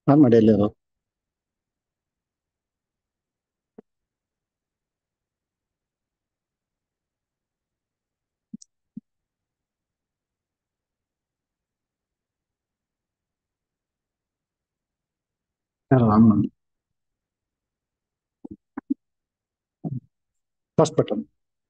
On ಮಾಡಿ ಅಲ್ಲಿ ಅದು ಆನ್ ಮಾಡಿ first button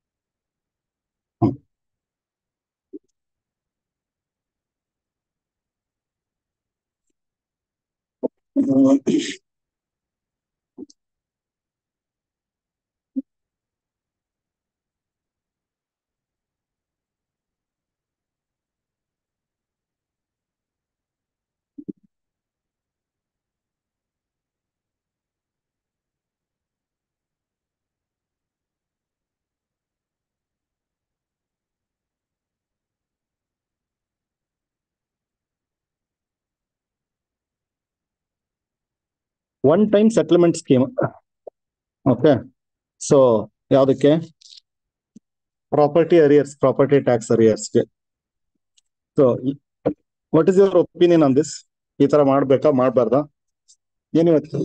one time settlement scheme okay so ಯಾವುದಕ್ಕೆ ಪ್ರಾಪರ್ಟಿ ಅರಿಯರ್ಸ್ ಪ್ರಾಪರ್ಟಿ ಟ್ಯಾಕ್ಸ್ ಅರಿಯರ್ಸ್ಗೆ so what is your opinion on this ಈ ತರ ಮಾಡ್ಬೇಕಾ ಮಾಡ್ಬಾರ್ದಾ ಏನಿವತ್ತು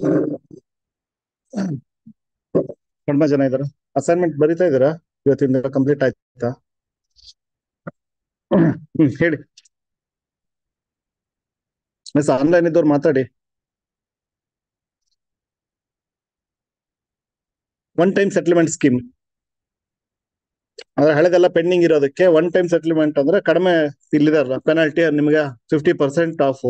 ಕಡಿಮೆ ಜನ ಇದಾರೆ ಅಸೈನ್ಮೆಂಟ್ ಬರಿತಾ ಇದ್ದೀರಾ ಇವತ್ತಿಂದ ಕಂಪ್ಲೀಟ್ ಆಯ್ತಾ ಹ್ಮ್ ಹೇಳಿ ಮಿಸ್ ಆನ್ಲೈನ್ ಇದ್ದವ್ರು ಮಾತಾಡಿ ಒನ್ ಟೈಮ್ ಸೆಟಲ್ಮೆಂಟ್ ಸ್ಕೀಮ್ ಅಂದ್ರೆ ಹಳೆದೆಲ್ಲ ಪೆಂಡಿಂಗ್ ಇರೋದಕ್ಕೆ ಒನ್ ಟೈಮ್ ಸೆಟಲ್ಮೆಂಟ್ ಅಂದ್ರೆ ಕಡಿಮೆ ಇಲ್ಲಿದೆ ಪೆನಾಲ್ಟಿ ನಿಮಗೆ fifty percent off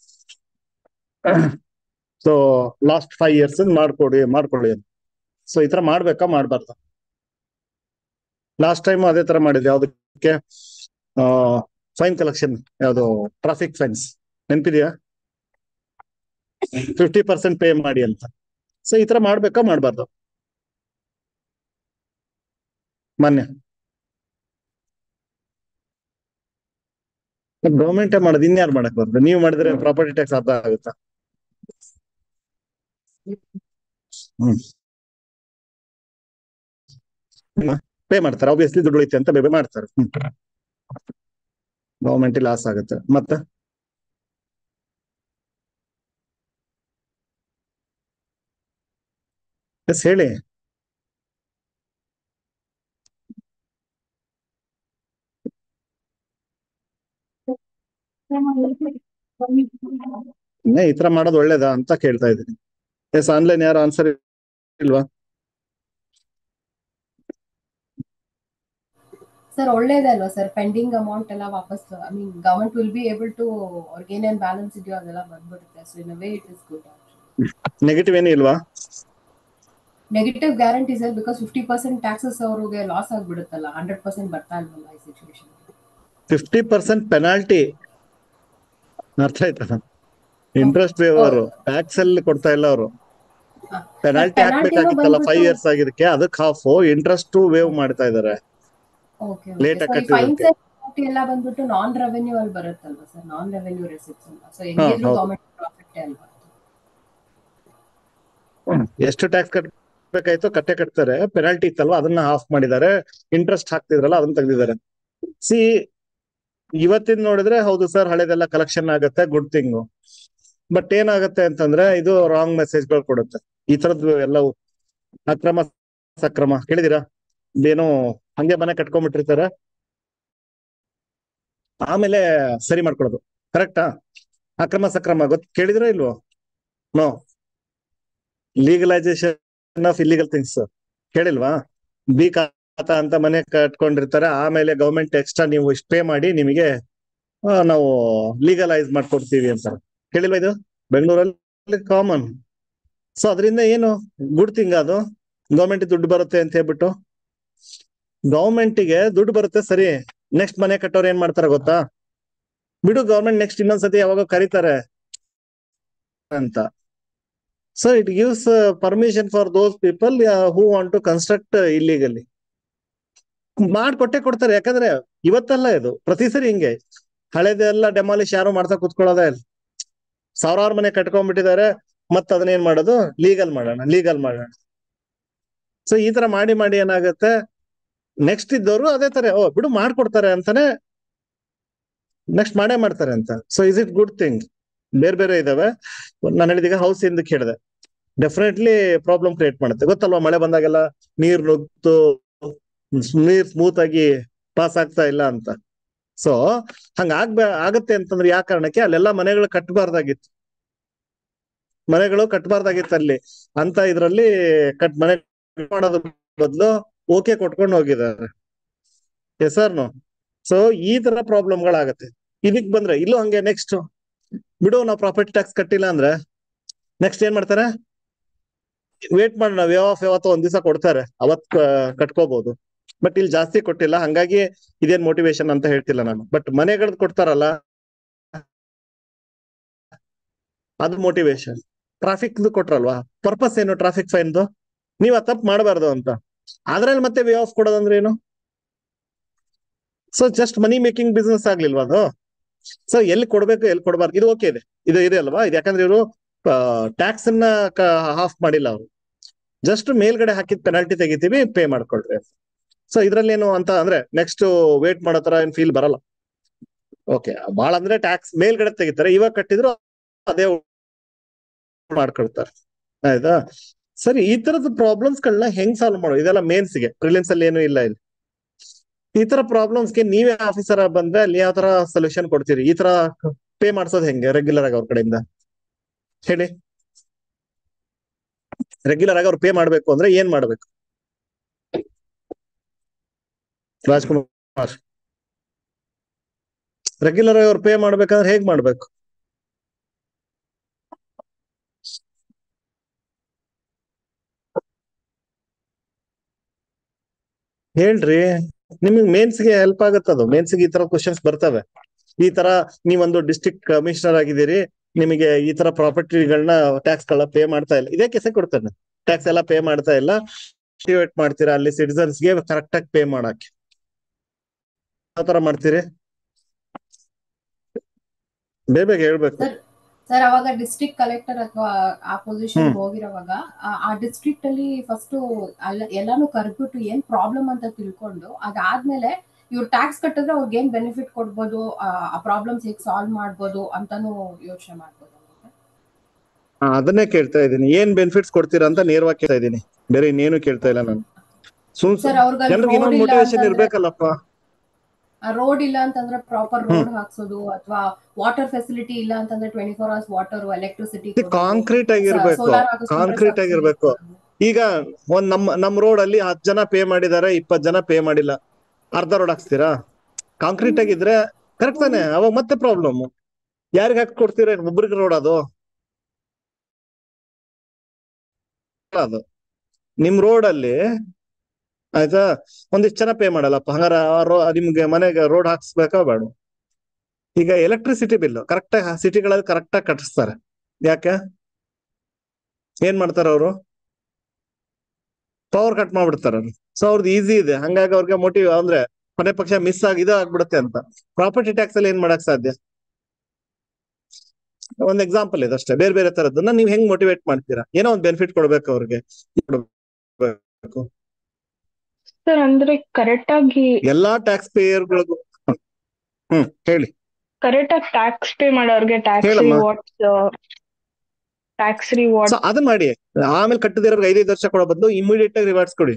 so last five years ಮಾಡ್ಕೊಡಿ ಮಾಡ್ಕೊಳ್ಳಿ ಅಂತ ಸೊ ಈ ತರ ಮಾಡ್ಬೇಕಾ ಮಾಡ್ಬಾರ್ದ ಲಾಸ್ಟ್ ಟೈಮ್ ಅದೇ ತರ ಮಾಡಿದ್ವಿ ಯಾವ್ದಕ್ಕೆ ಫೈನ್ ಕಲೆಕ್ಷನ್ ಯಾವ್ದು ಟ್ರಾಫಿಕ್ ಫೈನ್ಸ್ ನೆನ್ಪಿದ್ಯಾ ಫಿಫ್ಟಿ ಪರ್ಸೆಂಟ್ ಪೇ ಮಾಡಿ ಅಂತ ಸೊ ಈ ತರ ಮಾಡ್ಬೇಕಾ ಮಾಡ್ಬಾರ್ದು ಮಾನ್ಯ ಗೌರ್ಮೆಂಟ್ ಮಾಡೋದು ಇನ್ಯಾರು ಮಾಡಕ್ ಬರ್ತದೆ ನೀವು ಮಾಡಿದ್ರೆ ಪ್ರಾಪರ್ಟಿ ಟ್ಯಾಕ್ಸ್ ಅರ್ಧ ಆಗುತ್ತಾ ಹ್ಮ್ ಪೇ ಮಾಡ್ತಾರೆ ಆಬ್ವಿಯಸ್ಲಿ ದುಡ್ಡು ಉಳಿತೆ ಅಂತ ಪೇ ಮಾಡ್ತಾರೆ ಹ್ಮ್ ಗೌರ್ಮೆಂಟ್ ಲಾಸ್ ಆಗುತ್ತೆ ಮತ್ತೆ ಎಸ್ ಹೇಳಿ ಏ, ಈ ತರ ಮಾಡೋದು ಒಳ್ಳೇದಾ ಅಂತ ಕೇಳ್ತಾ ಇದ್ದೀನಿ ಎಸ್ ಆನ್ಲೈನ್ ಯಾರು ಆನ್ಸರ್ ಇಲ್ವಾ ಸರ್ ಒಳ್ಳೇದೇ ಅಲ್ವಾ ಸರ್ ಪೆಂಡಿಂಗ್ ಅಮೌಂಟ್ ಎಲ್ಲ ವಾಪಸ್ I mean government will be able to ಅವ್ರಿಗೆ ಏನೇನ್ ಬ್ಯಾಲೆನ್ಸ್ ಇದೆಯೋ ಅದೆಲ್ಲ ಬಂದ್ಬಿಡುತ್ತೆ so in way it is good negative ಏನು ಇಲ್ವಾ negative guarantee sir because fifty percent taxes ಅವ್ರಿಗೆ ಲಾಸ್ ಆಗ್ಬಿಡುತ್ತಲ್ಲ ಹಂಡ್ರೆಡ್ ಪರ್ಸೆಂಟ್ ಬರ್ತಾ ಇಲ್ವಲ್ಲ ಈ ಸಿಚುವೇಶನ್ ಫಿಫ್ಟಿ ಪರ್ಸೆಂಟ್ ಪೆನಾಲ್ಟಿ ಅರ್ಥ ಆಯ್ತಾ ಇಂಟ್ರೆಸ್ಟ್ ವೇವರ್ ಟ್ಯಾಕ್ಸ್ ಅಲ್ಲಿ ಕೊಡ್ತಾ ಇಲ್ಲ ಅವರು ಪೆನಾಲ್ಟಿ penalty ಹಾಕ್ಬೇಕಾಗಿತ್ತಲ್ಲ ಬಂದ್ಬಿಟ್ಟು- ಫೈವ್ ಇಯರ್ಸ್ ಆಗಿದಕ್ಕೆ ಅದಕ್ಕೆ ಹಾಫ್ ಇಂಟ್ರೆಸ್ಟ್ ವೇವ್ ಮಾಡ್ತಾ ಇದಾರೆ ಓಕೆ Late ಆಗಿ ಫೈನ್ಸ್ ಕಟ್ಟಿರೋದಕ್ಕೆ. ಎಲ್ಲ ಬಂದ್ಬಿಟ್ಟು ನಾನ್ ರೆವೆನ್ಯೂ ಅಲ್ಲಿ ಬರುತ್ತಲ್ವಾ ಸರ್ ನಾನ್ ರೆವೆನ್ಯೂ ರೆಸಿಪ್ಟ್ಸ್ ಅಲ್ಲ ಸೊ ಹಾ, ಹೆಂಗಿದ್ರು ಹೌದು. ಗವರ್ಮೆಂಟ್ ಪ್ರಾಫಿಟ್ ಅಲ್ವಾ ಎಷ್ಟು ಟ್ಯಾಕ್ಸ್ ಕಟ್ಟಬೇಕಾಯ್ತು ಕಟ್ಟೆ ಕಟ್ತಾರೆ ಪೆನಾಲ್ಟಿ ಇತ್ತಲ್ವಾ ಅದನ್ನ ಹಾಫ್ ಮಾಡಿದ್ದಾರೆ ಇಂಟ್ರೆಸ್ಟ್ ಹಾಕ್ತಿದ್ರಲ್ಲ ಅದನ್ನ ತೆಗ್ದಿದ್ದಾರೆ ಸಿ ಇವತ್ತಿನ ನೋಡಿದ್ರೆ ಹೌದು ಸರ್ ಹಳೆದೆಲ್ಲ ಕಲೆಕ್ಷನ್ ಆಗುತ್ತೆ ಗುಡ್ ಥಿಂಗ್ ಬಟ್ ಏನಾಗುತ್ತೆ ಅಂತಂದ್ರೆ ಇದು ರಾಂಗ್ ಮೆಸೇಜ್ಗಳು ಕೊಡುತ್ತೆ ಈ ತರದ್ದು ಎಲ್ಲವೂ ಅಕ್ರಮ ಸಕ್ರಮ ಕೇಳಿದಿರಾ ಏನೋ ಹಂಗೆ ಮನೆ ಕಟ್ಕೊಂಡ್ಬಿಟ್ಟಿರ್ತಾರೆ ಆಮೇಲೆ ಸರಿ ಮಾಡ್ಕೊಳ್ಳೋದು ಕರೆಕ್ಟಾ ಅಕ್ರಮ ಸಕ್ರಮ ಗೊತ್ತು ಕೇಳಿದಿರಾ ಇಲ್ವೋ no legalization of illegal things ಕೇಳಿಲ್ವಾ ಬಿ ಖಾತಾ ಅಂತ ಮನೆ ಕಟ್ಕೊಂಡಿರ್ತಾರೆ ಆಮೇಲೆ ಗವರ್ಮೆಂಟ್ ಎಕ್ಸ್ಟ್ರಾ ನೀವು ಇಷ್ಟು ಪೇ ಮಾಡಿ ನಿಮಗೆ ಆ, ನಾವು ಲೀಗಲೈಸ್ ಮಾಡ್ಕೊಡ್ತೀವಿ ಅಂತ ಕೇಳಿಲ್ವಾ ಇದು ಬೆಂಗಳೂರಲ್ಲಿ ಕಾಮನ್ ಸೊ ಅದರಿಂದ ಏನು ಗುಡ್ ಥಿಂಗ್ ಅದು ಗವರ್ಮೆಂಟ್ ದುಡ್ಡು ಬರುತ್ತೆ ಅಂತ ಹೇಳ್ಬಿಟ್ಟು ಗವರ್ಮೆಂಟಿಗೆ ದುಡ್ಡು ಬರುತ್ತೆ ಸರಿ ನೆಕ್ಸ್ಟ್ ಮನೆ ಕಟ್ಟೋರು ಏನ್ ಮಾಡ್ತಾರೆ ಗೊತ್ತಾ ಬಿಡು ಗವರ್ಮೆಂಟ್ ನೆಕ್ಸ್ಟ್ ಇನ್ನೊಂದ್ಸತಿ ಯಾವಾಗ ಕರೀತಾರೆ ಅಂತ so it gives permission for those people who want to construct illegally ಮಾಡ್ಕೊಟ್ಟೆ ಕೊಡ್ತಾರೆ ಯಾಕಂದ್ರೆ ಇವತ್ತಲ್ಲ ಇದು ಪ್ರತಿ ಸರಿ ಹಿಂಗೆ ಹಳೆದೆಲ್ಲ ಡೆಮಾಲಿಶ್ ಯಾರು ಮಾಡ್ತಾ ಕುತ್ಕೊಳ್ಳೋದೇ ಇಲ್ಲ ಸಾವಿರಾರು ಮನೆ ಕಟ್ಕೊಂಡ್ಬಿಟ್ಟಿದ್ದಾರೆ ಮತ್ ಅದನ್ನೇನ್ ಮಾಡೋದು ಲೀಗಲ್ ಮಾಡೋಣ ಲೀಗಲ್ ಮಾಡೋಣ ಸೊ ಈ ತರ ಮಾಡಿ ಮಾಡಿ ಏನಾಗುತ್ತೆ ನೆಕ್ಸ್ಟ್ ಇದ್ದವರು ಅದೇ ತರ ಓ ಬಿಡು ಮಾಡ್ಕೊಡ್ತಾರೆ ಅಂತಾನೆ ನೆಕ್ಸ್ಟ್ ಮಾಡೇ ಮಾಡ್ತಾರೆ ಅಂತ so is it good thing ಬೇರೆ ಬೇರೆ ಇದಾವೆ ನಾನು ಹೇಳಿದೀಗ ಹೌಸ್ ಇಂದ ಕೇಳಿದೆ ಡೆಫಿನೆಟ್ಲಿ ಪ್ರಾಬ್ಲಮ್ ಕ್ರಿಯೇಟ್ ಮಾಡುತ್ತೆ ಗೊತ್ತಲ್ವಾ ಮಳೆ ಬಂದಾಗೆಲ್ಲ ನೀರ್ ನುಗ್ತು ನೀರ್ ಸ್ಮೂತ್ ಆಗಿ ಪಾಸ್ ಆಗ್ತಾ ಇಲ್ಲ ಅಂತ ಸೊ ಹಂಗ ಆಗ್ಬೇ ಆಗತ್ತೆ ಅಂತಂದ್ರೆ ಯಾವ ಕಾರಣಕ್ಕೆ ಅಲ್ಲೆಲ್ಲ ಮನೆಗಳು ಕಟ್ಟಬಾರ್ದಾಗಿತ್ತು ಮನೆಗಳು ಕಟ್ಟಬಾರ್ದಾಗಿತ್ತು ಅಲ್ಲಿ ಅಂತ ಇದ್ರಲ್ಲಿ ಕಟ್ ಮನೆ ಮಾಡೋದ್ರ ಬದಲು ಓಕೆ ಕೊಟ್ಕೊಂಡು ಹೋಗಿದ್ದಾರೆ ಎಸ್ ನೋ ಸೊ ಈ ತರ ಪ್ರಾಬ್ಲಮ್ಗಳಾಗತ್ತೆ ಇದಕ್ ಬಂದ್ರೆ ಇಲ್ಲೂ ಹಂಗೆ ನೆಕ್ಸ್ಟ್ ಬಿಡು ನಾವು ಪ್ರಾಪರ್ಟಿ ಟ್ಯಾಕ್ಸ್ ಕಟ್ಟಿಲ್ಲ ಅಂದ್ರೆ ನೆಕ್ಸ್ಟ್ ಏನ್ ಮಾಡ್ತಾರೆ ವೇಟ್ ಮಾಡೋಣ ವೇ ಆಫ್ ಯಾವತ್ತೋ ಒಂದ್ ದಿವಸ ಕೊಡ್ತಾರೆ ಅವತ್ ಕಟ್ಕೋಬಹುದು ಬಟ್ ಇಲ್ಲಿ ಜಾಸ್ತಿ ಕೊಟ್ಟಿಲ್ಲ ಹಂಗಾಗಿ ಇದೇನ್ ಮೋಟಿವೇಶನ್ ಅಂತ ಹೇಳ್ತಿಲ್ಲ ನಾನು ಬಟ್ ಮನೆಗಳದ್ ಕೊಡ್ತಾರಲ್ಲ ಅದು ಮೋಟಿವೇಶನ್ ಟ್ರಾಫಿಕ್ ಕೊಟ್ರಲ್ವಾ ಪರ್ಪಸ್ ಏನು ಟ್ರಾಫಿಕ್ ಫೈನ್ದು ನೀವ್ ಆ ತಪ್ಪು ಮಾಡಬಾರ್ದು ಅಂತ ಅದ್ರಲ್ಲಿ ಮತ್ತೆ ವೇ ಆಫ್ ಕೊಡೋದಂದ್ರೆ ಏನು so just money making business ಆಗ್ಲಿಲ್ವಾ ಅದು ಸೊ ಎಲ್ಲಿ ಕೊಡ್ಬೇಕು ಎಲ್ಲಿ ಕೊಡಬಾರ್ದು ಇದು ಓಕೆ ಇದೆ ಇದು ಇದೆ ಅಲ್ವಾ ಇದು ಯಾಕಂದ್ರೆ ಇವರು ಟ್ಯಾಕ್ಸ್ ಅನ್ನ ಹಾಫ್ ಮಾಡಿಲ್ಲ ಅವರು ಜಸ್ಟ್ ಮೇಲ್ಗಡೆ ಹಾಕಿದ ಪೆನಾಲ್ಟಿ ತೆಗಿತೀವಿ ಪೇ ಮಾಡ್ಕೊಳ್ರಿ ಸೊ ಇದ್ರಲ್ಲೇನು ಅಂತ ಅಂದ್ರೆ ನೆಕ್ಸ್ಟ್ ವೇಟ್ ಮಾಡೋ ತರ ಏನ್ ಫೀಲ್ ಬರಲ್ಲ ಓಕೆ ಬಾಳ ಅಂದ್ರೆ ಟ್ಯಾಕ್ಸ್ ಮೇಲ್ಗಡೆ ತೆಗಿತಾರೆ ಇವಾಗ ಕಟ್ಟಿದ್ರು ಅದೇ ಮಾಡ್ಕೊಳ್ತಾರೆ ಆಯ್ತಾ ಸರಿ ಈ ತರದ ಪ್ರಾಬ್ಲಮ್ಸ್ ಗಳನ್ನ ಹೆಂಗ್ ಸಾಲ್ವ್ ಮಾಡೋ ಇದೆಲ್ಲ ಮೇನ್ಸ್ ಗೆ ಪ್ರಿಲಿಮ್ಸ್ ಅಲ್ಲಿ ಏನು ಇಲ್ಲ ಇಲ್ಲಿ ಈ ತರ ಪ್ರಾಬ್ಲಮ್ಸ್ ಗೆ ನೀವೇ ಆಫೀಸರ್ ಬಂದ್ರೆ ಅಲ್ಲಿ ಯಾವ ತರ ಸೊಲ್ಯೂಷನ್ ಕೊಡ್ತೀರಿ ಈ ತರ ಪೇ ಮಾಡ್ಸೋದ್ ಹೆಂಗೆ ರೆಗ್ಯುಲರ್ ಆಗಿ ಅವ್ರ ಕಡೆಯಿಂದ ಹೇಳಿ ರೆಗ್ಯುಲರ್ ಆಗಿ ಅವ್ರು ಪೇ ಮಾಡ್ಬೇಕು ಅಂದ್ರೆ ಏನ್ ಮಾಡ್ಬೇಕು ರಾಜ್ಕುಮಾರ್ ರೆಗ್ಯುಲರ್ ಆಗಿ ಅವ್ರು ಪೇ ಮಾಡ್ಬೇಕಂದ್ರೆ ಹೇಗ್ ಮಾಡ್ಬೇಕು ಹೇಳ್ರಿ ನಿಮಗೆ ಮೇನ್ಸ್ಗೆ ಹೆಲ್ಪ್ ಆಗುತ್ತದು ಮೇನ್ಸ್ಗೆ ಈ ತರ ಕ್ವಶನ್ಸ್ ಬರ್ತವೆ ಈ ತರ ನೀವೊಂದು ಡಿಸ್ಟ್ರಿಕ್ಟ್ ಕಮಿಷನರ್ ಆಗಿದ್ದೀರಿ ನಿಮಗೆ ಈ ತರ ಪ್ರಾಪರ್ಟಿಗಳನ್ನ ಟ್ಯಾಕ್ಸ್ ಗಳ ಪೇ ಮಾಡ್ತಾ ಇಲ್ಲ ಇದೇ ಕೆಸೆ ಕೊಡ್ತಾನೆ ಟ್ಯಾಕ್ಸ್ ಎಲ್ಲ ಪೇ ಮಾಡ್ತಾ ಇಲ್ಲ ವೇಟ್ ಮಾಡ್ತೀರಾ ಅಲ್ಲಿ ಸಿಟಿಸನ್ಸ್ಗೆ ಕರೆಕ್ಟ್ ಆಗಿ ಪೇ ಮಾಡಕ್ಕೆ ಯಾವ ತರ ಮಾಡ್ತೀರಿ ಬೇಗ ಬೇಗ ಹೇಳ್ಬೇಕು ಸರ್ ಸರ್ ಅವಾಗ ಡಿಸ್ಟ್ರಿಕ್ಟ್ ಕಲೆಕ್ಟರ್ ಅಥವಾ ಆ ಪೊಸಿಷನ್ ಹ್ಮ್. ಹೋಗಿರೋವಾಗ ಆ- ಆ ಡಿಸ್ಟ್ರಿಕ್ಟ್ ಅಲ್ಲಿ ಫಸ್ಟ್ ಅಲ್ಲ ಎಲ್ಲಾನು ಕರ್ಬಿಟ್ಟು ಏನ್ ಪ್ರಾಬ್ಲಮ್ ಅಂತ ತಿಳ್ಕೊಂಡು ಅದಾದ್ಮೇಲೆ ಇವ್ರು ಟ್ಯಾಕ್ಸ್ ಕಟ್ಟಿದ್ರೆ ಅವ್ರಿಗೆ ಏನ್ ಬೆನಿಫಿಟ್ ಕೊಡ್ಬೋದು ಆ, ಆ ಪ್ರಾಬ್ಲಮ್ಸ್ ಹೇಗ್ ಸಾಲ್ವ್ ಮಾಡ್ಬೋದು ಅಂತಾನು ಯೋಚನೆ ಮಾಡ್ಬೋದು ಹಾ, ಅದನ್ನೇ ಕೇಳ್ತಾ ಇದ್ದೀನಿ ಏನ್ ಬೆನಿಫಿಟ್ಸ್ ಕೊಡ್ತೀರಾ ಅಂತ ನೇರವಾಗಿ ಕೇಳ್ತಾ ಇದ್ದೀನಿ ಬೇರೆ ಇನ್ನೇನು ಕೇಳ್ತಾ ಇಲ್ಲ ನಾನು ಸುಮ್ ಸರ್ ಅವ್ರಿಗೆ ಜನರಿಗೆ ಇನ್ನೊಂದು ರೋಡ್ ಇಲ್ಲ ಮೋಟಿವೇಶನ್ ಅಂತಂದ್ರೆ ಇರ್ಬೇಕಲ್ಲಪ್ಪ ರೋಡ್ ಇಲ್ಲ ಅಂತಂದ್ರೆ ಪ್ರಾಪರ್ ರೋಡ್ ಹಾಕ್ಸೋದು ಅಥವಾ ವಾಟರ್ ಫೆಸಿಲಿಟಿ ಇಲ್ಲ ಅಂತಂದ್ರೆ twenty four hours water electricity concrete ಆಗಿರ್ಬೇಕು ಕಾಂಕ್ರೀಟ್ ಆಗಿರ್ಬೇಕು ಈಗ ಒಂದ್ ನಮ್ಮ ನಮ್ ರೋಡ್ ಅಲ್ಲಿ ಹತ್ ಜನ ಪೇ ಮಾಡಿದಾರೆ ಇಪ್ಪತ್ ಜನ ಪೇ ಮಾಡಿಲ್ಲ ಅರ್ಧ ರೋಡ್ ಹಾಕ್ಸ್ತೀರಾ ಕಾಂಕ್ರೀಟ್ ಆಗಿದ್ರೆ ಕರೆಕ್ಟ್ ತಾನೆ ಅವಾಗ ಮತ್ತೆ ಪ್ರಾಬ್ಲಮ್ ಯಾರಿಗ ಹಾಕಿ ಕೊಡ್ತೀರಾ ಒಬ್ರಿಗೆ ರೋಡ್ ಅದು ಅದು ನಿಮ್ ರೋಡ್ ಅಲ್ಲಿ ಆಯ್ತಾ ಒಂದಿಷ್ಟು ಜನ ಪೇ ಮಾಡಲ್ಲಪ್ಪ ಹಂಗಾರ ಆ ರೋ- ನಿಮ್ಗೆ ಮನೆಗೆ ರೋಡ್ ಹಾಕ್ಸ್ಬೇಕಾ ಬೇಡ ಈಗ ಎಲೆಕ್ಟ್ರಿಸಿಟಿ ಬಿಲ್ ಕರೆಕ್ಟ್ ಆಗಿ ಸಿಟಿಗಳಲ್ಲಿ ಕರೆಕ್ಟ್ ಆಗಿ ಕಟ್ಟಿಸ್ತಾರೆ ಯಾಕೆ ಏನ್ ಮಾಡ್ತಾರ ಅವರು ಪವರ್ ಕಟ್ ಮಾಡ್ಬಿಡ್ತಾರ ಸೊ ಅವ್ರದ್ದು ಈಸಿ ಇದೆ ಹಂಗಾಗಿ ಅವ್ರಿಗೆ ಮೋಟಿವ್ ಅಂದ್ರೆ ಕೊನೆ ಪಕ್ಷ ಮಿಸ್ ಆಗಿ ಇದು ಆಗ್ಬಿಡುತ್ತೆ ಅಂತ ಪ್ರಾಪರ್ಟಿ ಟ್ಯಾಕ್ಸ್ ಅಲ್ಲಿ ಏನ್ ಮಾಡಕ್ ಸಾಧ್ಯ ಒಂದ್ ಎಕ್ಸಾಂಪಲ್ ಇದೆ ಅಷ್ಟೇ ಬೇರೆ ಬೇರೆ ತರದ್ದನ್ನ ನೀವ್ ಹೆಂಗ್ ಮೋಟಿವೇಟ್ ಮಾಡ್ತೀರಾ ಏನೋ ಒಂದ್ ಬೆನಿಫಿಟ್ ಕೊಡ್ಬೇಕು ಅವ್ರಿಗೆ ಕೊಡ್ಬೇಕು. ಸರ್ ಅಂದ್ರೆ ಕರೆಕ್ಟ್ ಆಗಿ ಎಲ್ಲಾ ಟ್ಯಾಕ್ಸ್ ಪೇಯರ್ಗಳಿಗೂ ಹ್ಮ್ ಹೇಳಿ ಕರೆಕ್ಟ್ ಆಗಿ ಟ್ಯಾಕ್ಸ್ ಪೇ ಮಾಡೋರ್ಗೆ ಟ್ಯಾಕ್ಸ್ ಹೇಳಮ್ಮ. ರಿವಾರ್ಡ್ಸ್ ಟ್ಯಾಕ್ಸ್ ರಿವಾರ್ಡ್ ಸೊ ಅದನ್ನ ಮಾಡಿ ಆಮೇಲೆ ಕಟ್ಟದಿರೋರ್ಗೆ ಐದೈದು ವರ್ಷ ಕೊಡೋ ಬದಲು ಇಮಿಡಿಯೇಟ್ ಆಗಿ ರಿವಾರ್ಡ್ಸ್ ಕೊಡಿ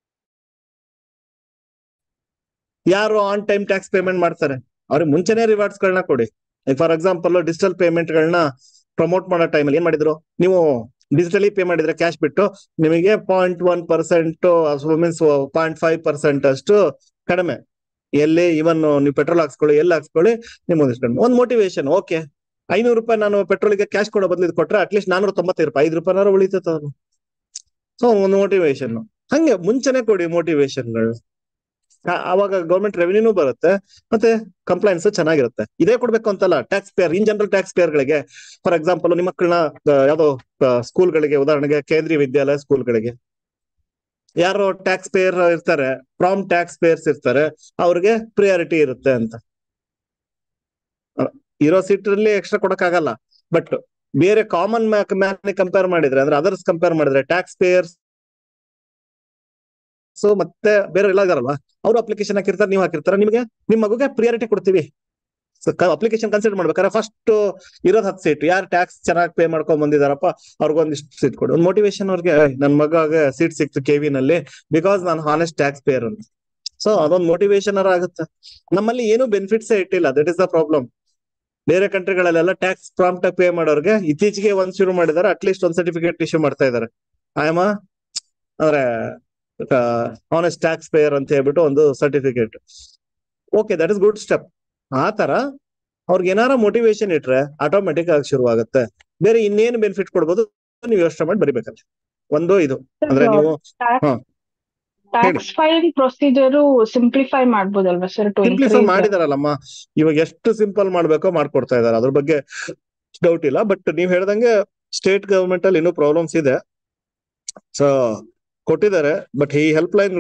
ಯಾರು ಆನ್ ಟೈಮ್ ಟ್ಯಾಕ್ಸ್ ಪೇಮೆಂಟ್ ಮಾಡ್ತಾರೆ ಅವ್ರಿಗೆ ಮುಂಚೆನೆ ರಿವಾರ್ಡ್ಸ್ ಗಳನ್ನ ಕೊಡಿ ಫಾರ್ ಎಕ್ಸಾಂಪಲ್ ಡಿಜಿಟಲ್ ಪೇಮೆಂಟ್ ಗಳನ್ನ ಪ್ರಮೋಟ್ ಮಾಡೋ ಟೈಮಲ್ಲಿ ಏನ್ ಮಾಡಿದ್ರು ನೀವು ಡಿಜಿಟಲಿ ಪೇ ಮಾಡಿದ್ರೆ ಕ್ಯಾಶ್ ಬಿಟ್ಟು ನಿಮಗೆ point one percent means point five percent ಅಷ್ಟು ಕಡಿಮೆ ಎಲ್ಲಿ ಇವನ್ ನೀವು ಪೆಟ್ರೋಲ್ ಹಾಕ್ಸ್ಕೊಳ್ಳಿ ಎಲ್ಲಿ ಹಾಕ್ಸ್ಕೊಳ್ಳಿ ನಿಮ್ಗೆ ಒಂದಿಷ್ಟು ಕಡಿಮೆ ಒಂದು ಮೋಟಿವೇಶನ್ ಓಕೆ ಐನೂರು ರೂಪಾಯಿ ನಾನು ಪೆಟ್ರೋಲ್ಗೆ ಕ್ಯಾಶ್ ಕೊಡೋ ಬದಲು ಇದು ಕೊಟ್ರೆ ಅಟ್ಲೀಸ್ಟ್ ನಾನೂರ ತೊಂಬತ್ತೈದು ರೂಪಾಯಿ ಐದು ರೂಪಾಯಿನಾರು ಉಳಿತೈತೆ ಅದು ಸೊ ಒಂದು ಮೋಟಿವೇಶನ್ ಹಂಗೆ ಮುಂಚೆನೆ ಕೊಡಿ ಮೋಟಿವೇಶನ್ಗಳು ಅವಾಗ ಗೌರ್ಮೆಂಟ್ ರೆವಿನ್ಯೂನು ಬರುತ್ತೆ ಮತ್ತೆ ಕಂಪ್ಲೈನ್ಸ್ ಚೆನ್ನಾಗಿರುತ್ತೆ ಇದೇ ಕೊಡ್ಬೇಕು ಅಂತಲ್ಲ tax payer in general tax ಪೇಯರ್ಗಳಿಗೆ ಫಾರ್ ಎಕ್ಸಾಂಪಲ್ ನಿಮ್ಮ ಮಕ್ಕಳನ್ನ ಯಾವ್ದೋ ಸ್ಕೂಲ್ಗಳಿಗೆ ಉದಾಹರಣೆಗೆ ಕೇಂದ್ರೀಯ ವಿದ್ಯಾಲಯ ಸ್ಕೂಲ್ಗಳಿಗೆ ಯಾರು ಟ್ಯಾಕ್ಸ್ ಪೇಯರ್ ಇರ್ತಾರೆ ಪ್ರಾಮ್ ಟ್ಯಾಕ್ಸ್ ಪೇಯರ್ಸ್ ಇರ್ತಾರೆ ಅವ್ರಿಗೆ ಪ್ರಿಯಾರಿಟಿ ಇರುತ್ತೆ ಅಂತ ಇರೋ ಸೀಟಲ್ಲಿ ಎಕ್ಸ್ಟ್ರಾ ಕೊಡಕ್ಕಾಗಲ್ಲ ಬಟ್ ಬೇರೆ ಕಾಮನ್ ಮ್ಯಾನ್ ಕಂಪೇರ್ ಮಾಡಿದ್ರೆ ಅಂದ್ರೆ ಅದರ್ಸ್ ಕಂಪೇರ್ ಮಾಡಿದ್ರೆ ಟ್ಯಾಕ್ಸ್ ಪೇಯರ್ಸ್ ಸೊ ಮತ್ತೆ ಬೇರೆ ಎಲ್ಲ ಇದಾರಲ್ವಾ ಅವ್ರು ಅಪ್ಲಿಕೇಶನ್ ಹಾಕಿರ್ತಾರೆ ನೀವು ಹಾಕಿರ್ತಾರೆ ನಿಮಗೆ ನಿಮ್ ಮಗುಗೆ ಪ್ರಿಯಾರಿಟಿ ಕೊಡ್ತೀವಿ ಅಪ್ಲಿಕೇಶನ್ ಕನ್ಸಿಡರ್ ಮಾಡ್ಬೇಕಾದ್ರೆ ಫಸ್ಟ್ ಇರೋದ್ ಹತ್ತು ಸೀಟ್ ಯಾರು ಟ್ಯಾಕ್ಸ್ ಚೆನ್ನಾಗಿ ಪೇ ಮಾಡ್ಕೊಂಡ್ ಬಂದಿದಾರಪ್ಪ ಅವ್ರಿಗೊಂದಿಷ್ಟು ಸೀಟ್ ಕೊಡು ಒಂದು ಮೋಟಿವೇಶನ್ ಅವ್ರಿಗೆ ನನ್ ಮಗ ಸೀಟ್ ಸಿಕ್ತು ಕೆವಿ ನಲ್ಲಿ ಬಿಕಾಸ್ ನಾನು ಹಾನೆಸ್ಟ್ ಟ್ಯಾಕ್ಸ್ ಪೇಯರ್ ಅಂತ ಸೊ ಅದೊಂದು ಮೋಟಿವೇಶನ್ ಆಗುತ್ತೆ ನಮ್ಮಲ್ಲಿ ಏನು ಬೆನಿಫಿಟ್ಸ್ ಇಟ್ಟಿಲ್ಲ ದಟ್ ಇಸ್ ದ ಪ್ರಾಬ್ಲಮ್ ಬೇರೆ ಕಂಟ್ರಿಗಳಲ್ಲೆಲ್ಲ ಟ್ಯಾಕ್ಸ್ ಪ್ರಾಂಪ್ಟ್ ಪೇ ಮಾಡೋರ್ಗೆ ಇತ್ತೀಚೆಗೆ ಒಂದ್ ಶುರು ಮಾಡಿದಾರೆ ಅಟ್ಲೀಸ್ಟ್ ಒಂದ್ ಸರ್ಟಿಫಿಕೇಟ್ ಇಶ್ಯೂ ಮಾಡ್ತಾ ಇದಾರೆ ಆಯಮ ಅಂದ್ರೆ ಆನೆಸ್ಟ್ ಟ್ಯಾಕ್ಸ್ ಪೇಯರ್ ಅಂತ ಹೇಳ್ಬಿಟ್ಟು ಒಂದು certificate okay that is good step ಆ ತರ ಅವ್ರಿಗೆ ಏನಾರ ಮೋಟಿವೇಶನ್ ಇಟ್ರೆ ಆಟೋಮೆಟಿಕ್ ಆಗಿ ಶುರು ಆಗುತ್ತೆ ಬೇರೆ ಇನ್ನೇನು ಬೆನಿಫಿಟ್ ಕೊಡ್ಬೋದು ನೀವು ಯೋಚನೆ ಮಾಡಿ ಬರಿಬೇಕಲ್ಲ ಒಂದು ಇದು ಅಂದ್ರೆ ನೀವು ಹಾ. ಟ್ಯಾಕ್ಸ್ ಫೈಲ್ ಪ್ರೊಸೀಜರು ಸಿಂಪ್ಲಿಫೈ ಮಾಡ್ಬೋದಲ್ವಾ ಸರ್ ಟು ಸಿಂಪ್ಲಿಫೈ ಮಾಡಿದಾರಲ್ಲಮ್ಮ ಇವಾಗ ಎಷ್ಟು ಸಿಂಪಲ್ ಮಾಡ್ಬೇಕೋ ಮಾಡ್ಕೊಡ್ತಾ ಇದಾರೆ ಅದ್ರ ಬಗ್ಗೆ ಡೌಟ್ ಇಲ್ಲ ಬಟ್ ನೀವ್ ಹೇಳ್ದಂಗೆ ಸ್ಟೇಟ್ ಗವರ್ಮೆಂಟ್ ಅಲ್ಲಿ ಇನ್ನೂ ಪ್ರಾಬ್ಲಮ್ಸ್ ಇದೆ ಸೊ ಕೊಟ್ಟಿದ್ದಾರೆ ಬಟ್ ಈ ಹೆಲ್ಪ್ ಲೈನ್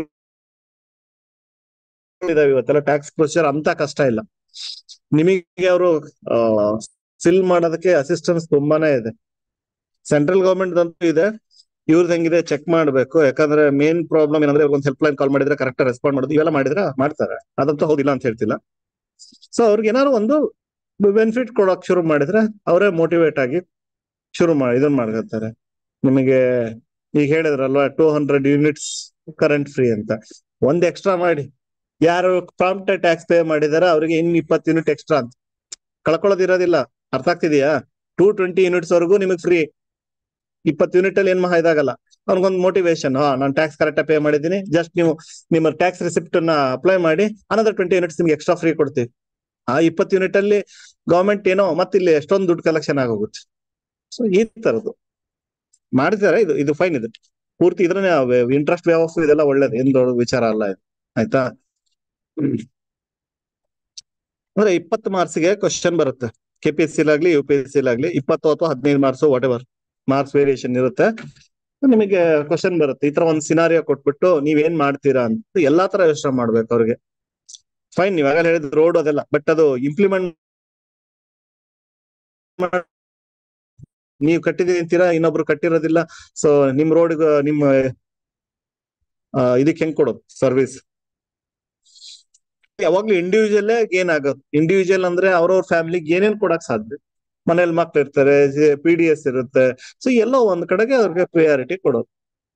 ಇದಾವೆ ಇವತ್ತೆಲ್ಲ ಟ್ಯಾಕ್ಸ್ ಪ್ರೊಸೀಜರ್ ಅಂತ ಕಷ್ಟ ಇಲ್ಲ ನಿಮಗೆ ಅವರು ಫಿಲ್ ಮಾಡೋದಕ್ಕೆ ಅಸಿಸ್ಟೆನ್ಸ್ ತುಂಬಾನೇ ಇದೆ ಸೆಂಟ್ರಲ್ ಗವರ್ಮೆಂಟ್ ಅಂತೂ ಇದೆ ಇವ್ರದ್ದು ಹೆಂಗಿದೆ ಚೆಕ್ ಮಾಡ್ಬೇಕು ಯಾಕಂದ್ರೆ ಮೇನ್ ಪ್ರಾಬ್ಲಮ್ ಏನಂದ್ರೆ ಒಂದು ಹೆಲ್ಪ್ ಲೈನ್ ಕಾಲ್ ಮಾಡಿದ್ರೆ ಕರೆಕ್ಟ್ ರೆಸ್ಪಾಂಡ್ ಮಾಡೋದು ಇವೆಲ್ಲ ಮಾಡಿದ್ರೆ ಮಾಡ್ತಾರೆ ಅದಂತೂ ಹೌದಿಲ್ಲ ಅಂತ ಹೇಳ್ತಿಲ್ಲ ಸೊ ಅವ್ರಿಗೆ ಏನಾದ್ರು ಒಂದು ಬೆನಿಫಿಟ್ ಕೊಡೋಕ್ ಶುರು ಮಾಡಿದ್ರೆ ಅವರೇ ಮೋಟಿವೇಟ್ ಆಗಿ ಶುರು ಮಾಡಿ ಇದನ್ನ ಮಾಡ್ಕೊತಾರೆ ನಿಮಗೆ ಈಗ ಹೇಳಿದ್ರಲ್ವಾ two hundred units current free ಅಂತ ಒಂದ್ ಎಕ್ಸ್ಟ್ರಾ ಮಾಡಿ ಯಾರು ಪ್ರಾಂಪ್ಟ್ ಟ್ಯಾಕ್ಸ್ ಪೇ ಮಾಡಿದಾರೆ ಅವ್ರಿಗೆ ಇನ್ ಇಪ್ಪತ್ತು ಯೂನಿಟ್ ಎಕ್ಸ್ಟ್ರಾ ಅಂತ ಕಳ್ಕೊಳ್ಳೋದಿರೋದಿಲ್ಲ ಅರ್ಥ ಆಗ್ತಿದೆಯಾ ಟೂ ಟ್ವೆಂಟಿ ಯೂನಿಟ್ಸ್ ವರೆಗೂ ನಿಮಗೆ ಫ್ರೀ ಇಪ್ಪತ್ತು ಯೂನಿಟ್ ಅಲ್ಲಿ ಏನ್ ಮಹಾ ಇದಾಗಲ್ಲ ಅವ್ರಿಗೊಂದು ಮೋಟಿವೇಶನ್ ಹಾ ನಾನು ಟ್ಯಾಕ್ಸ್ ಕರೆಕ್ಟ್ ಪೇ ಮಾಡಿದ್ದೀನಿ ಜಸ್ಟ್ ನೀವು ನಿಮ್ಮ ಟ್ಯಾಕ್ಸ್ ರಿಸಿಪ್ಟ್ ಅನ್ನ ಅಪ್ಲೈ ಮಾಡಿ ಅನದರ್ ಟ್ವೆಂಟಿ ಯೂನಿಟ್ಸ್ ನಿಮ್ಗೆ ಎಕ್ಸ್ಟ್ರಾ ಫ್ರೀ ಕೊಡ್ತೀವಿ ಆ ಇಪ್ಪತ್ತು ಯೂನಿಟ್ ಅಲ್ಲಿ ಗವರ್ಮೆಂಟ್ ಏನೋ ಮತ್ತಿಲ್ಲಿ ಎಷ್ಟೊಂದು ದುಡ್ಡು ಕಲೆಕ್ಷನ್ ಆಗೋಗುತ್ತೆ ಸೊ ಈ ತರದ್ದು ಮಾಡಿದ್ದಾರೆ ಇದು ಇದು ಫೈನ್ ಇದು ಪೂರ್ತಿ ಇದ್ರನೇ ಇಂಟ್ರೆಸ್ಟ್ ವೇ ಆಫ್ ಇದೆಲ್ಲ ಒಳ್ಳೇದು ಏನ್ ದೊಡ್ಡ ವಿಚಾರ ಅಲ್ಲ ಇದು ಆಯ್ತಾ ಹ್ಮ್. ಅಂದ್ರೆ ಇಪ್ಪತ್ತು ಮಾರ್ಕ್ಸ್ಗೆ ಕ್ವಶನ್ ಬರುತ್ತೆ ಕೆ ಪಿ ಎಸ್ ಸಿ ಆಗ್ಲಿ ಯು ಪಿ ಎಸ್ ಸಿ ಆಗ್ಲಿ ಇಪ್ಪತ್ತು ಅಥವಾ ಹದಿನೈದು marks whatever marks variation ಇರುತ್ತೆ ನಿಮಗೆ ಕ್ವಶನ್ ಬರುತ್ತೆ ಈ ತರ ಒಂದ್ ಸಿನಾರಿಯೋ ಕೊಟ್ಬಿಟ್ಟು ನೀವೇನ್ ಮಾಡ್ತೀರಾ ಅಂತ ಎಲ್ಲಾ ತರ ಯೋಚನೆ ಮಾಡ್ಬೇಕು ಅವ್ರಿಗೆ ಫೈನ್ ನೀವ್ ಆಗಲೇ ಹೇಳಿದ್ ರೋಡ್ ಅದೆಲ್ಲ ಬಟ್ ಅದು ಇಂಪ್ಲಿಮೆಂಟ್ ನೀವು ಕಟ್ಟಿದೀನಿ ಅಂತೀರಾ ಇನ್ನೊಬ್ರು ಕಟ್ಟಿರೋದಿಲ್ಲ ಸೊ ನಿಮ್ ರೋಡ್ ನಿಮ್ಮ ಆ, ಇದಕ್ಕೆ ಹೆಂಗ್ ಕೊಡೋದು ಸರ್ವಿಸ್ ಯಾವಾಗ್ಲೂ ಇಂಡಿವಿಜುವಲ್ ಗೇನ್ ಆಗೋದು ಇಂಡಿವಿಜುವಲ್ ಅಂದ್ರೆ ಅವ್ರವ್ರ ಫ್ಯಾಮಿಲಿಗೆ ಏನೇನ್ ಕೊಡಕ್ ಸಾಧ್ಯ ಮನೇಲಿ ಮಕ್ಳು ಇರ್ತಾರೆ ಪಿ ಡಿ ಎಸ್ ಇರುತ್ತೆ ಸೊ ಎಲ್ಲೋ ಒಂದ್ ಕಡೆಗೆ ಅವ್ರಿಗೆ ಪ್ರಿಯಾರಿಟಿ ಕೊಡೋದು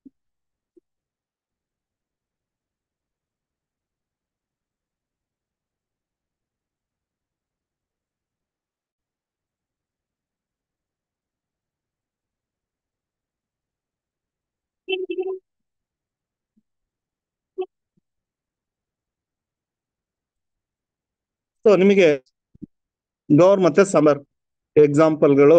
ಸೊ ನಿಮಗೆ ಗೌರ್ ಮತ್ತೆ ಸಮರ್ ಎಕ್ಸಾಂಪಲ್ಗಳು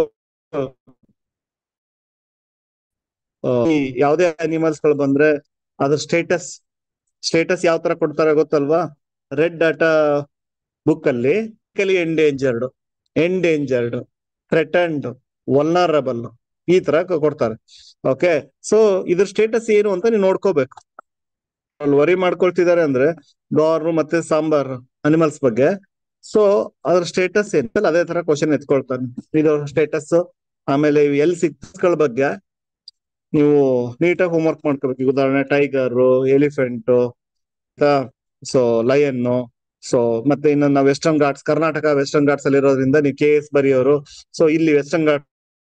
ಯಾವುದೇ ಅನಿಮಲ್ಸ್ ಗಳು ಬಂದ್ರೆ ಅದ್ರ ಸ್ಟೇಟಸ್ ಸ್ಟೇಟಸ್ ಯಾವ ತರ ಕೊಡ್ತಾರೆ ಗೊತ್ತಲ್ವಾ ರೆಡ್ ಡಾಟಾ ಬುಕ್ ಅಲ್ಲಿ ಕಲಿ ಎಂಡೇಂಜರ್ಡ್ ಎಂಡೇಂಜರ್ಡ್ ಥ್ರೆಟನ್ಡ್ ವಲ್ನರಬಲ್ ಈ ತರ ಕ- ಕೊಡ್ತಾರೆ ಓಕೆ ಸೊ ಇದ್ರ ಸ್ಟೇಟಸ್ ಏನು ಅಂತ ನೀವು ನೋಡ್ಕೋಬೇಕು ಅಲ್ಲಿ ವರಿ ಮಾಡ್ಕೊಳ್ತಿದ್ದಾರೆ ಅಂದ್ರೆ ಗೌರ್ ಮತ್ತೆ ಸಾಂಬಾರ್ ಅನಿಮಲ್ಸ್ ಬಗ್ಗೆ ಸೊ ಅದ್ರ ಸ್ಟೇಟಸ್ ಏನ್ ಅದೇ ತರ ಕ್ವಶನ್ ಎತ್ಕೊಳ್ತಾನೆ ಇದು ಸ್ಟೇಟಸ್ ಆಮೇಲೆ ಇವು ಎಲ್ ಸಿಕ್ಸ್ಗಳ ಬಗ್ಗೆ ನೀವು ನೀಟಾಗಿ ಹೋಮ್ವರ್ಕ್ ಮಾಡ್ಕೋಬೇಕು ಈಗ ಉದಾಹರಣೆ tiger elephant so lion so ಮತ್ತೆ ಇನ್ನು ನಾವು western ghats Karnataka western ghats ಅಲ್ಲಿ ಇರೋದ್ರಿಂದ ನೀವು ಕೆ ಎಸ್ ಬರೆಯೋರು ಸೊ ಇಲ್ಲಿ ವೆಸ್ಟರ್ನ್ ಘಾಟ್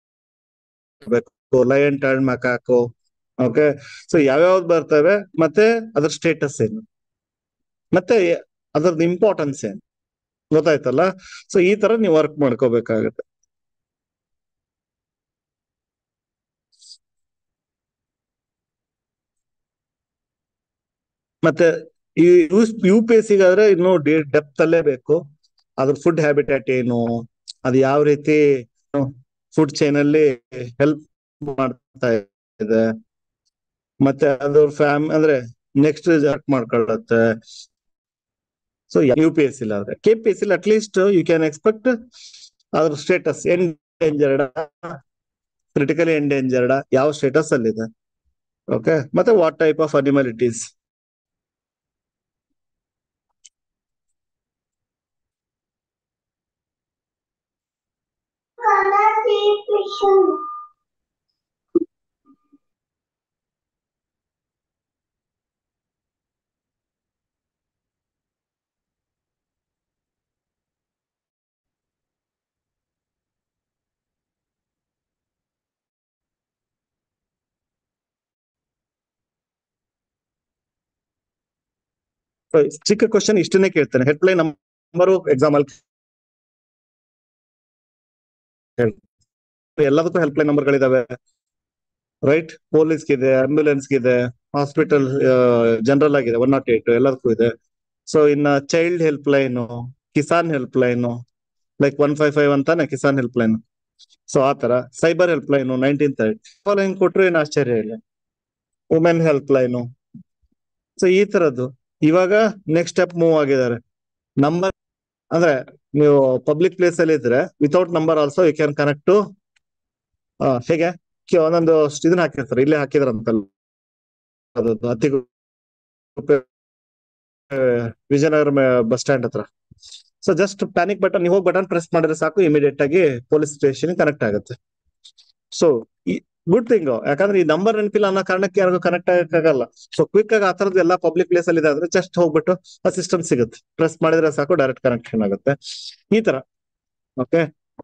ಬೇಕು lion tailed macaque okay so ಯಾವ್ಯಾವ್ದು ಬರ್ತವೆ ಮತ್ತೆ ಅದ್ರ ಸ್ಟೇಟಸ್ ಏನು ಮತ್ತೆ ಅದ್ರದ್ದು ಇಂಪಾರ್ಟೆನ್ಸ್ ಏನು ಗೊತ್ತಾಯ್ತಲ್ಲ ಸೊ ಈ ತರ ನೀವು ವರ್ಕ್ ಮಾಡ್ಕೋಬೇಕಾಗತ್ತೆ ಮತ್ತೆ ಈ ಯು ಪಿ ಎಸ್ ಸಿಗಾದ್ರೆ ಇನ್ನು ಡೆಪ್ತ್ ಅಲ್ಲೇ ಬೇಕು ಅದ್ರ ಫುಡ್ ಹ್ಯಾಬಿಟ್ಯಾಟ್ ಏನು ಅದು ಯಾವ ರೀತಿ ಫುಡ್ ಚೈನ್ ಅಲ್ಲಿ ಹೆಲ್ಪ್ ಮಾಡ್ತಾ ಇದೆ ಮತ್ತೆ ಅದ್ರ ಫ್ಯಾಮ್ ಅಂದ್ರೆ ನೆಕ್ಸ್ಟ್ ಮಾಡ್ಕೊಳ್ಳುತ್ತೆ ಸೊ ಯು ಪಿ ಎಸ್ ಇಲ್ಲ ಆದ್ರೆ ಕೆ ಪಿ ಎಸ್ ಇಲ್ಲ ಅಟ್ಲೀಸ್ಟ್ ಯು ಕ್ಯಾನ್ ಎಕ್ಸ್ಪೆಕ್ಟ್ ಅದ್ರ ಸ್ಟೇಟಸ್ ಎಂಡೇಂಜರ್ಡ್ ಕ್ರಿಟಿಕಲಿ ಎಂಡೇಂಜರ್ಡ್ ಯಾವ ಸ್ಟೇಟಸ್ ಅಲ್ಲಿ ಇದೆ ಓಕೆ ಮತ್ತೆ what type of animal it is ಚಿಕ್ಕ ಕ್ವಶನ್ ಇಷ್ಟನ್ನೇ ಕೇಳ್ತೇನೆ ಹೆಲ್ಪ್ ಲೈನ್ ನಂಬರು ಎಕ್ಸಾಮ್ ಅಲ್ಲಿ ಎಲ್ಲದಕ್ಕೂ ಹೆಲ್ಪ್ ಲೈನ್ ನಂಬರ್ಗಳಿದಾವೆ ರೈಟ್ ಪೊಲೀಸ್ಗಿದೆ ಆಂಬ್ಯುಲೆನ್ಸ್ಗಿದೆ ಹಾಸ್ಪಿಟಲ್ ಜನರಲ್ ಆಗಿದೆ ಒನ್ ನಾಟ್ ಏಟ್ ಎಲ್ಲದಕ್ಕೂ ಇದೆ ಸೊ ಇನ್ನ child help line Kisan help line like one five five ಅಂತಾನೆ ಕಿಸಾನ್ ಹೆಲ್ಪ್ ಲೈನ್ ಸೊ ಆ ತರ cyber help line nineteen thirty following ಕೊಟ್ರು ಏನು ಆಶ್ಚರ್ಯ ಇಲ್ಲ ವುಮೆನ್ ಹೆಲ್ಪ್ ಲೈನು ಸೊ ಈ ತರದ್ದು ಇವಾಗ ನೆಕ್ಸ್ಟ್ ಸ್ಟೆಪ್ ಮೂವ್ ಆಗಿದ್ದಾರೆ ನಂಬರ್ ಅಂದ್ರೆ ನೀವು ಪಬ್ಲಿಕ್ ಪ್ಲೇಸ್ ಅಲ್ಲಿ ಇದ್ರೆ without number also you can connect to ಹೇಗೆ ಕೆ- ಒಂದೊಂದು ಇದನ್ನ ಹಾಕಿರ್ತಾರೆ ಇಲ್ಲೇ ಹಾಕಿದ್ರಂತಲ್ಲ ಅದು ಅತಿ ವಿಜಯನಗರ ಬಸ್ ಸ್ಟ್ಯಾಂಡ್ ಹತ್ರ ಸೊ ಜಸ್ಟ್ ಪ್ಯಾನಿಕ್ ಬಟನ್ ನೀವು ಹೋಗಿ ಬಟನ್ ಪ್ರೆಸ್ ಮಾಡಿದ್ರೆ ಸಾಕು ಇಮಿಡಿಯೇಟ್ ಆಗಿ ಪೊಲೀಸ್ ಸ್ಟೇಷನ್ ಕನೆಕ್ಟ್ ಆಗುತ್ತೆ ಸೊ ಗುಡ್ ಥಿಂಗ್ ಯಾಕಂದ್ರೆ ಈ ನಂಬರ್ ನೆನಪಿಲ್ಲ ಅನ್ನೋ ಕಾರಣಕ್ಕೆ ಯಾರಿಗೂ ಕನೆಕ್ಟ್ ಆಗಕ್ಕಾಗಲ್ಲ ಸೊ ಕ್ವಿಕ್ ಆಗಿ ಆ ತರದ್ದು ಎಲ್ಲ ಪಬ್ಲಿಕ್ ಪ್ಲೇಸ್ ಅಲ್ಲಿ ಇದೆ ಅಂದ್ರೆ ಜಸ್ಟ್ ಹೋಗ್ಬಿಟ್ಟು ಆ ಸಿಸ್ಟಮ್ ಸಿಗುತ್ತೆ ಪ್ರೆಸ್ ಮಾಡಿದ್ರೆ ಸಾಕು ಡೈರೆಕ್ಟ್ ಕನೆಕ್ಷನ್ ಆಗುತ್ತೆ ಈ ತರ ಓಕೆ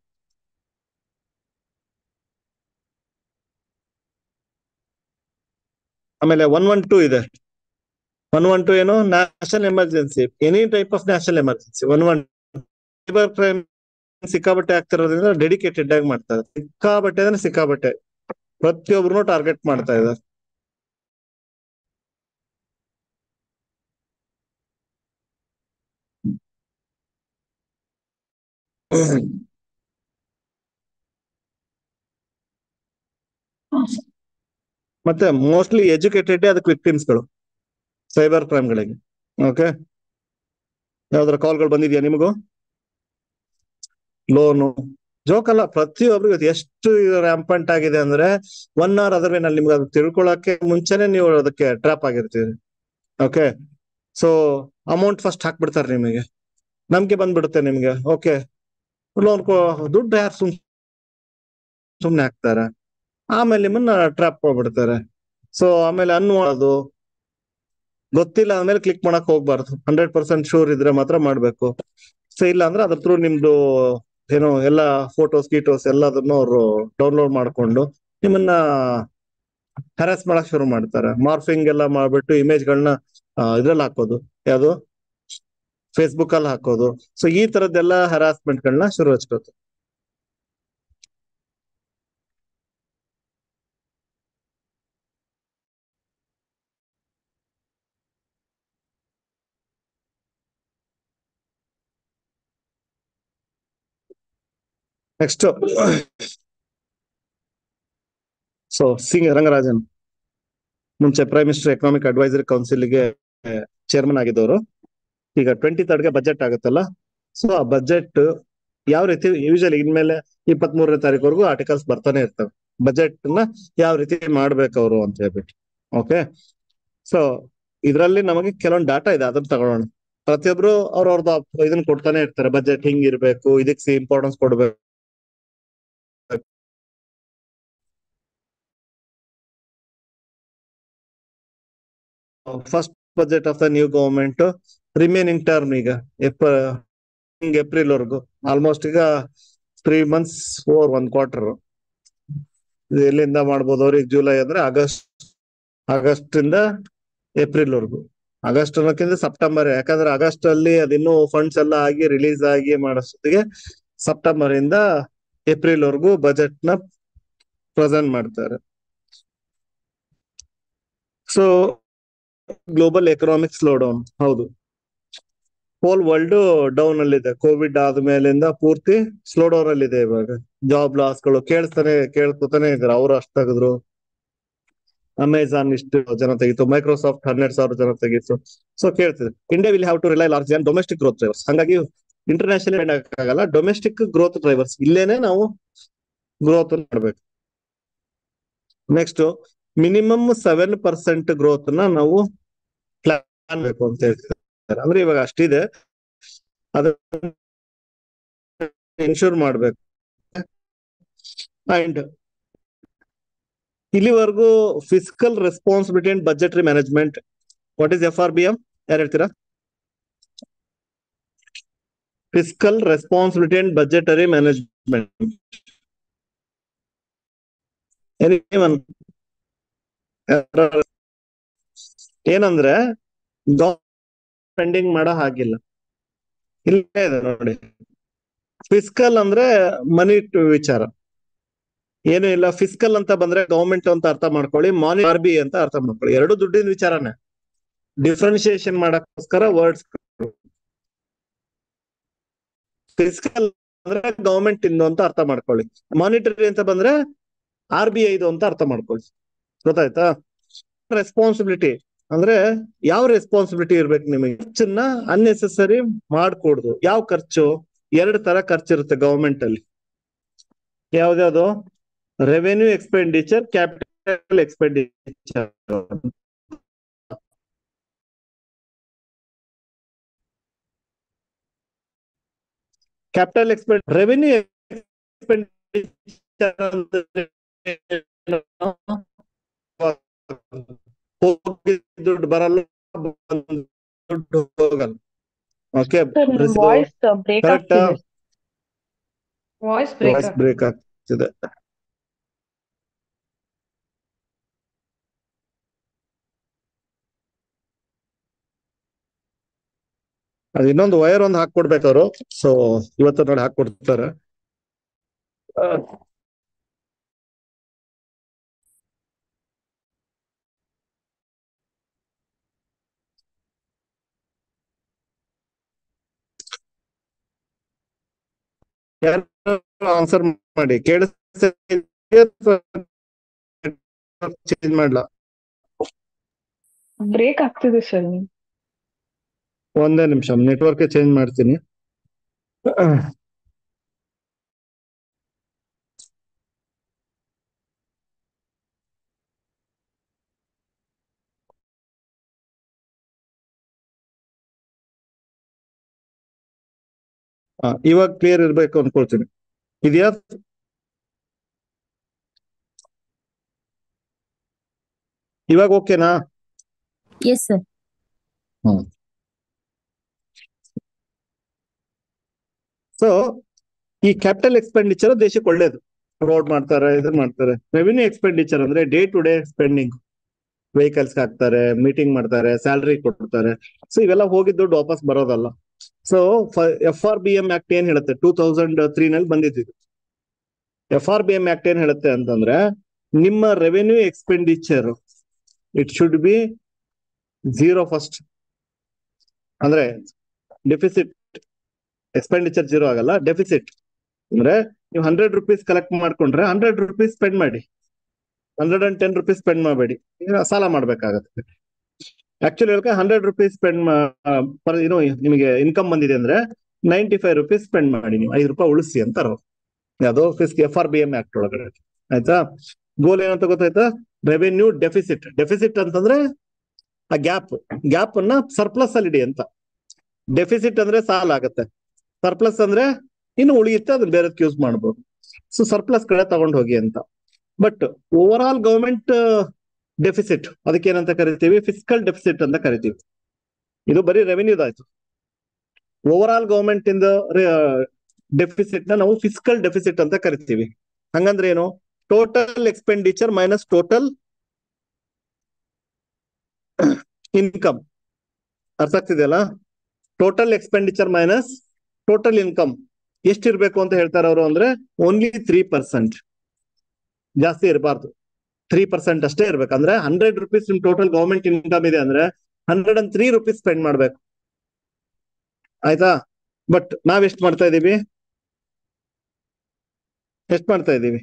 ಆಮೇಲೆ ಒನ್ ಒನ್ ಟೂ ಇದೆ ಒನ್ ಒನ್ ಟು ಏನು national emergency any type of national emergency one one cyber crime ಸಿಕ್ಕಾಬಟ್ಟೆ ಆಗ್ತಿರೋದ್ರಿಂದ ಡೆಡಿಕೇಟೆಡ್ ಆಗಿ ಮಾಡ್ತಾರೆ ಸಿಕ್ಕಾಬಟ್ಟೆ ಅಂದ್ರೆ ಸಿಕ್ಕಾಬಟ್ಟೆ ಪ್ರತಿಯೊಬ್ರು ಟಾರ್ಗೆಟ್ ಮಾಡ್ತಾ ಇದ್ದಾರೆ ಮತ್ತೆ ಮೋಸ್ಟ್ಲಿ ಎಜುಕೇಟೆಡ್ ಅದಕ್ಕೆ ವಿಕ್ಟಿಮ್ಸ್ಗಳು ಸೈಬರ್ ಕ್ರೈಮ್ಗಳಿಗೆ ಓಕೆ ಯಾವ್ದಾರ ಕಾಲ್ಗಳು ಬಂದಿದ್ಯಾ ನಿಮಗೂ ಲೋನು ಜೋಕ್ ಅಲ್ಲ ಪ್ರತಿಯೊಬ್ರು ಇವತ್ತು ಎಷ್ಟು ರ್ಯಾಂಪಂಟ್ ಆಗಿದೆ ಅಂದ್ರೆ ಒನ್ ಅವರ್ ಅದರ್ ನಲ್ಲಿ ನಿಮ್ಗೆ ಅದು ತಿಳ್ಕೊಳಕ್ಕೆ ಮುಂಚೆನೆ ನೀವು ಅದಕ್ಕೆ ಟ್ರಾಪ್ ಆಗಿರ್ತೀರಿ ಓಕೆ ಸೊ ಅಮೌಂಟ್ ಫಸ್ಟ್ ಹಾಕ್ಬಿಡ್ತಾರೆ ನಿಮಗೆ ನಮ್ಗೆ ಬಂದ್ಬಿಡುತ್ತೆ ನಿಮ್ಗೆ ಓಕೆ ಲೋನ್ ದುಡ್ಡು ಯಾರು ಸುಮ್ ಸುಮ್ನೆ ಹಾಕ್ತಾರೆ ಆಮೇಲೆ ನಿಮ್ಮನ್ನ ಟ್ರಾಪ್ ಮಾಡ್ಬಿಡ್ತಾರೆ ಸೊ ಆಮೇಲೆ ಅನ್ವಾಡೋದು ಗೊತ್ತಿಲ್ಲ ಆಮೇಲೆ ಕ್ಲಿಕ್ ಮಾಡಕ್ ಹೋಗ್ಬಾರ್ದು ಹಂಡ್ರೆಡ್ ಪರ್ಸೆಂಟ್ ಶೂರ್ ಇದ್ರೆ ಮಾತ್ರ ಮಾಡ್ಬೇಕು ಸೊ ಇಲ್ಲ ಅಂದ್ರೆ ಅದ್ರ ಥ್ರೂ ನಿಮ್ದು ಏನೋ ಎಲ್ಲ ಫೋಟೋಸ್ ಗೀಟೋಸ್ ಎಲ್ಲದನ್ನು ಅವರು ಡೌನ್ಲೋಡ್ ಮಾಡ್ಕೊಂಡು ನಿಮ್ಮನ್ನ ಹರಾಸ್ ಮಾಡಕ್ ಶುರು ಮಾಡ್ತಾರೆ ಮಾರ್ಫಿಂಗ್ ಎಲ್ಲ ಮಾಡ್ಬಿಟ್ಟು ಇಮೇಜ್ಗಳನ್ನ ಇದ್ರಲ್ಲಿ ಹಾಕೋದು ಯಾವುದು ಫೇಸ್ಬುಕ್ ಅಲ್ಲಿ ಹಾಕೋದು ಸೊ ಈ ತರದ್ದೆಲ್ಲ ಹರಾಸ್ಮೆಂಟ್ ಗಳನ್ನ ಶುರು ಹಚ್ಕೋದು ನೆಕ್ಸ್ಟ್ ಸೊ ಸಿಂಗ್ ರಂಗರಾಜನ್ ಮುಂಚೆ ಪ್ರೈಮ್ ಮಿನಿಸ್ಟರ್ ಎಕನಾಮಿಕ್ ಅಡ್ವೈಸರಿ ಕೌನ್ಸಿಲ್ಗೆ ಚೇರ್ಮನ್ ಆಗಿದ್ದವರು ಈಗ ಟ್ವೆಂಟಿ ಗೆ ಬಜೆಟ್ ಆಗುತ್ತಲ್ಲ ಸೊ ಆ ಬಜೆಟ್ ಯಾವ ರೀತಿ ಯೂಶಲಿ ಇನ್ಮೇಲೆ ಇಪ್ಪತ್ತ್ ಮೂರನೇ ತಾರೀಕುವರೆಗೂ ಆರ್ಟಿಕಲ್ಸ್ ಬರ್ತಾನೆ ಇರ್ತವೆ ಬಜೆಟ್ ನ ಯಾವ ರೀತಿ ಮಾಡ್ಬೇಕು ಅವರು ಅಂತ ಹೇಳ್ಬಿಟ್ಟು ಓಕೆ ಸೊ ಇದರಲ್ಲಿ ನಮಗೆ ಕೆಲವೊಂದು ಡಾಟಾ ಇದೆ ಅದನ್ನ ತಗೊಳ್ಳೋಣ ಪ್ರತಿಯೊಬ್ರು ಅವ್ರವ್ರದ್ದು ಇದನ್ನ ಕೊಡ್ತಾನೆ ಇರ್ತಾರೆ ಬಜೆಟ್ ಹಿಂಗ್ ಇರ್ಬೇಕು ಇದಕ್ಕೆ ಇಂಪಾರ್ಟೆನ್ಸ್ ಕೊಡ್ಬೇಕು first budget of the new government remaining term ಈಗ ಏಪ್ರಿಲ್ ವರೆಗೂ ಆಲ್ಮೋಸ್ಟ್ ಈಗ ತ್ರೀ ಮಂತ್ಸ್ ಫೋರ್ ಒಂದ್ ಕ್ವಾರ್ಟರ್ ಎಲ್ಲಿಂದ ಮಾಡ್ಬೋದು ಅವ್ರಿಗೆ ಜುಲೈ ಅಂದ್ರೆ ಆಗಸ್ಟ್ ಆಗಸ್ಟ್ ಇಂದ ಏಪ್ರಿಲ್ ವರೆಗೂ ಆಗಸ್ಟ್ ಅನ್ನೋಕ್ಕಿಂತ ಸೆಪ್ಟೆಂಬರ್ ಯಾಕಂದ್ರೆ ಆಗಸ್ಟ್ ಅಲ್ಲಿ ಅದಿನ್ನೂ ಫಂಡ್ಸ್ ಎಲ್ಲ ಆಗಿ ರಿಲೀಸ್ ಆಗಿ ಮಾಡೋಷ್ಟೊತ್ತಿಗೆ ಸೆಪ್ಟೆಂಬರ್ ಇಂದ ಏಪ್ರಿಲ್ ವರೆಗೂ ಬಜೆಟ್ ನ ಪ್ರೆಸೆಂಟ್ ಮಾಡ್ತಾರೆ so global economic slow down ಹೌದು ಹೋಲ್ ವರ್ಲ್ಡ್ ಡೌನ್ ಅಲ್ಲಿ ಇದೆ ಕೋವಿಡ್ ಆದ್ಮೇಲಿಂದ ಪೂರ್ತಿ ಸ್ಲೋ ಡೌನ್ ಅಲ್ಲಿ ಇದೆ ಇವಾಗ ಜಾಬ್ ಲಾಸ್ ಗಳು ಕೇಳ್ತಾನೆ ಕೇಳ್ಕೊತಾನೆ ಇದಾರೆ ಅವ್ರು ಅಷ್ಟ್ ತೆಗೆದ್ರು ಅಮೆಝಾನ್ ಇಷ್ಟು ಜನ ತೆಗಿತು ಮೈಕ್ರೋಸಾಫ್ಟ್ ಹನ್ನೆರಡು ಸಾವಿರ ಜನ ತೆಗಿತು ಸೊ ಕೇಳ್ತಿದೆ India will have to rely large on domestic growth drivers ಹಂಗಾಗಿ ಇಂಟರ್ನ್ಯಾಷನಲ್ ಆಗಲ್ಲ ಡೊಮೆಸ್ಟಿಕ್ ಗ್ರೋತ್ ಡ್ರೈವರ್ಸ್ ಇಲ್ಲೇನೆ ನಾವು ಗ್ರೋತ್ ಮಾಡ್ಬೇಕು next minimum seven percent growth ನ ನಾವು ಪ್ಲಾನ್ ಬೇಕು ಅಂತ ಹೇಳ್ತಿದ್ದಾರೆ ಅಂದ್ರೆ ಇವಾಗ ಅಷ್ಟಿದೆ ಅದ ಇನ್ಶೂರ್ ಮಾಡ್ಬೇಕು ಅಂಡ್ ಇಲ್ಲಿವರೆಗೂ physical responsibility and budgetary management what is F R B M ಯಾರು ಹೇಳ್ತೀರಾ physical responsibility and budgetary management ಏನಂದ್ರೆ ಸ್ಪೆಂಡಿಂಗ್ ಮಾಡೋ ಹಾಗಿಲ್ಲ ಇಲ್ಲೇ ಇದೆ ನೋಡಿ ಫಿಸ್ಕಲ್ ಅಂದ್ರೆ ಮನಿ ವಿಚಾರ ಏನು ಇಲ್ಲ ಫಿಸ್ಕಲ್ ಅಂತ ಬಂದ್ರೆ ಗವರ್ಮೆಂಟ್ ಅಂತ ಅರ್ಥ ಮಾಡ್ಕೊಳ್ಳಿ ಮಾನಿ ಆರ್ ಬಿ ಅಂತ ಅರ್ಥ ಮಾಡ್ಕೊಳ್ಳಿ ಎರಡು ದುಡ್ಡಿನ ವಿಚಾರನೇ ಡಿಫ್ರೆನ್ಶಿಯೇಷನ್ ಮಾಡಕ್ಕೋಸ್ಕರ ವರ್ಡ್ಸ್ ಫಿಸ್ಕಲ್ ಅಂದ್ರೆ ಗವರ್ಮೆಂಟ್ ಇಂದು ಅಂತ ಅರ್ಥ ಮಾಡ್ಕೊಳ್ಳಿ ಮಾನಿಟರಿ ಅಂತ ಬಂದ್ರೆ ಆರ್ ಬಿ ಐದು ಅಂತ ಅರ್ಥ ಮಾಡ್ಕೊಳ್ಳಿ ಗೊತ್ತಾಯ್ತಾ ರೆಸ್ಪಾನ್ಸಿಬಿಲಿಟಿ ಅಂದ್ರೆ ಯಾವ ರೆಸ್ಪಾನ್ಸಿಬಿಲಿಟಿ ಇರ್ಬೇಕು ನಿಮಗೆ ಖರ್ಚನ್ನ ಅನ್ನೆಸೆಸರಿ ಮಾಡ್ಕೊಡುದು ಯಾವ ಖರ್ಚು ಎರಡು ತರ ಖರ್ಚಿರುತ್ತೆ ಗವರ್ಮೆಂಟ್ ಅಲ್ಲಿ ಯಾವ್ದ್ಯಾವ್ದು revenue expenditure capital expenditure capital expend revenue expenditure ಹೋಗಿ ದುಡ್ಡು ಬರಲ್ಲ ದುಡ್ಡು ಹೋಗಲ್ಲ ಓಕೆ ಸರ್ ನಿಮ್ ವಾಯ್ಸ್ ಬ್ರೇಕ್ Correct ಆ? ಆಗ್ತಿದೆ ವಾಯ್ಸ್ ಬ್ರೇಕ್ ವಾಯ್ಸ್ ಬ್ರೇಕ್ ಆಗ್ತಿದೆ ಅದು ಇನ್ನೊಂದು ವೈರ್ ಒಂದು ಹಾಕೊಡ್ಬೇಕು ಅವರು ಸೊ ಇವತ್ತು ನೋಡಿ ಹಾಕೊಡ್ತಾರೆ ಆ, ಯಾರು ಆನ್ಸರ್ ಮಾಡಿ ಚೇಂಜ್ ಮಾಡ್ಲಾ ಬ್ರೇಕ್ ಆಗ್ತಿದೆ ಸರ್ ಒಂದೇ ನಿಮಿಷ ನೆಟ್ವರ್ಕ್ ಚೇಂಜ್ ಮಾಡ್ತೀನಿ ಹಾ, ಇವಾಗ ಕ್ಲಿಯರ್ ಇರ್ಬೇಕು ಅನ್ಕೊಳ್ತೀನಿ ಇದೆಯಾ ಇವಾಗ ಓಕೆನಾ ಎಸ್ ಸರ್ ಸೊ ಈ ಕ್ಯಾಪಿಟಲ್ ಎಕ್ಸ್ಪೆಂಡಿಚರ್ ದೇಶಕ್ಕೆ ಒಳ್ಳೇದು ರೋಡ್ ಮಾಡ್ತಾರೆ ಇದನ್ನ ಮಾಡ್ತಾರೆ ರೆವಿನ್ಯೂ ಎಕ್ಸ್ಪೆಂಡಿಚರ್ ಅಂದ್ರೆ day to day spending vehicles ಹಾಕ್ತಾರೆ ಮೀಟಿಂಗ್ ಮಾಡ್ತಾರೆ ಸ್ಯಾಲ್ರಿ ಕೊಡ್ತಾರೆ ಸೊ ಇವೆಲ್ಲ ಹೋಗಿದ್ ದುಡ್ಡು ವಾಪಸ್ ಬರೋದಲ್ಲ so F R B M act ಏನ್ ಹೇಳುತ್ತೆ ಟೂ ತೌಸಂಡ್ ತ್ರೀ ನಲ್ಲಿ ಬಂದಿದ್ದು F R B M act ಏನ್ ಹೇಳುತ್ತೆ ಅಂತಂದ್ರೆ ನಿಮ್ಮ revenue expenditure it should be zero first ಅಂದ್ರೆ ಡೆಫಿಸಿಟ್ ಎಕ್ಸ್ಪೆಂಡಿಚರ್ ಜೀರೋ ಆಗಲ್ಲ ಡೆಫಿಸಿಟ್ ಅಂದ್ರೆ ನೀವು ಹಂಡ್ರೆಡ್ ರುಪೀಸ್ ಕಲೆಕ್ಟ್ ಮಾಡ್ಕೊಂಡ್ರೆ ಹಂಡ್ರೆಡ್ ರುಪೀಸ್ ಸ್ಪೆಂಡ್ ಮಾಡಿ hundred and ten rupees spend ಮಾಡಬೇಡಿ ಸಾಲ ಮಾಡ್ಬೇಕಾಗತ್ತೆ ಆಕ್ಚುಲಿ ಹೇಳ್ಕ ಹಂಡ್ರೆಡ್ ರುಪೀಸ್ ಸ್ಪೆಂಡ್ ಪರ್ ಏನು ನಿಮಗೆ ಇನ್ಕಮ್ ಬಂದಿದೆ ಅಂದ್ರೆ ನೈಂಟಿ ಫೈವ್ ರುಪೀಸ್ ಸ್ಪೆಂಡ್ ಮಾಡಿ ನೀವು ಐದು ರೂಪಾಯಿ ಉಳಿಸಿ ಅಂತಾರ ಅದು ಫಿಸ್ F R B M act ಒಳಗಡೆ ಆಯ್ತಾ ಗೋಲ್ ಏನಂತ ಗೊತ್ತಾಯ್ತಾ ರೆವೆನ್ಯೂ ಡೆಫಿಸಿಟ್ ಡೆಫಿಸಿಟ್ ಅಂತಂದ್ರೆ ಆ ಗ್ಯಾಪ್ ಗ್ಯಾಪ್ ಅನ್ನ ಸರ್ಪ್ಲಸ್ ಅಲ್ಲಿ ಇಡಿ ಅಂತ ಡೆಫಿಸಿಟ್ ಅಂದ್ರೆ ಸಾಲ ಆಗತ್ತೆ ಸರ್ಪ್ಲಸ್ ಅಂದ್ರೆ ಇನ್ನು ಉಳಿಯುತ್ತೆ ಅದನ್ನ ಬೇರೆದಕ್ಕೆ ಯೂಸ್ ಮಾಡ್ಬೋದು ಸೊ ಸರ್ಪ್ಲಸ್ ಕಡೆ ತಗೊಂಡು ಹೋಗಿ ಅಂತ but overall government deficit ಅದಕ್ಕೆ ಏನಂತ ಕರಿತೀವಿ ಫಿಸಿಕಲ್ ಡೆಫಿಸಿಟ್ ಅಂತ ಕರಿತೀವಿ ಇದು ಬರೀ ರೆವೆನ್ಯೂದಾಯ್ತು ಓವರ್ ಆಲ್ ಗವರ್ಮೆಂಟ್ ಇಂದ ಡೆಫಿಸಿಟ್ ನ ನಾವು ಫಿಸಿಕಲ್ ಡೆಫಿಸಿಟ್ ಅಂತ ಕರಿತೀವಿ ಹಂಗಂದ್ರೆ ಏನು total expenditure minus total income ಅರ್ಥ ಆಗ್ತಿದೆಯಲ್ಲ total expenditure minus total income ಎಷ್ಟಿರ್ಬೇಕು ಅಂತ ಹೇಳ್ತಾರೆ ಅವರು ಅಂದ್ರೆ ಓನ್ಲಿ ತ್ರೀ ಪರ್ಸೆಂಟ್ ಜಾಸ್ತಿ ಇರಬಾರ್ದು ತ್ರೀ ಪರ್ಸೆಂಟ್ ಅಷ್ಟೇ ಇರ್ಬೇಕು ಅಂದ್ರೆ ಹಂಡ್ರೆಡ್ ರುಪೀಸ್ ನಿಮ್ ಟೋಟಲ್ ಗವರ್ಮೆಂಟ್ ಇನ್ಕಮ್ ಇದೆ ಅಂದ್ರೆ hundred and three rupees spend ಮಾಡ್ಬೇಕು ಆಯ್ತಾ ಬಟ್ ನಾವ್ ಎಷ್ಟ್ ಮಾಡ್ತಾ ಇದೀವಿ ಎಷ್ಟ್ ಮಾಡ್ತಾ ಇದೀವಿ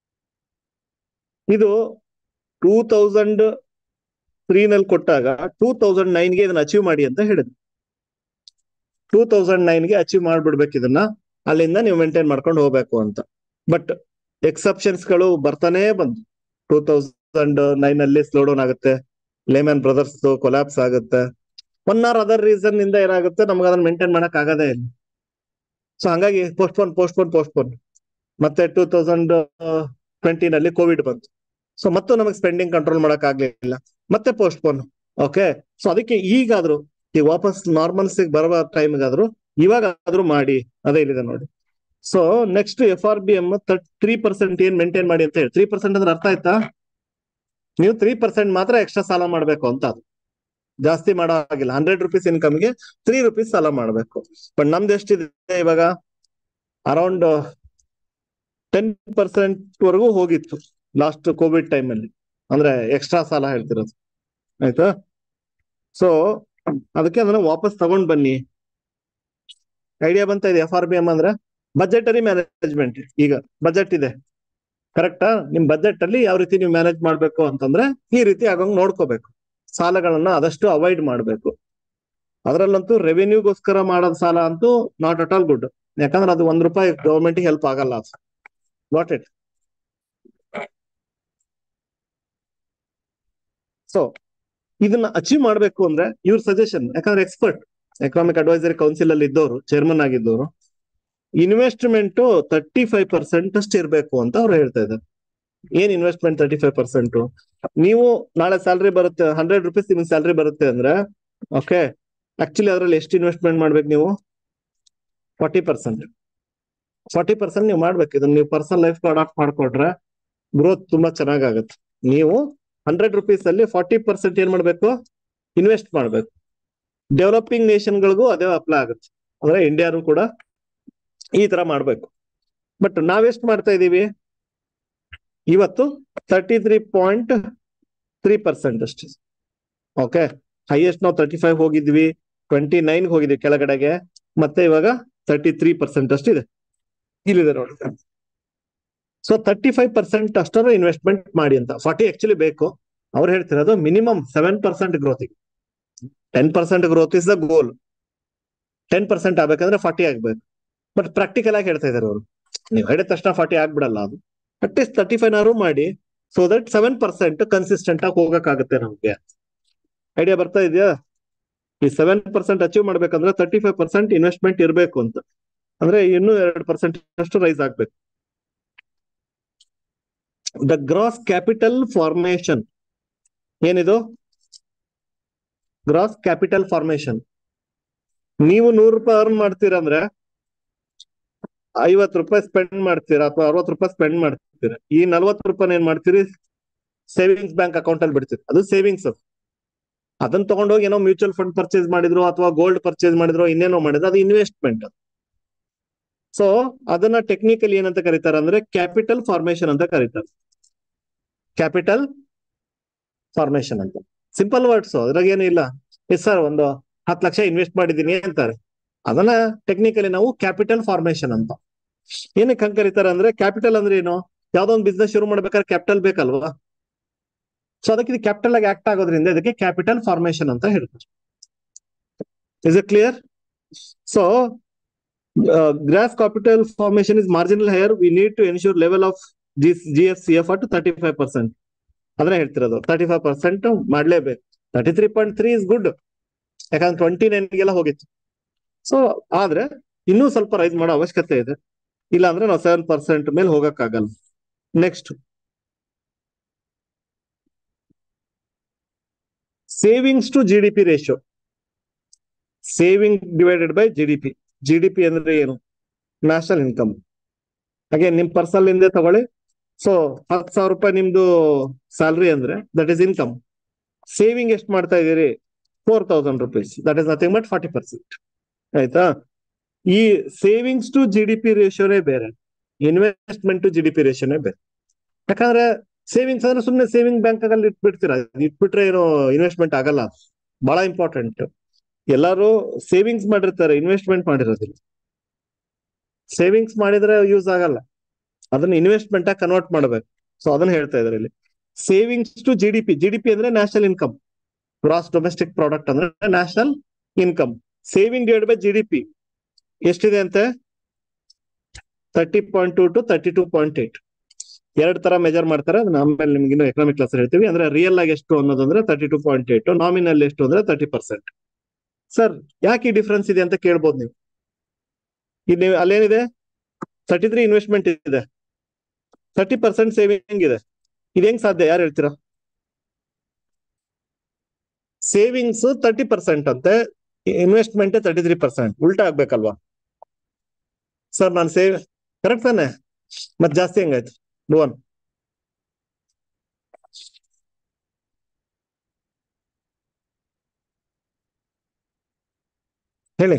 ಇದು ಟೂ ತೌಸಂಡ್ ತ್ರೀ ನಲ್ಲಿ ಕೊಟ್ಟಾಗ ಟೂ ತೌಸಂಡ್ ನೈನ್ಗೆ ಇದನ್ನ ಅಚೀವ್ ಮಾಡಿ ಅಂತ ಹೇಳಿದ್ರು ಟೂ ತೌಸಂಡ್ ನೈನ್ಗೆ ಅಚೀವ್ ಮಾಡ್ಬಿಡ್ಬೇಕು ಇದನ್ನ ಅಲ್ಲಿಂದ ನೀವು ಮೇಂಟೈನ್ ಮಾಡ್ಕೊಂಡು ಹೋಗ್ಬೇಕು ಅಂತ ಬಟ್ ಎಕ್ಸೆಪ್ಷನ್ಸ್ ಗಳು ಬರ್ತಾನೆ ಬಂದು ಟೂ ತೌಸಂಡ್ ನೈನ್ ಅಲ್ಲಿ ಸ್ಲೋ ಡೌನ್ ಆಗುತ್ತೆ ಲೇಮನ್ ಬ್ರದರ್ಸ್ ಕೊಲಾಪ್ಸ್ ಆಗುತ್ತೆ ಒನ್ ಆರ್ ಅದರ್ ರೀಸನ್ ಇಂದ ಏನಾಗುತ್ತೆ ನಮ್ಗೆ ಅದನ್ನ ಮೇಂಟೈನ್ ಮಾಡಕ್ ಆಗದೇ ಇಲ್ಲ ಸೊ ಹಂಗಾಗಿ ಪೋಸ್ಟ್ಪೋನ್ ಪೋಸ್ಟ್ಪೋನ್ ಪೋಸ್ಟ್ಪೋನ್ ಮತ್ತೆ ಟೂ ತೌಸಂಡ್ ಟ್ವೆಂಟಿ ನಲ್ಲಿ ಕೋವಿಡ್ ಬಂತು ಸೊ ಮತ್ತು ನಮಗೆ ಸ್ಪೆಂಡಿಂಗ್ ಕಂಟ್ರೋಲ್ ಮಾಡಕ್ ಆಗ್ಲಿಲ್ಲ ಮತ್ತೆ ಪೋಸ್ಟ್ಪೋನ್ ಓಕೆ ಸೊ ಅದಕ್ಕೆ ಈಗಾದ್ರೂ ಈ ವಾಪಸ್ ನಾರ್ಮಲ್ಸ್ ಬರುವ ಟೈಮ್ಗಾದ್ರು ಇವಾಗ ಆದ್ರೂ ಮಾಡಿ ಅದೇ ಇಲ್ಲಿದೆ ನೋಡಿ so next F R B M three percent ಏನ್ ಮೇಂಟೈನ್ ಮಾಡಿ ಅಂತ ಹೇಳಿ ತ್ರೀ ಪರ್ಸೆಂಟ್ ಅಂದ್ರೆ ಅರ್ಥ ಆಯ್ತಾ ನೀವು ತ್ರೀ ಪರ್ಸೆಂಟ್ ಮಾತ್ರ ಎಕ್ಸ್ಟ್ರಾ ಸಾಲ ಮಾಡ್ಬೇಕು ಅಂತ ಅದು ಜಾಸ್ತಿ ಮಾಡೋ ಹಾಗಿಲ್ಲ ಹಂಡ್ರೆಡ್ ರುಪೀಸ್ ಇನ್ಕಮ್ಗೆ ತ್ರೀ ರುಪೀಸ್ ಸಾಲ ಮಾಡಬೇಕು ಬಟ್ ನಮ್ದು ಎಷ್ಟಿದೆ ಇವಾಗ ಅರೌಂಡ್ ಟೆನ್ ಪರ್ಸೆಂಟ್ ವರೆಗೂ ಹೋಗಿತ್ತು ಲಾಸ್ಟ್ ಕೋವಿಡ್ ಟೈಮ್ ಅಲ್ಲಿ ಅಂದ್ರೆ ಎಕ್ಸ್ಟ್ರಾ ಸಾಲ ಹೇಳ್ತಿರೋದು ಆಯ್ತಾ ಸೊ ಅದಕ್ಕೆ ಅದನ್ನ ವಾಪಸ್ ತಗೊಂಡ್ ಬನ್ನಿ ಐಡಿಯಾ ಬಂತ ಇದೆ ಎಫ್ ಆರ್ ಬಿ ಎಂ ಅಂದ್ರೆ ಬಜೆಟರಿ ಮ್ಯಾನೇಜ್ಮೆಂಟ್ ಈಗ ಬಜೆಟ್ ಇದೆ ಕರೆಕ್ಟಾ ನಿಮ್ ಬಜೆಟ್ ಅಲ್ಲಿ ಯಾವ ರೀತಿ ನೀವು ಮ್ಯಾನೇಜ್ ಮಾಡ್ಬೇಕು ಅಂತಂದ್ರೆ ಈ ರೀತಿ ಆಗಂಗ್ ನೋಡ್ಕೋಬೇಕು ಸಾಲಗಳನ್ನ ಆದಷ್ಟು ಅವಾಯ್ಡ್ ಮಾಡ್ಬೇಕು ಅದರಲ್ಲಂತೂ ರೆವೆನ್ಯೂಗೋಸ್ಕರ ಮಾಡೋದ್ ಸಾಲ ಅಂತೂ ನಾಟ್ ಅಟ್ ಆಲ್ ಗುಡ್ ಯಾಕಂದ್ರೆ ಅದು ಒಂದ್ ರೂಪಾಯಿ ಗೌರ್ಮೆಂಟ್ ಹೆಲ್ಪ್ ಆಗಲ್ಲ ಅದು ವಾಟ್ ಇಟ್ ಸೊ ಇದನ್ನ ಅಚೀವ್ ಮಾಡ್ಬೇಕು ಅಂದ್ರೆ ಇವ್ರ ಸಜೆಷನ್ ಯಾಕಂದ್ರೆ ಎಕ್ಸ್ಪರ್ಟ್ ಎಕನಾಮಿಕ್ ಅಡ್ವೈಸರಿ ಕೌನ್ಸಿಲ್ ಅಲ್ಲಿ ಇದ್ದವರು ಚೇರ್ಮನ್ ಆಗಿದ್ದವರು ಇನ್ವೆಸ್ಟ್ಮೆಂಟ್ ತರ್ಟಿ ಫೈವ್ ಪರ್ಸೆಂಟ್ ಅಷ್ಟು ಇರ್ಬೇಕು ಅಂತ ಅವ್ರು ಹೇಳ್ತಾ ಇದ್ದಾರೆ ಏನ್ ಇನ್ವೆಸ್ಟ್ಮೆಂಟ್ ತರ್ಟಿ ಫೈವ್ ಪರ್ಸೆಂಟ್ ನೀವು ನಾಳೆ ಸ್ಯಾಲ್ರಿ ಬರುತ್ತೆ ಹಂಡ್ರೆಡ್ ರುಪೀಸ್ ನಿಮ್ಗೆ ಸ್ಯಾಲ್ರಿ ಬರುತ್ತೆ ಅಂದ್ರೆ ಓಕೆ ಆಕ್ಚುಲಿ ಅದ್ರಲ್ಲಿ ಎಷ್ಟು ಇನ್ವೆಸ್ಟ್ಮೆಂಟ್ ಮಾಡ್ಬೇಕು ನೀವು ಫಾರ್ಟಿ ಪರ್ಸೆಂಟ್ ಫಾರ್ಟಿ ಪರ್ಸೆಂಟ್ ನೀವು ಮಾಡ್ಬೇಕು ಇದನ್ನ ನೀವು ಪರ್ಸನಲ್ ಲೈಫ್ ಅಡಾಪ್ಟ್ ಮಾಡ್ಕೊಟ್ರೆ ಗ್ರೋತ್ ತುಂಬಾ ಚೆನ್ನಾಗಾಗತ್ತೆ ನೀವು ಹಂಡ್ರೆಡ್ ರುಪೀಸ್ ಅಲ್ಲಿ ಫಾರ್ಟಿ ಪರ್ಸೆಂಟ್ ಏನ್ ಮಾಡ್ಬೇಕು ಇನ್ವೆಸ್ಟ್ ಮಾಡ್ಬೇಕು ಡೆವಲಪಿಂಗ್ ನೇಷನ್ಗಳಿಗೂ ಅದೇ ಅಪ್ಲೈ ಆಗುತ್ತೆ ಅಂದ್ರೆ ಇಂಡಿಯಾನು ಕೂಡ ಈ ತರ ಮಾಡ್ಬೇಕು ಬಟ್ ನಾವೆಷ್ಟು ಮಾಡ್ತಾ ಇದೀವಿ ಇವತ್ತು thirty three point three percent ಅಷ್ಟೇ ಓಕೆ ಹೈಯೆಸ್ಟ್ ನಾವು ತರ್ಟಿ ಫೈವ್ ಹೋಗಿದ್ವಿ ಟ್ವೆಂಟಿ ನೈನ್ ಹೋಗಿದ್ವಿ ಕೆಳಗಡೆಗೆ ಮತ್ತೆ ಇವಾಗ ತರ್ಟಿ ತ್ರೀ ಪರ್ಸೆಂಟ್ ಅಷ್ಟು ಇದೆ ಇಲ್ಲಿದೆ ನೋಡಿ ಸೊ ತರ್ಟಿ ಫೈವ್ ಪರ್ಸೆಂಟ್ ಅಷ್ಟನ್ನು ಇನ್ವೆಸ್ಟ್ಮೆಂಟ್ ಮಾಡಿ ಅಂತ ಫಾರ್ಟಿ ಆಕ್ಚುಲಿ ಬೇಕು ಅವ್ರು ಹೇಳ್ತಿರೋದು minimum seven percent growth ten percent growth is the goal ten percent ಆಗ್ಬೇಕಂದ್ರೆ ಫಾರ್ಟಿ ಆಗ್ಬೇಕು ಬಟ್ ಪ್ರಾಕ್ಟಿಕಲ್ ಆಗಿ ಹೇಳ್ತಾ ಇದಾರೆ ಅವರು ನೀವು ಹೇಳಿದ ತಕ್ಷಣ ಫಾರ್ಟಿ ಆಗ್ಬಿಡಲ್ಲ ಅದು ಅಟ್ಲೀಸ್ಟ್ ತರ್ಟಿ ಫೈವ್ ನಾರು ಮಾಡಿ so that seven percent consistent ಆಗಿ ಹೋಗಕ್ಕಾಗುತ್ತೆ ನಮ್ಗೆ ಐಡಿಯಾ ಬರ್ತಾ ಇದೆಯಾ ಈ ಸೆವೆನ್ ಪರ್ಸೆಂಟ್ ಅಚೀವ್ ಮಾಡ್ಬೇಕಂದ್ರೆ ತರ್ಟಿ ಫೈವ್ ಪರ್ಸೆಂಟ್ ಇನ್ವೆಸ್ಟ್ಮೆಂಟ್ ಇರಬೇಕು ಅಂತ ಅಂದ್ರೆ ಇನ್ನೂ ಎರಡು ಪರ್ಸೆಂಟ್ ಅಷ್ಟು ರೈಸ್ ಆಗ್ಬೇಕು ದ ಗ್ರಾಸ್ ಕ್ಯಾಪಿಟಲ್ ಫಾರ್ಮೇಶನ್ ಏನಿದು ಗ್ರಾಸ್ ಕ್ಯಾಪಿಟಲ್ ಫಾರ್ಮೇಶನ್ ನೀವು ನೂರು ರೂಪಾಯಿ ಅರ್ನ್ ಮಾಡ್ತೀರಂದ್ರೆ ಐವತ್ ರೂಪಾಯಿ ಸ್ಪೆಂಡ್ ಮಾಡ್ತೀರಾ ಅಥವಾ ಅರವತ್ ರೂಪಾಯಿ ಸ್ಪೆಂಡ್ ಮಾಡ್ತೀರಾ ಈ ನಲ್ವತ್ತು ರೂಪಾಯಿ ಏನ್ ಮಾಡ್ತೀರಿ ಸೇವಿಂಗ್ಸ್ ಬ್ಯಾಂಕ್ ಅಕೌಂಟ್ ಅಲ್ಲಿ ಬಿಡ್ತೀರಿ ಅದು ಸೇವಿಂಗ್ಸ್ ಅದನ್ನ ತಗೊಂಡೋಗಿ ಏನೋ ಮ್ಯೂಚುವಲ್ ಫಂಡ್ ಪರ್ಚೇಸ್ ಮಾಡಿದ್ರು ಅಥವಾ ಗೋಲ್ಡ್ ಪರ್ಚೇಸ್ ಮಾಡಿದ್ರು ಇನ್ನೇನೋ ಮಾಡಿದ್ರು ಅದು ಇನ್ವೆಸ್ಟ್ಮೆಂಟ್ ಸೊ ಅದನ್ನ ಟೆಕ್ನಿಕಲ್ ಏನಂತ ಕರೀತಾರೆ ಅಂದ್ರೆ ಕ್ಯಾಪಿಟಲ್ ಫಾರ್ಮೇಶನ್ ಅಂತ ಕರೀತಾರೆ ಕ್ಯಾಪಿಟಲ್ ಫಾರ್ಮೇಶನ್ ಅಂತ ಸಿಂಪಲ್ ವರ್ಡ್ಸ್ ಅದ್ರಾಗ ಏನು ಇಲ್ಲ ಎಸ್ ಸರ್ ಒಂದು ಹತ್ತು ಲಕ್ಷ ಇನ್ವೆಸ್ಟ್ ಮಾಡಿದೀನಿ ಅಂತಾರೆ ಅದನ್ನ ಟೆಕ್ನಿಕಲಿ ನಾವು ಕ್ಯಾಪಿಟಲ್ ಫಾರ್ಮೇಶನ್ ಅಂತ ಏನಕ್ಕೆ ಹಂಗ್ ಕರೀತಾರೆ ಅಂದ್ರೆ ಕ್ಯಾಪಿಟಲ್ ಅಂದ್ರೆ ಏನು ಯಾವ್ದೋ ಒಂದು ಬಿಸ್ನೆಸ್ ಶುರು ಮಾಡ್ಬೇಕಾದ್ರೆ ಕ್ಯಾಪಿಟಲ್ ಬೇಕಲ್ವಾ ಸೊ ಅದಕ್ಕೆ ಇದು ಕ್ಯಾಪಿಟಲ್ ಆಗಿ ಆಕ್ಟ್ ಆಗೋದ್ರಿಂದ ಇದಕ್ಕೆ ಕ್ಯಾಪಿಟಲ್ ಫಾರ್ಮೇಶನ್ ಅಂತ ಹೇಳ್ತಾರೆ is it clear so gross capital formation is marginal higher we need to ensure level of G G F C F at thirty five percent ಅದನ್ನ ಹೇಳ್ತಿರೋದು ತರ್ಟಿ ಫೈವ್ ಪರ್ಸೆಂಟ್ ಮಾಡ್ಲೇಬೇಕು thirty three point three is good ಯಾಕಂದ್ರೆ twenty ನೈನ್ಗೆಲ್ಲ ಹೋಗಿತ್ತು so ಆದ್ರೆ ಇನ್ನೂ ಸ್ವಲ್ಪ rice ಮಾಡೋ ಅವಶ್ಯಕತೆ ಇದೆ ಇಲ್ಲ ಅಂದ್ರೆ ನಾವು ಸೆವೆನ್ ಪರ್ಸೆಂಟ್ ಮೇಲೆ ಹೋಗಕ್ಕಾಗಲ್ಲ next savings to G D P ratio saving divided by G D P G D P ಅಂದ್ರೆ ಏನು ನ್ಯಾಷನಲ್ ಇನ್ಕಮ್ ಹಾಗೆ ನಿಮ್ ಪರ್ಸನಲ್ ಇಂದೇ ತಗೊಳ್ಳಿ ಸೊ ಹತ್ತು ಸಾವಿರ ರೂಪಾಯಿ ನಿಮ್ದು ಸ್ಯಾಲ್ರಿ ಅಂದ್ರೆ ದಟ್ ಇಸ್ ಇನ್ಕಮ್ ಸೇವಿಂಗ್ ಎಷ್ಟು ಮಾಡ್ತಾ ಇದೀರಿ four thousand rupees that is nothing but forty percent ಆಯ್ತಾ ಈ savings to G D P ರೇಷಿಯೋನೇ ಬೇರೆ investment to G D P ರೇಷಿಯೋನೇ ಬೇರೆ ಯಾಕಂದ್ರೆ ಸೇವಿಂಗ್ಸ್ ಅಂದ್ರೆ ಸುಮ್ಮನೆ ಸೇವಿಂಗ್ ಬ್ಯಾಂಕ್ ಅಲ್ಲಿ ಇಟ್ಬಿಡ್ತೀರಾ ಇಟ್ಬಿಟ್ರೆ ಏನು ಇನ್ವೆಸ್ಟ್ಮೆಂಟ್ ಆಗಲ್ಲ ಬಹಳ ಇಂಪಾರ್ಟೆಂಟ್ ಎಲ್ಲಾರು ಸೇವಿಂಗ್ಸ್ ಮಾಡಿರ್ತಾರೆ ಇನ್ವೆಸ್ಟ್ಮೆಂಟ್ ಮಾಡಿರೋದಿಲ್ಲ ಸೇವಿಂಗ್ಸ್ ಮಾಡಿದ್ರೆ ಯೂಸ್ ಆಗಲ್ಲ ಅದನ್ನ ಇನ್ವೆಸ್ಟ್ಮೆಂಟ್ ಆಗಿ ಕನ್ವರ್ಟ್ ಮಾಡ್ಬೇಕು ಸೊ ಅದನ್ನ ಹೇಳ್ತಾ ಇದಾರೆ ಇಲ್ಲಿ savings to G D P G D P ಅಂದ್ರೆ national income gross domestic product ಅಂದ್ರೆ national income saving divide by G D P ಎಷ್ಟಿದೆ ಅಂತೆ thirty point two two thirty two point eight ಎರಡ್ ತರ ಮೆಜರ್ ಮಾಡ್ತಾರೆ ಅದನ್ನ ಆಮೇಲೆ ನಿಮ್ಗೆ ಇನ್ನು ಎಕನಾಮಿಕ್ ಕ್ಲಾಸ್ ಹೇಳ್ತೀವಿ ಅಂದ್ರೆ ರಿಯಲ್ ಆಗಿ ಎಷ್ಟು ಅನ್ನೋದಂದ್ರೆ thirty two point eight nominal ಎಷ್ಟು ಅಂದ್ರೆ ತರ್ಟಿ ಪರ್ಸೆಂಟ್ ಸರ್ ಯಾಕೆ ಈ ಡಿಫ್ರೆನ್ಸ್ ಇದೆ ಅಂತ ಕೇಳ್ಬೋದು ನೀವು ಇದು ನೀವು ಅಲ್ಲೇನಿದೆ ತರ್ಟಿ ತ್ರೀ ಇನ್ವೆಸ್ಟ್ಮೆಂಟ್ ಇದೆ ತರ್ಟಿ ಪರ್ಸೆಂಟ್ ಸೇವಿಂಗ್ ಇದೆ ಇದು ಹೆಂಗ್ ಸಾಧ್ಯ ಯಾರು ಹೇಳ್ತೀರಾ ಸೇವಿಂಗ್ಸ್ ತರ್ಟಿ ಪರ್ಸೆಂಟ್ ಅಂತೆ ಇನ್ವೆಸ್ಟ್ಮೆಂಟ್ ತರ್ಟಿ ತ್ರೀ ಪರ್ಸೆಂಟ್ ಉಲ್ಟಾ ಆಗ್ಬೇಕಲ್ವಾ ಸರ್ ನಾನು ಸೇವ್ ಕರೆಕ್ಟ್ ತಾನೆ ಮತ್ ಜಾಸ್ತಿ ಹೆಂಗಾಯ್ತು ಭುವನ್ ಹೇಳಿ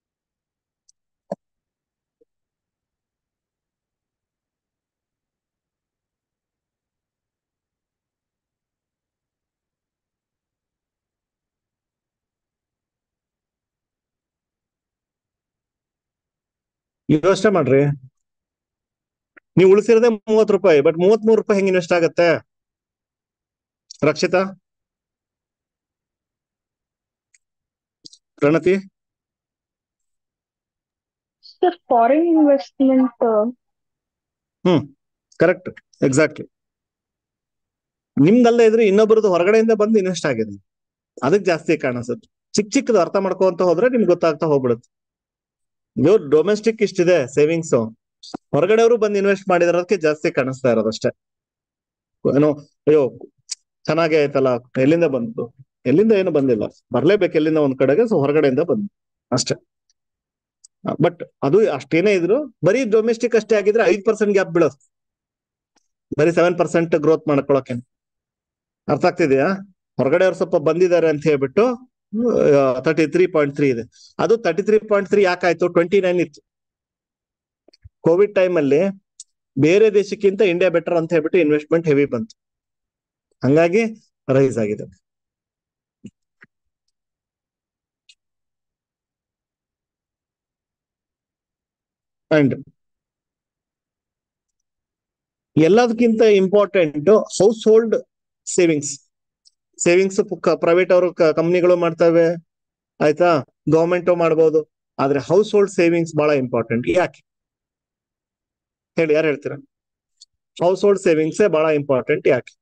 ಯೋಚನೆ ಮಾಡ್ರಿ ನೀವು ಉಳಿಸಿರೋದೇ ಮೂವತ್ ರೂಪಾಯಿ ಬಟ್ ಮೂವತ್ ಮೂರು ರೂಪಾಯಿ ಹೆಂಗ್ ಇನ್ವೆಸ್ಟ್ ಆಗತ್ತೆ Rakshita Pranati sir foreign investment hmm correct exactly ನಿಮ್ದಲ್ಲದೆ ಇದ್ರೆ ಇನ್ನೊಬ್ಬರದ್ದು ಹೊರಗಡೆಯಿಂದ ಬಂದು ಇನ್ವೆಸ್ಟ್ ಆಗಿದೆ ಅದಕ್ಕೆ ಜಾಸ್ತಿ ಕಾಣಿಸುತ್ತೆ ಚಿಕ್ಕ ಚಿಕ್ಕದು ಅರ್ಥ ಮಾಡ್ಕೊಂತ ಹೋದ್ರೆ ನಿಮ್ಗೆ ಗೊತ್ತಾಗ್ತಾ ಹೋಗ್ಬಿಡುತ್ತೆ ಇದು ಡೊಮೆಸ್ಟಿಕ್ ಇಷ್ಟಿದೆ ಸೇವಿಂಗ್ಸ್ ಹೊರಗಡೆಯವರು ಬಂದು ಇನ್ವೆಸ್ಟ್ ಮಾಡಿರೋದಕ್ಕೆ ಜಾಸ್ತಿ ಕಾಣಿಸ್ತಾ ಇರೋದಷ್ಟೇ ಏನೋ ಅಯ್ಯೋ ಚೆನ್ನಾಗೇ ಆಯ್ತಲ್ಲ ಎಲ್ಲಿಂದ ಬಂತು ಎಲ್ಲಿಂದ ಏನು ಬಂದಿಲ್ಲ ಬರ್ಲೇಬೇಕು ಎಲ್ಲಿಂದ ಒಂದ್ ಕಡೆಗೆ ಸೊ ಹೊರಗಡೆಯಿಂದ ಬಂದು ಅಷ್ಟೇ ಬಟ್ ಅದು ಅಷ್ಟೇನೇ ಇದ್ರು ಬರೀ ಡೊಮೆಸ್ಟಿಕ್ ಅಷ್ಟೇ ಆಗಿದ್ರೆ ಐದ್ ಪರ್ಸೆಂಟ್ ಗ್ಯಾಪ್ ಬೀಳೋದು ಬರೀ ಸೆವೆನ್ ಪರ್ಸೆಂಟ್ ಗ್ರೋತ್ ಮಾಡ್ಕೊಳಕ್ಕೆ ಅರ್ಥ ಆಗ್ತಿದ್ಯಾ ಹೊರಗಡೆ ಅವ್ರು ಸ್ವಲ್ಪ ಬಂದಿದ್ದಾರೆ ಅಂತ ಹೇಳ್ಬಿಟ್ಟು ತರ್ಟಿ ತ್ರೀ ಪಾಯಿಂಟ್ ತ್ರೀ ಇದೆ ಅದು ತರ್ಟಿ ತ್ರೀ ಪಾಯಿಂಟ್ ತ್ರೀ ಯಾಕಾಯ್ತು ಟ್ವೆಂಟಿ ನೈನ್ ಇತ್ತು ಕೋವಿಡ್ ಟೈಮ್ ಅಲ್ಲಿ ಬೇರೆ ದೇಶಕ್ಕಿಂತ ಇಂಡಿಯಾ ಬೆಟರ್ ಅಂತ ಹೇಳ್ಬಿಟ್ಟು ಇನ್ವೆಸ್ಟ್ಮೆಂಟ್ ಹೆವಿ ಬಂತು ಹಂಗಾಗಿ ರೈಸ್ ಆಗಿದೆ ಅಂಡ್ ಎಲ್ಲದಕ್ಕಿಂತ important household savings savings private ಅವರು ಕಂಪ್ನಿಗಳು ಮಾಡ್ತವೆ ಆಯ್ತಾ ಗವರ್ಮೆಂಟ್ ಮಾಡ್ಬೋದು ಆದ್ರೆ ಹೌಸ್ ಹೋಲ್ಡ್ ಸೇವಿಂಗ್ಸ್ ಬಹಳ ಇಂಪಾರ್ಟೆಂಟ್ ಯಾಕೆ ಹೇಳಿ ಯಾರು ಹೇಳ್ತೀರಾ ಹೌಸ್ ಹೋಲ್ಡ್ ಸೇವಿಂಗ್ಸ್ ಬಹಳ ಇಂಪಾರ್ಟೆಂಟ್ ಯಾಕೆ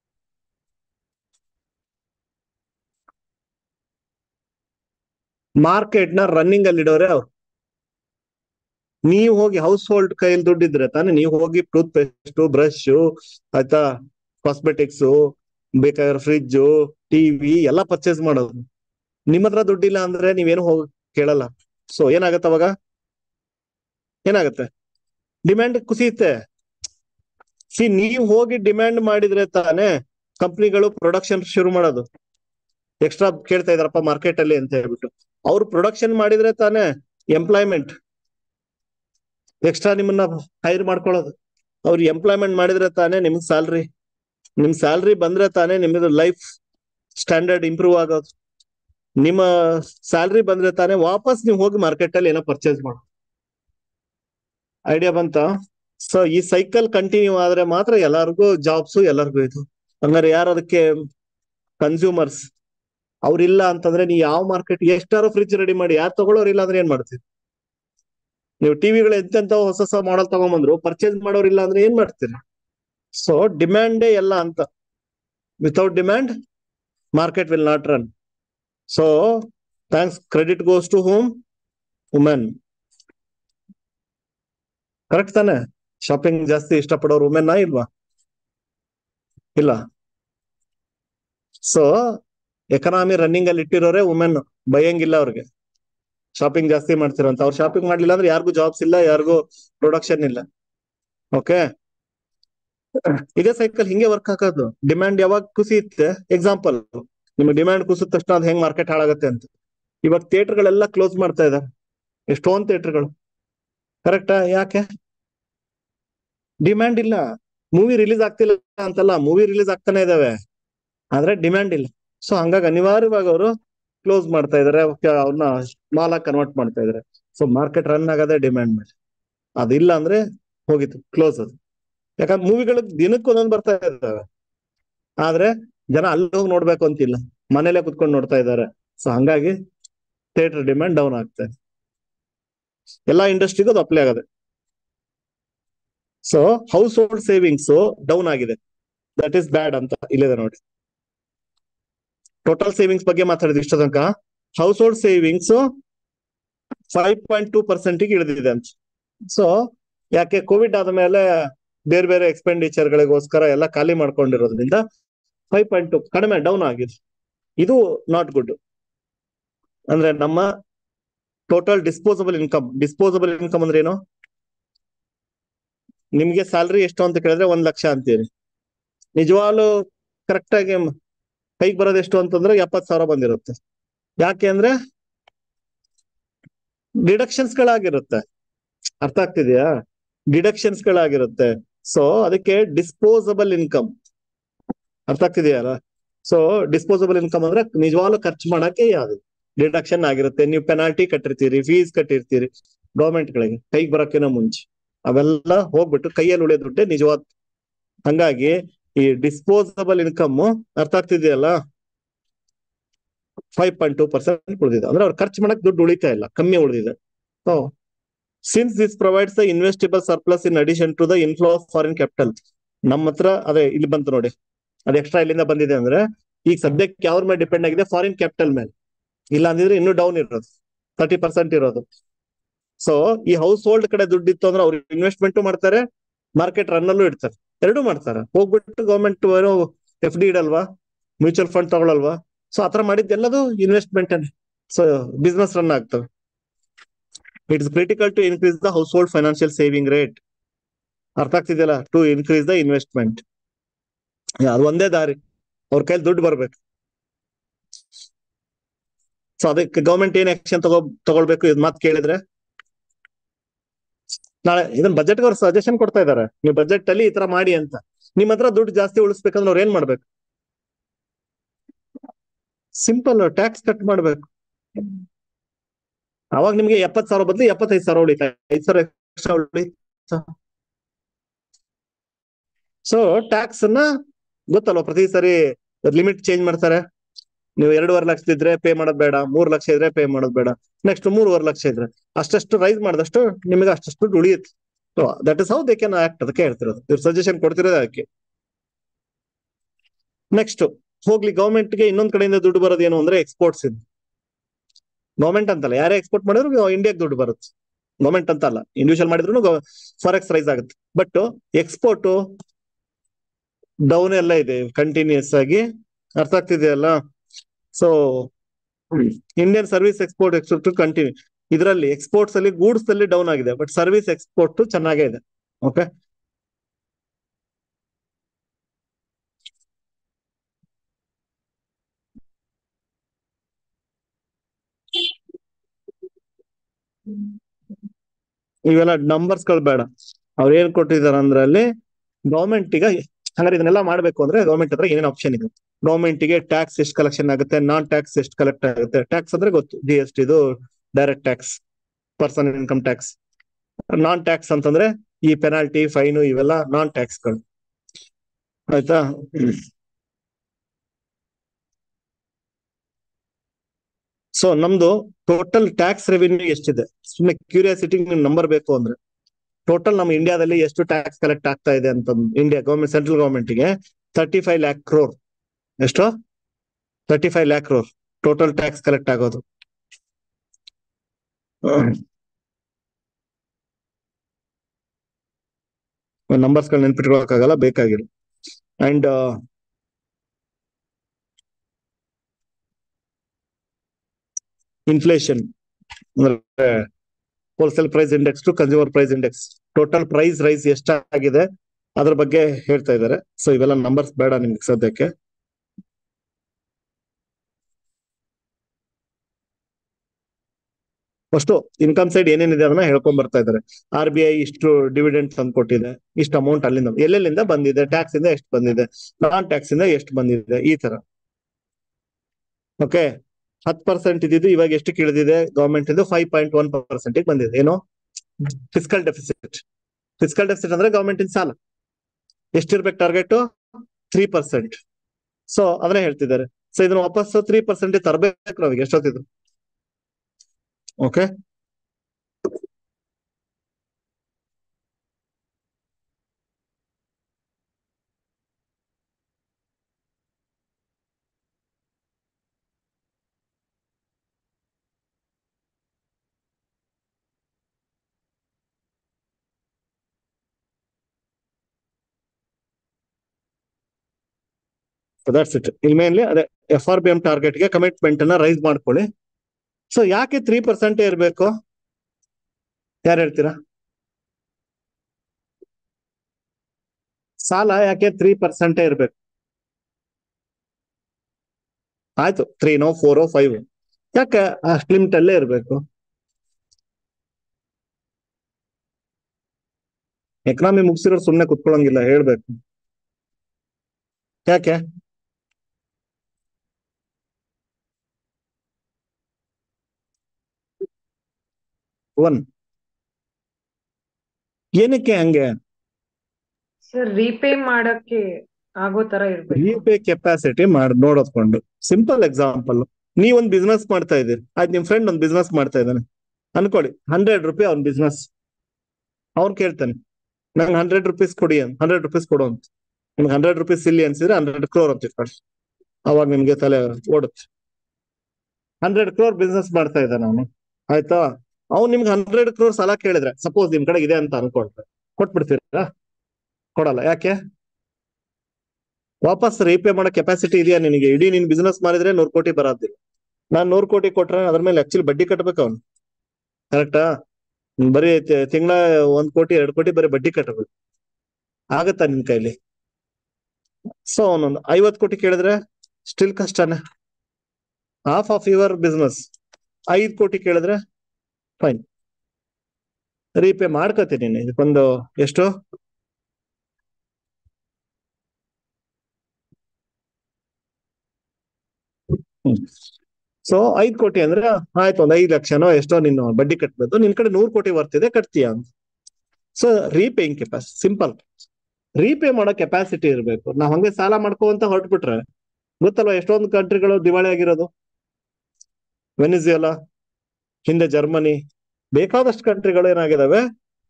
ಮಾರ್ಕೆಟ್ ನ ರನ್ನಿಂಗ್ ಅಲ್ಲಿ ಇಡೋರೆ ಅವ್ರು ನೀವು ಹೋಗಿ ಹೌಸ್ ಹೋಲ್ಡ್ ಕೈಯಲ್ಲಿ ದುಡ್ಡಿದ್ರೆ ತಾನೇ ನೀವು ಹೋಗಿ ಟೂತ್ ಪೇಸ್ಟ್ ಬ್ರಷ್ ಆಯ್ತಾ ಕಾಸ್ಮೆಟಿಕ್ಸ್ ಬೇಕಾದ್ರೆ ಫ್ರಿಜ್ ಟಿವಿ ಎಲ್ಲ ಪರ್ಚೇಸ್ ಮಾಡೋದು ನಿಮ್ಮ ಹತ್ರ ದುಡ್ಡಿಲ್ಲ ಅಂದ್ರೆ ನೀವೇನು ಹೋಗಿ ಕೇಳಲ್ಲ ಸೊ ಏನಾಗತ್ತೆ ಅವಾಗ ಏನಾಗತ್ತೆ ಡಿಮ್ಯಾಂಡ್ ಕುಸಿಯುತ್ತೆ ಸಿ ನೀವು ಹೋಗಿ ಡಿಮ್ಯಾಂಡ್ ಮಾಡಿದ್ರೆ ತಾನೇ ಕಂಪ್ನಿಗಳು ಪ್ರೊಡಕ್ಷನ್ ಶುರು ಮಾಡೋದು ಎಕ್ಸ್ಟ್ರಾ ಕೇಳ್ತಾ ಇದಾರಪ್ಪ ಮಾರ್ಕೆಟ್ ಅಲ್ಲಿ ಅಂತ ಹೇಳ್ಬಿಟ್ಟು ಅವ್ರು ಪ್ರೊಡಕ್ಷನ್ ಮಾಡಿದ್ರೆ ತಾನೇ ಎಂಪ್ಲಾಯ್ಮೆಂಟ್ ಎಕ್ಸ್ಟ್ರಾ ನಿಮ್ಮನ್ನ ಹೈರ್ ಮಾಡ್ಕೊಳ್ಳೋದು ಅವ್ರು ಎಂಪ್ಲಾಯ್ಮೆಂಟ್ ಮಾಡಿದ್ರೆ ತಾನೇ ನಿಮ್ಗೆ ಸ್ಯಾಲ್ರಿ ನಿಮ್ ಸ್ಯಾಲ್ರಿ ಬಂದ್ರೆ ತಾನೇ ನಿಮ್ಮದು ಲೈಫ್ ಸ್ಟ್ಯಾಂಡರ್ಡ್ ಇಂಪ್ರೂವ್ ಆಗೋದು ನಿಮ್ಮ ಸ್ಯಾಲ್ರಿ ಬಂದ್ರೆ ತಾನೇ ವಾಪಸ್ ನೀವು ಹೋಗಿ ಮಾರ್ಕೆಟ್ ಅಲ್ಲಿ ಏನೋ ಪರ್ಚೇಸ್ ಮಾಡೋ ಐಡಿಯಾ ಬಂತ ಸೊ ಈ ಸೈಕಲ್ ಕಂಟಿನ್ಯೂ ಆದ್ರೆ ಮಾತ್ರ ಎಲ್ಲರಿಗೂ ಜಾಬ್ಸ್ ಎಲ್ಲರಿಗೂ ಇದು ಹಂಗಾರೆ ಯಾರು ಅದಕ್ಕೆ ಕನ್ಸ್ಯೂಮರ್ಸ್ ಅವ್ರಿಲ್ಲ ಅಂತಂದ್ರೆ ನೀವು ಯಾವ ಮಾರ್ಕೆಟ್ ಎಷ್ಟಾರು ಫ್ರಿಜ್ ರೆಡಿ ಮಾಡಿ ಯಾರು ತಗೊಳ್ಳೋರು ಇಲ್ಲ ಅಂದ್ರೆ ಏನ್ ಮಾಡ್ತೀರಿ ನೀವು ಟಿವಿಗಳು ಎಂತೆಂತ ಹೊಸ ಹೊಸ ಮಾಡಲ್ ತಗೊಂಬಂದ್ರು ಪರ್ಚೇಸ್ ಮಾಡೋರಿಲ್ಲ ಅಂದ್ರೆ ಏನ್ ಮಾಡ್ತೀರಿ ಸೊ ಡಿಮ್ಯಾಂಡೇ ಎಲ್ಲ ಅಂತ without demand market will not run so thanks credit goes to home women correct ತಾನೆ ಶಾಪಿಂಗ್ ಜಾಸ್ತಿ ಇಷ್ಟಪಡೋರು ವುಮೆನ್ ಇಲ್ವಾ ಇಲ್ಲ ಸೊ ಎಕನಾಮಿ ರನ್ನಿಂಗ್ ಅಲ್ಲಿ ಇಟ್ಟಿರೋರೆ ವುಮೆನ್ ಬೈಯಂಗಿಲ್ಲ ಅವ್ರಿಗೆ ಶಾಪಿಂಗ್ ಜಾಸ್ತಿ ಮಾಡ್ತಿರಂತ ಅವ್ರು ಶಾಪಿಂಗ್ ಮಾಡ್ಲಿಲ್ಲ ಅಂದ್ರೆ ಯಾರಿಗೂ ಜಾಬ್ಸ್ ಇಲ್ಲ ಯಾರಿಗೂ ಪ್ರೊಡಕ್ಷನ್ ಇಲ್ಲ ಓಕೆ ಇದೇ ಸೈಕಲ್ ಹಿಂಗೆ ವರ್ಕ್ ಹಾಕೋದು ಡಿಮ್ಯಾಂಡ್ ಯಾವಾಗ ಕುಸಿಯುತ್ತೆ ಎಕ್ಸಾಂಪಲ್ ನಿಮ್ಗೆ ಡಿಮ್ಯಾಂಡ್ ಕುಸಿದ ತಕ್ಷಣ ಅದು ಹೆಂಗ್ ಮಾರ್ಕೆಟ್ ಹಾಳಾಗತ್ತೆ ಅಂತ ಇವಾಗ ಥಿಯೇಟರ್ಗಳೆಲ್ಲ ಕ್ಲೋಸ್ ಮಾಡ್ತಾ ಇದಾರೆ ಎಷ್ಟೊಂದ್ ಥಿಯೇಟರ್ಗಳು ಕರೆಕ್ಟಾ ಯಾಕೆ ಡಿಮ್ಯಾಂಡ್ ಇಲ್ಲ ಮೂವಿ ರಿಲೀಸ್ ಆಗ್ತಿಲ್ಲ ಅಂತಲ್ಲ ಮೂವಿ ರಿಲೀಸ್ ಆಗ್ತಾನೆ ಇದಾವೆ ಆದ್ರೆ ಡಿಮ್ಯಾಂಡ್ ಇಲ್ಲ ಸೊ ಹಂಗಾಗಿ ಅನಿವಾರ್ಯವಾಗಿ ಅವರು ಕ್ಲೋಸ್ ಮಾಡ್ತಾ ಇದಾರೆ ಅವ್ರನ್ನ ಮಾಲ್ ಆಗಿ ಕನ್ವರ್ಟ್ ಮಾಡ್ತಾ ಇದಾರೆ ಸೊ ಮಾರ್ಕೆಟ್ ರನ್ ಆಗದೆ ಡಿಮ್ಯಾಂಡ್ ಮೇಲೆ ಅದಿಲ್ಲ ಅಂದ್ರೆ ಹೋಗಿತ್ತು ಕ್ಲೋಸ್ ಅದು ಯಾಕಂದ್ರೆ ಮೂವಿಗಳು ದಿನಕ್ಕೆ ಒಂದೊಂದು ಬರ್ತಾ ಇದಾವೆ ಆದ್ರೆ ಜನ ಅಲ್ಲಿ ಹೋಗಿ ನೋಡ್ಬೇಕು ಅಂತಿಲ್ಲ ಮನೇಲೆ ಕುತ್ಕೊಂಡು ನೋಡ್ತಾ ಇದ್ದಾರೆ ಸೊ ಹಂಗಾಗಿ ಥಿಯೇಟರ್ ಡಿಮ್ಯಾಂಡ್ ಡೌನ್ ಆಗ್ತಾ ಇದೆ ಎಲ್ಲಾ ಇಂಡಸ್ಟ್ರಿಗೂ ಅದು ಅಪ್ಲೈ ಆಗದೆ so household savings down ಆಗಿದೆ ದಟ್ ಈಸ್ ಬ್ಯಾಡ್ ಅಂತ ಇಲ್ಲಿದೆ ನೋಡಿ ಟೋಟಲ್ ಸೇವಿಂಗ್ಸ್ ಬಗ್ಗೆ ಮಾತಾಡಿದ್ವಿ ಇಷ್ಟ ತನಕ household savings five point two ಪರ್ಸೆಂಟಿಗೆ ಇಳಿದಿದೆ ಅಂತ ಸೊ ಯಾಕೆ ಕೋವಿಡ್ ಆದ್ಮೇಲೆ ಬೇರೆ ಬೇರೆ ಎಕ್ಸ್ಪೆಂಡಿಚರ್ ಗಳಿಗೋಸ್ಕರ ಎಲ್ಲ ಖಾಲಿ ಮಾಡ್ಕೊಂಡಿರೋದ್ರಿಂದ ಫೈವ್ ಪಾಯಿಂಟ್ ಟು ಕಡಿಮೆ ಡೌನ್ ಆಗಿದೆ ಇದು ನಾಟ್ ಗುಡ್ ಅಂದ್ರೆ ನಮ್ಮ total disposable income disposable income ಅಂದ್ರೆ ಏನು ನಿಮ್ಗೆ ಸ್ಯಾಲ್ರಿ ಎಷ್ಟು ಅಂತ ಕೇಳಿದ್ರೆ ಒಂದ್ ಲಕ್ಷ ಅಂತೀರಿ ನಿಜವಾಗ್ಲು ಕರೆಕ್ಟ್ ಆಗಿ ಕೈಗೆ ಬರೋದು ಎಷ್ಟು ಅಂತಂದ್ರೆ ಎಪ್ಪತ್ ಸಾವಿರ ಬಂದಿರುತ್ತೆ ಯಾಕೆ ಅಂದ್ರೆ ಡಿಡಕ್ಷನ್ಸ್ ಗಳಾಗಿರುತ್ತೆ ಅರ್ಥ ಆಗ್ತಿದ್ಯಾ ಡಿಡಕ್ಷನ್ಸ್ ಗಳಾಗಿರುತ್ತೆ ಸೊ ಅದಕ್ಕೆ ಡಿಸ್ಪೋಸಬಲ್ ಇನ್ಕಮ್ ಅರ್ಥ ಆಗ್ತಿದೆಯಲ್ಲ ಸೊ ಡಿಸ್ಪೋಸಬಲ್ ಇನ್ಕಮ್ ಅಂದ್ರೆ ನಿಜವಾಗ್ಲೂ ಖರ್ಚು ಮಾಡಕ್ಕೆ ಯಾವ್ದು ಡಿಡಕ್ಷನ್ ಆಗಿರುತ್ತೆ ನೀವು ಪೆನಾಲ್ಟಿ ಕಟ್ಟಿರ್ತೀರಿ ಫೀಸ್ ಕಟ್ಟಿರ್ತೀರಿ ಗೌರ್ಮೆಂಟ್ ಗಳಿಗೆ ಕೈಗೆ ಬರೋಕ್ಕಿಂತ ಮುಂಚೆ ಅವೆಲ್ಲ ಹೋಗ್ಬಿಟ್ಟು ಕೈಯಲ್ಲಿ ಉಳಿಯೋ ದುಡ್ಡೇ ನಿಜವಾದ ಹಂಗಾಗಿ ಈ ಡಿಸ್ಪೋಸಬಲ್ ಇನ್ಕಮ್ ಅರ್ಥ ಆಗ್ತಿದೆಯಲ್ಲ ಫೈವ್ ಪಾಯಿಂಟ್ ಟೂ ಪರ್ಸೆಂಟ್ ಉಳಿದಿದೆ ಅಂದ್ರೆ ಅವ್ರು ಖರ್ಚು ಮಾಡಕ್ ದುಡ್ಡು ಉಳಿತಾ ಇಲ್ಲ ಕಮ್ಮಿ ಉಳಿದಿದೆ so since this provides the investible surplus in addition to the inflow of foreign capital ನಮ್ಮ ಹತ್ರ ಅದೇ ಇಲ್ಲಿ ಬಂತು ನೋಡಿ ಅದು ಎಕ್ಸ್ಟ್ರಾ ಇಲ್ಲಿಂದ ಬಂದಿದೆ ಅಂದ್ರೆ ಈಗ ಸದ್ಯಕ್ಕೆ ಯಾವ್ರ ಮೇಲೆ ಡಿಪೆಂಡ್ ಆಗಿದೆ ಫಾರಿನ್ ಕ್ಯಾಪಿಟಲ್ ಮೇಲೆ ಇಲ್ಲ ಅಂದಿದ್ರೆ ಇನ್ನೂ ಡೌನ್ ಇರೋದು ತರ್ಟಿ ಪರ್ಸೆಂಟ್ ಇರೋದು ಸೊ ಈ ಹೌಸ್ ಹೋಲ್ಡ್ ಕಡೆ ದುಡ್ಡು ಇತ್ತು ಅಂದ್ರೆ ಅವ್ರು ಇನ್ವೆಸ್ಟ್ಮೆಂಟ್ ಮಾಡ್ತಾರೆ ಮಾರ್ಕೆಟ್ ರನ್ ಅಲ್ಲೂ ಇಡ್ತಾರೆ ಎರಡೂ ಮಾಡ್ತಾರೆ ಹೋಗ್ಬಿಟ್ಟು ಗೌರ್ಮೆಂಟ್ ಏನೋ ಎಫ್ ಡಿ ಇಡಲ್ವಾ ಮ್ಯೂಚುವಲ್ ಫಂಡ್ ತಗೊಳಲ್ವಾ ಸೊ ಆತರ ಮಾಡಿದ್ದೆಲ್ಲದು ಇನ್ವೆಸ್ಟ್ಮೆಂಟ್ ಸೊ ಬಿಸ್ನೆಸ್ ರನ್ ಆಗ್ತವೆ it is critical to increase the household financial saving rate ಅರ್ಥ ಆಗ್ತಿದೆಯಲ್ಲ ಟು ಇನ್ಕ್ರೀಸ್ ದ ಇನ್ವೆಸ್ಟ್ಮೆಂಟ್ ಅದು ಒಂದೇ ದಾರಿ ಅವ್ರ ಕೈಲಿ ದುಡ್ಡು ಬರ್ಬೇಕು ಸೊ ಅದಕ್ಕೆ ಗೌರ್ಮೆಂಟ್ ಏನ್ ಆಕ್ಷನ್ ತಗೋ ತಗೊಳ್ಬೇಕು ಇದ್ ಮಾತು ಕೇಳಿದ್ರೆ ನಾಳೆ ಇದನ್ನ ಬಜೆಟ್ ಅವ್ರು ಸಜೆಷನ್ ಕೊಡ್ತಾ ಇದಾರೆ ನೀವು ಬಜೆಟ್ ಅಲ್ಲಿ ಈ ತರ ಮಾಡಿ ಅಂತ ನಿಮ್ ಹತ್ರ ದುಡ್ಡು ಜಾಸ್ತಿ ಉಳಿಸ್ಬೇಕಂದ್ರೆ ಅವ್ರು ಏನ್ ಮಾಡ್ಬೇಕು ಸಿಂಪಲ್ ಟ್ಯಾಕ್ಸ್ ಕಟ್ ಮಾಡ್ಬೇಕು ಅವಾಗ ನಿಮ್ಗೆ ಎಪ್ಪತ್ ಸಾವಿರ ಬದಲು ಎಪ್ಪತ್ತೈದು ಸಾವಿರ ಉಳಿತಾ ಐದ್ ಸಾವಿರ ಎಕ್ಸ್ಟ್ರಾ ಉಳಿತಾ ಸೊ ಟ್ಯಾಕ್ಸ್ ಅನ್ನ ಗೊತ್ತಲ್ವಾ ಪ್ರತಿ ಸರಿ ಲಿಮಿಟ್ ಚೇಂಜ್ ಮಾಡ್ತಾರೆ ನೀವು ಎರಡೂವರೆ ಲಕ್ಷ ಇದ್ರೆ ಪೇ ಮಾಡೋದ್ ಬೇಡ ಮೂರ್ ಲಕ್ಷ ಇದ್ರೆ ಪೇ ಮಾಡೋದ್ ಬೇಡ ನೆಕ್ಸ್ಟ್ ಮೂರುವರೆ ಲಕ್ಷ ಇದ್ರೆ ಅಷ್ಟಷ್ಟು ರೈಸ್ ಮಾಡಿದಷ್ಟು ನಿಮಗೆ ಅಷ್ಟಷ್ಟು ದುಡ್ಡು ಉಳಿಯುತ್ತೆ so that is how they can act ಅದಕ್ಕೆ ಹೇಳ್ತಿರೋದು ಇವ್ರು ಸಜೆಷನ್ ಕೊಡ್ತಿರೋದು ಅದಕ್ಕೆ ನೆಕ್ಸ್ಟ್ ಹೋಗ್ಲಿ ಗೌರ್ಮೆಂಟ್ ಗೆ ಇನ್ನೊಂದ್ ಕಡೆಯಿಂದ ದುಡ್ಡು ಬರೋದು ಏನು ಅಂದ್ರೆ ಎಕ್ಸ್ಪೋರ್ಟ್ಸ್ ಇದು ಗೌರ್ಮೆಂಟ್ ಅಂತಲ್ಲ ಯಾರೇ ಎಕ್ಸ್ಪೋರ್ಟ್ ಮಾಡಿದ್ರು ಇಂಡಿಯಾಗೆ ದುಡ್ಡು ಬರುತ್ತೆ ಗೌರ್ಮೆಂಟ್ ಅಂತ ಅಲ್ಲ ಇಂಡಿವಿಜುವಲ್ ಮಾಡಿದ್ರು ಫಾರೆಕ್ಸ್ ರೈಸ್ ಆಗುತ್ತೆ ಬಟ್ ಎಕ್ಸ್ಪೋರ್ಟ್ ಡೌನ್ ಎಲ್ಲ ಇದೆ ಕಂಟಿನ್ಯೂಸ್ ಆಗಿ ಅರ್ಥ ಆಗ್ತಿದೆಯಲ್ಲ so Indian service export export continue ಇದರಲ್ಲಿ ಎಕ್ಸ್ಪೋರ್ಟ್ಸ್ ಅಲ್ಲಿ ಗೂಡ್ಸ್ ಅಲ್ಲಿ ಡೌನ್ ಆಗಿದೆ ಬಟ್ ಸರ್ವಿಸ್ ಎಕ್ಸ್ಪೋರ್ಟ್ ಚೆನ್ನಾಗೇ ಇದೆ ಓಕೆ ಇವೆಲ್ಲ ನಂಬರ್ಸ್ ಗಳು ಬೇಡ ಅವ್ರು ಏನ್ ಕೊಟ್ಟಿದಾರ ಅಂದ್ರೆ ಅಲ್ಲಿ ಗೌರ್ಮೆಂಟ್ ಈಗ ಹಂಗಾರೆ ಇದನ್ನೆಲ್ಲ ಮಾಡ್ಬೇಕು ಅಂದ್ರೆ ಗೌರ್ಮೆಂಟ್ ಹತ್ರ ಏನೇನು ಆಪ್ಷನ್ ಇದೆ ಗೌರ್ಮೆಂಟ್ ಗೆ ಟ್ಯಾಕ್ಸ್ ಎಷ್ಟು ಕಲೆಕ್ಷನ್ ಆಗುತ್ತೆ ನಾನ್ ಟ್ಯಾಕ್ಸ್ ಎಷ್ಟು ಕಲೆಕ್ಟ್ ಆಗುತ್ತೆ ಟ್ಯಾಕ್ಸ್ ಅಂದ್ರೆ ಗೊತ್ತು ಜಿ ಎಸ್ ಟಿ ಇದು direct tax personal income tax non tax ಅಂತಂದ್ರೆ ಈ ಪೆನಾಲ್ಟಿ ಫೈನು ಇವೆಲ್ಲ ನಾನ್ ಟ್ಯಾಕ್ಸ್ ಗಳು ಆಯ್ತಾ ಸೊ ನಮ್ದು ಟೋಟಲ್ ಟ್ಯಾಕ್ಸ್ ರೆವಿನ್ಯೂ ಎಷ್ಟಿದೆ ಸುಮ್ಮನೆ ಕ್ಯೂರಿಯಾಸಿಟಿ ನಂಬರ್ ಬೇಕು ಅಂದ್ರೆ ಟೋಟಲ್ ನಮ್ಮ ಇಂಡಿಯಾದಲ್ಲಿ ಎಷ್ಟು ಟ್ಯಾಕ್ಸ್ ಕಲೆಕ್ಟ್ ಆಗ್ತಾ ಇದೆ ಅಂತ ಇಂಡಿಯಾ ಗೌರ್ಮೆಂಟ್ ಸೆಂಟ್ರಲ್ ಗೌರ್ಮೆಂಟ್ ಗೆ ತರ್ಟಿ ಫೈವ್ ಲ್ಯಾಕ್ ಕ್ರೋರ್ ಎಷ್ಟು thirty five lakh crore total tax collect ಆಗೋದು ನಂಬರ್ಸ್ ಗಳು ನೆನ್ಪಿಟ್ಕೊಳಕ್ಕಾಗಲ್ಲ ಬೇಕಾಗಿಲ್ಲ ಅಂಡ್ ಇನ್ಫ್ಲೇಷನ್ ಅಂದ್ರೆ wholesale price index to consumer price index total price rise ಎಷ್ಟಾಗಿದೆ ಅದ್ರ ಬಗ್ಗೆ ಹೇಳ್ತಾ ಇದ್ದಾರೆ ಸೊ ಇವೆಲ್ಲ ನಂಬರ್ಸ್ ಬೇಡ ನಿಮ್ಗೆ ಸದ್ಯಕ್ಕೆ ಫಸ್ಟ್ ಇನ್ಕಮ್ ಸೈಡ್ ಏನೇನಿದೆ ಅದನ್ನ ಹೇಳ್ಕೊಂಡ್ ಬರ್ತಾ ಇದ್ದಾರೆ ಆರ್ ಬಿ ಐ ಇಷ್ಟು ಡಿವಿಡೆಂಡ್ ತಂದು ಕೊಟ್ಟಿದೆ ಇಷ್ಟು ಅಮೌಂಟ್ ಅಲ್ಲಿಂದ ಎಲ್ಲೆಲ್ಲಿಂದ ಬಂದಿದೆ ಟ್ಯಾಕ್ಸ್ ಇಂದ ಎಷ್ಟು ಬಂದಿದೆ ನಾನ್ ಟ್ಯಾಕ್ಸ್ ಇಂದ ಎಷ್ಟು ಬಂದಿದೆ ಈ ತರ ಓಕೆ ಹತ್ತು ಪರ್ಸೆಂಟ್ ಇದ್ದಿದ್ದು ಇವಾಗ ಎಷ್ಟು ಇಳಿದಿದೆ ಗವರ್ಮೆಂಟ್ ಇದು ಫೈವ್ ಪಾಯಿಂಟ್ ಒನ್ ಪರ್ಸೆಂಟ್ ಬಂದಿದೆ ಏನು ಫಿಸಿಕಲ್ ಡೆಫಿಸಿಟ್ ಫಿಸಿಕಲ್ ಡೆಫಿಸಿಟ್ ಅಂದ್ರೆ ಗವರ್ಮೆಂಟ್ ಸಾಲ ಎಷ್ಟಿರ್ಬೇಕು ಟಾರ್ಗೆಟ್ ತ್ರೀ ಪರ್ಸೆಂಟ್ ಸೊ ಅದನ್ನೇ ಹೇಳ್ತಿದ್ದಾರೆ ಸೊ ಇದನ್ನ ವಾಪಸ್ ತ್ರೀ ಪರ್ಸೆಂಟ್ ತರಬೇಕು ನಾವೀಗ ಎಷ್ಟೊತ್ತಿದ್ರು ಓಕೆ ದಟ್ಸ್ ಇಟ್ ಇಲ್ಲಿ ಮೇನ್ಲಿ ಅದೇ F R B M target ಗೆ ಕಮಿಟ್ಮೆಂಟ್ ಅನ್ನ ರೈಸ್ ಮಾಡ್ಕೊಳ್ಳಿ ಸೊ ಯಾಕೆ ತ್ರೀ ಪರ್ಸೆಂಟ್ ಇರಬೇಕು ಯಾರು ಹೇಳ್ತೀರಾ ಸಾಲ ಯಾಕೆ ತ್ರೀ ಪರ್ಸೆಂಟೇ ಇರ್ಬೇಕು ಆಯ್ತು ತ್ರೀನೋ ಫೋರೋ ಫೈವ್ ಯಾಕೆ ಅಷ್ಟು ಲಿಮಿಟ್ ಅಲ್ಲೇ ಇರ್ಬೇಕು ಎಕನಾಮಿ ಮುಗಿಸಿರೋರು ಸುಮ್ನೆ ಕುತ್ಕೊಳ್ಳಂಗಿಲ್ಲ ಹೇಳ್ಬೇಕು ಯಾಕೆ ಒನ್ ಏನಕ್ಕೆ ಹಂಗೆ ಸರ್ ರೀಪೇ ಮಾಡಕ್ಕೆ ಆಗೋ ತರ ಇರ್ಬೇಕು ರೀಪೇ ಕೆಪಾಸಿಟಿ ಮಾಡಿ ನೋಡೋದ್ಕೊಂಡು ಸಿಂಪಲ್ ಎಕ್ಸಾಂಪಲ್ ನೀವ್ ಒಂದ್ ಬಿಸ್ನೆಸ್ ಮಾಡ್ತಾ ಇದೀರಿ ಆಯ್ತು ನಿಮ್ ಫ್ರೆಂಡ್ ಒಂದ್ ಬಿಸ್ನೆಸ್ ಮಾಡ್ತಾ ಇದ್ದಾನೆ ಅನ್ಕೊಳ್ಳಿ ಹಂಡ್ರೆಡ್ ರುಪಿ ಅವ್ನ್ ಬಿಸ್ನೆಸ್ ಅವ್ನ್ ಕೇಳ್ತಾನೆ ನಂಗೆ ಹಂಡ್ರೆಡ್ ರುಪೀಸ್ ಕೊಡಿ ಅಂತ ಹಂಡ್ರೆಡ್ ರುಪೀಸ್ ಕೊಡು ಅಂತ ನಿಮ್ಗೆ ಹಂಡ್ರೆಡ್ ರುಪೀಸ್ ಇಲ್ಲಿ ಅನ್ಸಿದ್ರೆ ಹಂಡ್ರೆಡ್ ಕ್ರೋರ್ ಅಂತ ಇಟ್ಕೊಳ್ಳಿ ಅವಾಗ ನಿಮ್ಗೆ ತಲೆ ಓಡುತ್ತೆ ಹಂಡ್ರೆಡ್ ಕ್ರೋರ್ ಬಿಸ್ನೆಸ್ ಮಾಡ್ತಾ ಇದ್ದಾನೆ ಅವನು ಆಯ್ತಾ ಅವ್ನು ನಿಮ್ಗೆ ಹಂಡ್ರೆಡ್ ಕ್ರೋರ್ ಸಾಲ ಕೇಳಿದ್ರೆ ಸಪೋಸ್ ನಿಮ್ ಕಡೆ ಇದೆ ಅಂತ ಅನ್ಕೊಂಡ್ರೆ ಕೊಟ್ಬಿಡ್ತೀರಾ ಕೊಡಲ್ಲ ಯಾಕೆ ವಾಪಸ್ ರೀಪೇ ಮಾಡೋ ಕೆಪಾಸಿಟಿ ಇದೆಯಾ ನಿನಗೆ ಇಡೀ ನೀನ್ ಬಿಸ್ನೆಸ್ ಮಾಡಿದ್ರೆ ನೂರ್ ಕೋಟಿ ಬರೋದಿಲ್ಲ ನಾನ್ ನೂರ್ ಕೋಟಿ ಕೊಟ್ರೆ ಅದ್ರ ಮೇಲೆ ಆಕ್ಚುಲಿ ಬಡ್ಡಿ ಕಟ್ಬೇಕು ಅವ್ನು ಕರೆಕ್ಟಾ ಬರೀ ತಿಂಗಳ ಒಂದ್ ಕೋಟಿ ಎರಡ್ ಕೋಟಿ ಬರೀ ಬಡ್ಡಿ ಕಟ್ಟಬೇಕು ಆಗತ್ತಾ ನಿನ್ ಕೈಲಿ ಸೊ ಅವನೊಂದು ಐವತ್ ಕೋಟಿ ಕೇಳಿದ್ರೆ ಸ್ಟಿಲ್ ಕಷ್ಟನೇ ಹಾಫ್ ಆಫ್ ಯುವರ್ ಬಿಸ್ನೆಸ್ ಐದ್ ಕೋಟಿ ಕೇಳಿದ್ರೆ ಫೈನ್ ರೀಪೇ ಮಾಡ್ಕೋತೀನಿ ನೀನು ಇದಕ್ಕೊಂದು ಎಷ್ಟು ಸೊ ಐದ್ ಕೋಟಿ ಅಂದ್ರೆ ಆಯ್ತು ಒಂದ್ ಐದ್ ಲಕ್ಷನೋ ಎಷ್ಟೋ ನೀನು ಬಡ್ಡಿ ಕಟ್ಬೇಕು ನಿನ್ ಕಡೆ ನೂರ್ ಕೋಟಿ ಬರ್ತಿದೆ ಕಟ್ತೀಯ ಅಂತ so repaying capacity simple repay ಮಾಡೋ ಕೆಪಾಸಿಟಿ ಇರಬೇಕು ನಾವ್ ಹಂಗೆ ಸಾಲ ಮಾಡ್ಕೋಂತ ಹೊರಟ್ಬಿಟ್ರೆ ಗೊತ್ತಲ್ವಾ ಎಷ್ಟೊಂದು ಕಂಟ್ರಿಗಳು ದಿವಾಳಿ ಆಗಿರೋದು ವೆನಿಜುಯಲಾ ಹಿಂದೆ ಜರ್ಮನಿ ಬೇಕಾದಷ್ಟು ಕಂಟ್ರಿಗಳು ಏನಾಗಿದಾವೆ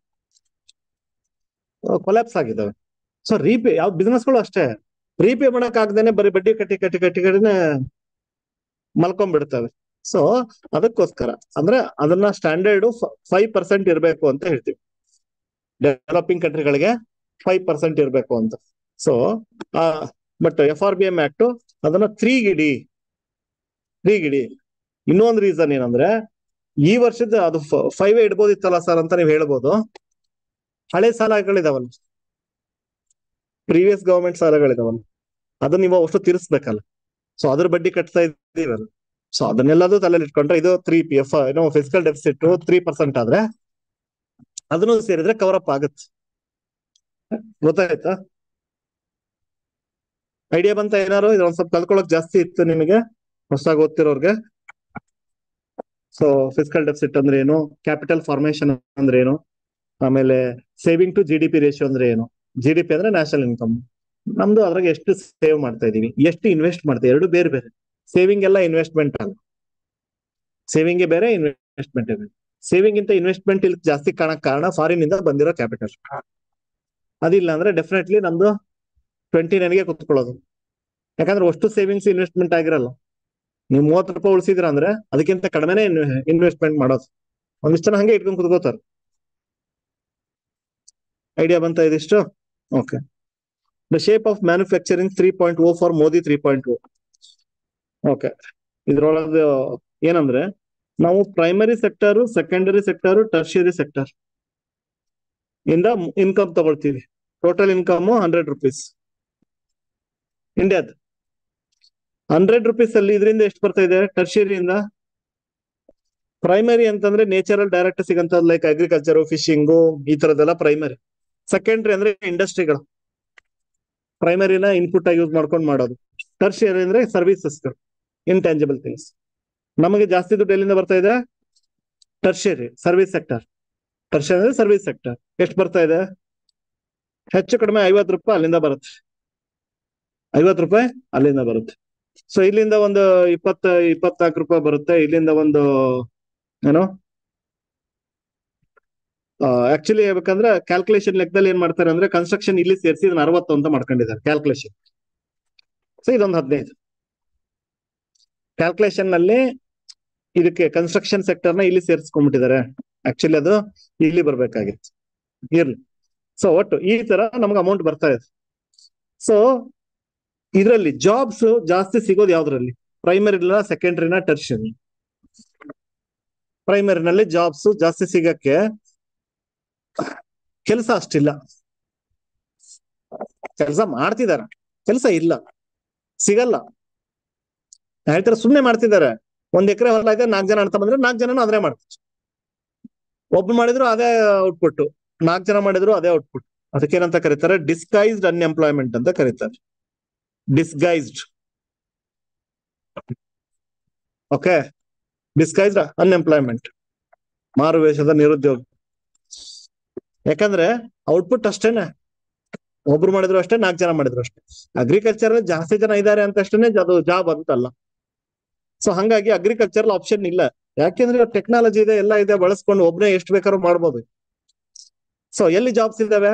ಕೊಲ್ಯಾಪ್ಸ್ ಆಗಿದಾವೆ ಸೊ ರೀಪೇ ಯಾವ ಬಿಸ್ನೆಸ್ಗಳು ಅಷ್ಟೇ ರೀಪೇ ಮಾಡಕ್ ಆಗ್ದೇನೆ ಬರೀ ಬಡ್ಡಿ ಕಟ್ಟಿ ಕಟ್ಟಿ ಕಟ್ಟಿ ಕಟ್ಟಿನೇ ಮಲ್ಕೊಂಡ್ಬಿಡ್ತವೆ ಸೊ ಅದಕ್ಕೋಸ್ಕರ ಅಂದ್ರೆ ಅದನ್ನ ಸ್ಟ್ಯಾಂಡರ್ಡ್ ಫೈವ್ ಪರ್ಸೆಂಟ್ ಇರಬೇಕು ಅಂತ ಹೇಳ್ತೀವಿ ಡೆವಲಪಿಂಗ್ ಕಂಟ್ರಿಗಳಿಗೆ ಫೈವ್ ಪರ್ಸೆಂಟ್ ಇರಬೇಕು ಅಂತ so but F R B M act ಅದನ್ನ ತ್ರೀಗಿಡಿ ತ್ರೀಗಿಡಿ ಇನ್ನೊಂದು ರೀಸನ್ ಏನಂದ್ರೆ ಈ ವರ್ಷದ ಅದು ಫೈವ್ ಇಡ್ಬೋದಿತ್ತಲ್ಲ ಸರ್ ಅಂತ ನೀವು ಹೇಳ್ಬೋದು ಹಳೆ ಸಾಲಗಳಿದಾವಲ್ಲ ಪ್ರೀವಿಯಸ್ ಗವರ್ಮೆಂಟ್ ಸಾಲಗಳಿದಾವಲ್ಲ ಅದನ್ನ ನೀವು ಅಷ್ಟು ತೀರಿಸ್ಬೇಕಲ್ಲ ಸೊ ಅದ್ರ ಬಡ್ಡಿ ಕಟ್ತಾ ಇದ್ದೀವಲ್ಲ ಸೊ ಅದನ್ನೆಲ್ಲದು ತಲೆಯಲ್ಲಿ ಇಟ್ಕೊಂಡ್ರೆ ಇದು ತ್ರೀ ಪಿ ಎಫ್ ಏನೋ ಫಿಸಿಕಲ್ ಡೆಫಿಸಿಟ್ ತ್ರೀ ಪರ್ಸೆಂಟ್ ಆದ್ರೆ ಅದನ್ನು ಸೇರಿದ್ರೆ ಕವರ್ ಅಪ್ ಆಗುತ್ತೆ ಗೊತ್ತಾಯ್ತಾ ಐಡಿಯಾ ಬಂತ ಏನಾರು ಇದೊಂದ್ ಸ್ವಲ್ಪ ಕಲ್ಕೊಳಕ್ ಜಾಸ್ತಿ ಇತ್ತು ನಿಮಗೆ ಹೊಸದಾಗಿ ಓದ್ತಿರೋರ್ಗೆ ಸೊ ಫಿಸಿಕಲ್ ಡೆಫಿಸಿಟ್ ಅಂದ್ರೆ ಏನು ಕ್ಯಾಪಿಟಲ್ ಫಾರ್ಮೇಶನ್ ಅಂದ್ರೆ ಏನು ಆಮೇಲೆ saving to G D P ratio ಅಂದ್ರೆ ಏನು ಜಿ ಡಿ ಪಿ ಅಂದ್ರೆ ನ್ಯಾಷನಲ್ ಇನ್ಕಮ್ ನಮ್ದು ಅದ್ರಾಗ ಎಷ್ಟು ಸೇವ್ ಮಾಡ್ತಾ ಇದೀವಿ ಎಷ್ಟು ಇನ್ವೆಸ್ಟ್ ಮಾಡ್ತೀವಿ ಎರಡು ಬೇರೆ ಬೇರೆ ಸೇವಿಂಗ್ ಎಲ್ಲ ಇನ್ವೆಸ್ಟ್ಮೆಂಟ್ ಅಲ್ಲ ಸೇವಿಂಗ್ ಬೇರೆ ಇನ್ವೆಸ್ಟ್ಮೆಂಟ್ ಬೇರೆ ಸೇವಿಂಗ್ ಇಂತ ಇನ್ವೆಸ್ಟ್ಮೆಂಟ್ ಇಲ್ಲಿ ಜಾಸ್ತಿ ಕಾಣಕ್ ಕಾರಣ ಫಾರಿನ್ ಇಂದ ಬಂದಿರೋ ಕ್ಯಾಪಿಟಲ್ ಅದಿಲ್ಲ ಅಂದ್ರೆ ಡೆಫಿನೆಟ್ಲಿ ನಮ್ದು ಟ್ವೆಂಟಿ ನೈನ್ಗೆ ಕುತ್ಕೊಳ್ಳೋದು ಯಾಕಂದ್ರೆ ಅಷ್ಟು ಸೇವಿಂಗ್ಸ್ ಇನ್ವೆಸ್ಟ್ಮೆಂಟ್ ಆಗಿರಲ್ಲ ನೀವು ಮೂವತ್ತು ರೂಪಾಯಿ ಉಳಿಸಿದ್ರ ಅಂದ್ರೆ ಅದಕ್ಕಿಂತ ಕಡಿಮೆನೆ ಇನ್ವೆಸ್ಟ್ಮೆಂಟ್ ಮಾಡೋದು ಒಂದಿಷ್ಟು ಜನ ಹಂಗೆ ಇಟ್ಕೊಂಡು ಕುತ್ಕೋತಾರೆ ಐಡಿಯಾ ಬಂತ ಇದಿಷ್ಟು okay the shape of manufacturing three point O for Modi three point O okay ಇದ್ರೊಳಗೆ ಏನಂದ್ರೆ ನಾವು primary sector secondary sector tertiary sector ಇಂದ ಇನ್ಕಮ್ ತಗೊಳ್ತೀವಿ ಟೋಟಲ್ ಇನ್ಕಮ್ ಹಂಡ್ರೆಡ್ ರುಪೀಸ್ ಇಂಡಿಯಾದ ಹಂಡ್ರೆಡ್ ರುಪೀಸ್ ಅಲ್ಲಿ ಇದರಿಂದ ಎಷ್ಟು ಬರ್ತಾ ಇದೆ ಟರ್ಷಿಯರಿಯಿಂದ ಪ್ರೈಮರಿ ಅಂತಂದ್ರೆ ನೇಚರಲ್ ಡೈರೆಕ್ಟ್ ಸಿಗಂತ ಲೈಕ್ ಅಗ್ರಿಕಲ್ಚರ್ ಫಿಶಿಂಗು ಈ ತರದೆಲ್ಲ ಪ್ರೈಮರಿ ಸೆಕೆಂಡ್ರಿ ಅಂದ್ರೆ ಇಂಡಸ್ಟ್ರಿಗಳು ಪ್ರೈಮರಿನ ಇನ್ಪುಟ್ ಆಗಿ ಯೂಸ್ ಮಾಡ್ಕೊಂಡು ಮಾಡೋದು ಟರ್ಷಿಯರಿ ಅಂದ್ರೆ ಸರ್ವಿಸಸ್ ಇಂಟ್ಯಾಂಜಿಬಲ್ ಥಿಂಗ್ಸ್ ನಮಗೆ ಜಾಸ್ತಿ ದುಡ್ಡು ಎಲ್ಲಿಂದ ಬರ್ತಾ ಇದೆ ಟರ್ಷಿಯರಿ ಸರ್ವಿಸ್ ಸೆಕ್ಟರ್ ಟರ್ಷಿಯರಿ ಅಂದ್ರೆ ಸರ್ವಿಸ್ ಸೆಕ್ಟರ್ ಎಷ್ಟು ಬರ್ತಾ ಇದೆ ಹೆಚ್ಚು ಕಡಿಮೆ ಐವತ್ತು ರೂಪಾಯಿ ಅಲ್ಲಿಂದ ಬರುತ್ತೆ ಐವತ್ತು ರೂಪಾಯಿ ಅಲ್ಲಿಂದ ಬರುತ್ತೆ ಸೊ ಇಲ್ಲಿಂದ ಒಂದು ಇಪ್ಪತ್ತ ಇಪ್ಪತ್ನಾಲ್ಕು ರೂಪಾಯಿ ಬರುತ್ತೆ ಇಲ್ಲಿಂದ ಒಂದು ಏನೋ ಆಕ್ಚುಲಿ ಹೇಳ್ಬೇಕಂದ್ರೆ ಕ್ಯಾಲ್ಕುಲೇಷನ್ ಲೆಕ್ಕದಲ್ಲಿ ಏನ್ ಮಾಡ್ತಾರೆ ಅಂದ್ರೆ ಕನ್ಸ್ಟ್ರಕ್ಷನ್ ಇಲ್ಲಿ ಸೇರಿಸಿ ಇದನ್ನ ಅರವತ್ತು ಅಂತ ಮಾಡ್ಕೊಂಡಿದ್ದಾರೆ ಕ್ಯಾಲ್ಕುಲೇಷನ್ ಸೊ ಇದೊಂದು ಹದಿನೈದು ಕ್ಯಾಲ್ಕುಲೇಷನ್ ನಲ್ಲಿ ಇದಕ್ಕೆ ಕನ್ಸ್ಟ್ರಕ್ಷನ್ ಸೆಕ್ಟರ್ ನ ಇಲ್ಲಿ ಸೇರಿಸ್ಕೊಂಡ್ಬಿಟ್ಟಿದ್ದಾರೆ ಆಕ್ಚುಲಿ ಅದು ಇಲ್ಲಿ ಬರ್ಬೇಕಾಗಿತ್ತು ಇರ್ಲಿ ಸೊ ಒಟ್ಟು ಈ ತರ ನಮ್ಗೆ ಅಮೌಂಟ್ ಬರ್ತಾ ಇದೆ ಸೊ ಇದರಲ್ಲಿ ಜಾಬ್ಸ್ ಜಾಸ್ತಿ ಸಿಗೋದು ಯಾವ್ದ್ರಲ್ಲಿ ಪ್ರೈಮರಿನ ಸೆಕೆಂಡ್ರಿನ ಟರ್ಷರಿ ಪ್ರೈಮರಿನಲ್ಲಿ ಜಾಬ್ಸ್ ಜಾಸ್ತಿ ಸಿಗಕ್ಕೆ ಕೆಲಸ ಅಷ್ಟಿಲ್ಲ ಕೆಲಸ ಮಾಡ್ತಿದಾರ ಕೆಲಸ ಇಲ್ಲ ಸಿಗಲ್ಲ ಹೇಳ್ತಾರೆ ಸುಮ್ನೆ ಮಾಡ್ತಿದ್ದಾರೆ ಒಂದ್ ಎಕರೆ ಹೊಲ ಇದೆ ನಾಲ್ಕು ಜನ ಅಂತ ಬಂದ್ರೆ ನಾಲ್ಕು ಜನನು ಅದ್ರೆ ಮಾಡ್ತಾರೆ ಒಬ್ರು ಮಾಡಿದ್ರು ಅದೇ ಔಟ್ಪುಟ್ ನಾಲ್ಕು ಜನ ಮಾಡಿದ್ರು ಅದೇ ಔಟ್ಪುಟ್ ಅದಕ್ಕೆ ಏನಂತ ಕರೀತಾರೆ ಡಿಸ್ಗೈಸ್ಡ್ ಅನ್ಎಂಪ್ಲಾಯ್ಮೆಂಟ್ ಅಂತ ಕರೀತಾರೆ ಡಿಸ್ಗೈಸ್ಡ್ ಓಕೆ ಡಿಸ್ಗೈಸ್ಡ್ ಅನ್ಎಂಪ್ಲಾಯ್ಮೆಂಟ್ ಮಾರುವೇಷದ ನಿರುದ್ಯೋಗ ಯಾಕಂದ್ರೆ ಔಟ್ಪುಟ್ ಅಷ್ಟೇನೆ ಒಬ್ರು ಮಾಡಿದ್ರು ಅಷ್ಟೇ ನಾಲ್ಕು ಜನ ಮಾಡಿದ್ರು ಅಷ್ಟೇ ಅಗ್ರಿಕಲ್ಚರ್ ಜಾಸ್ತಿ ಜನ ಇದ್ದಾರೆ ಅಂತ ಅಷ್ಟೇನೆ ಅದು ಜಾಬ್ ಅಂತಲ್ಲ ಸೊ ಹಂಗಾಗಿ ಅಗ್ರಿಕಲ್ಚರ್ ಆಪ್ಷನ್ ಇಲ್ಲ ಯಾಕೆಂದ್ರೆ ಟೆಕ್ನಾಲಜಿ ಇದೆ ಎಲ್ಲ ಇದೆ ಬಳಸ್ಕೊಂಡು ಒಬ್ನೇ ಎಷ್ಟು ಬೇಕಾದ್ರೂ ಮಾಡ್ಬೋದು ಸೊ ಎಲ್ಲಿ ಜಾಬ್ಸ್ ಇದಾವೆ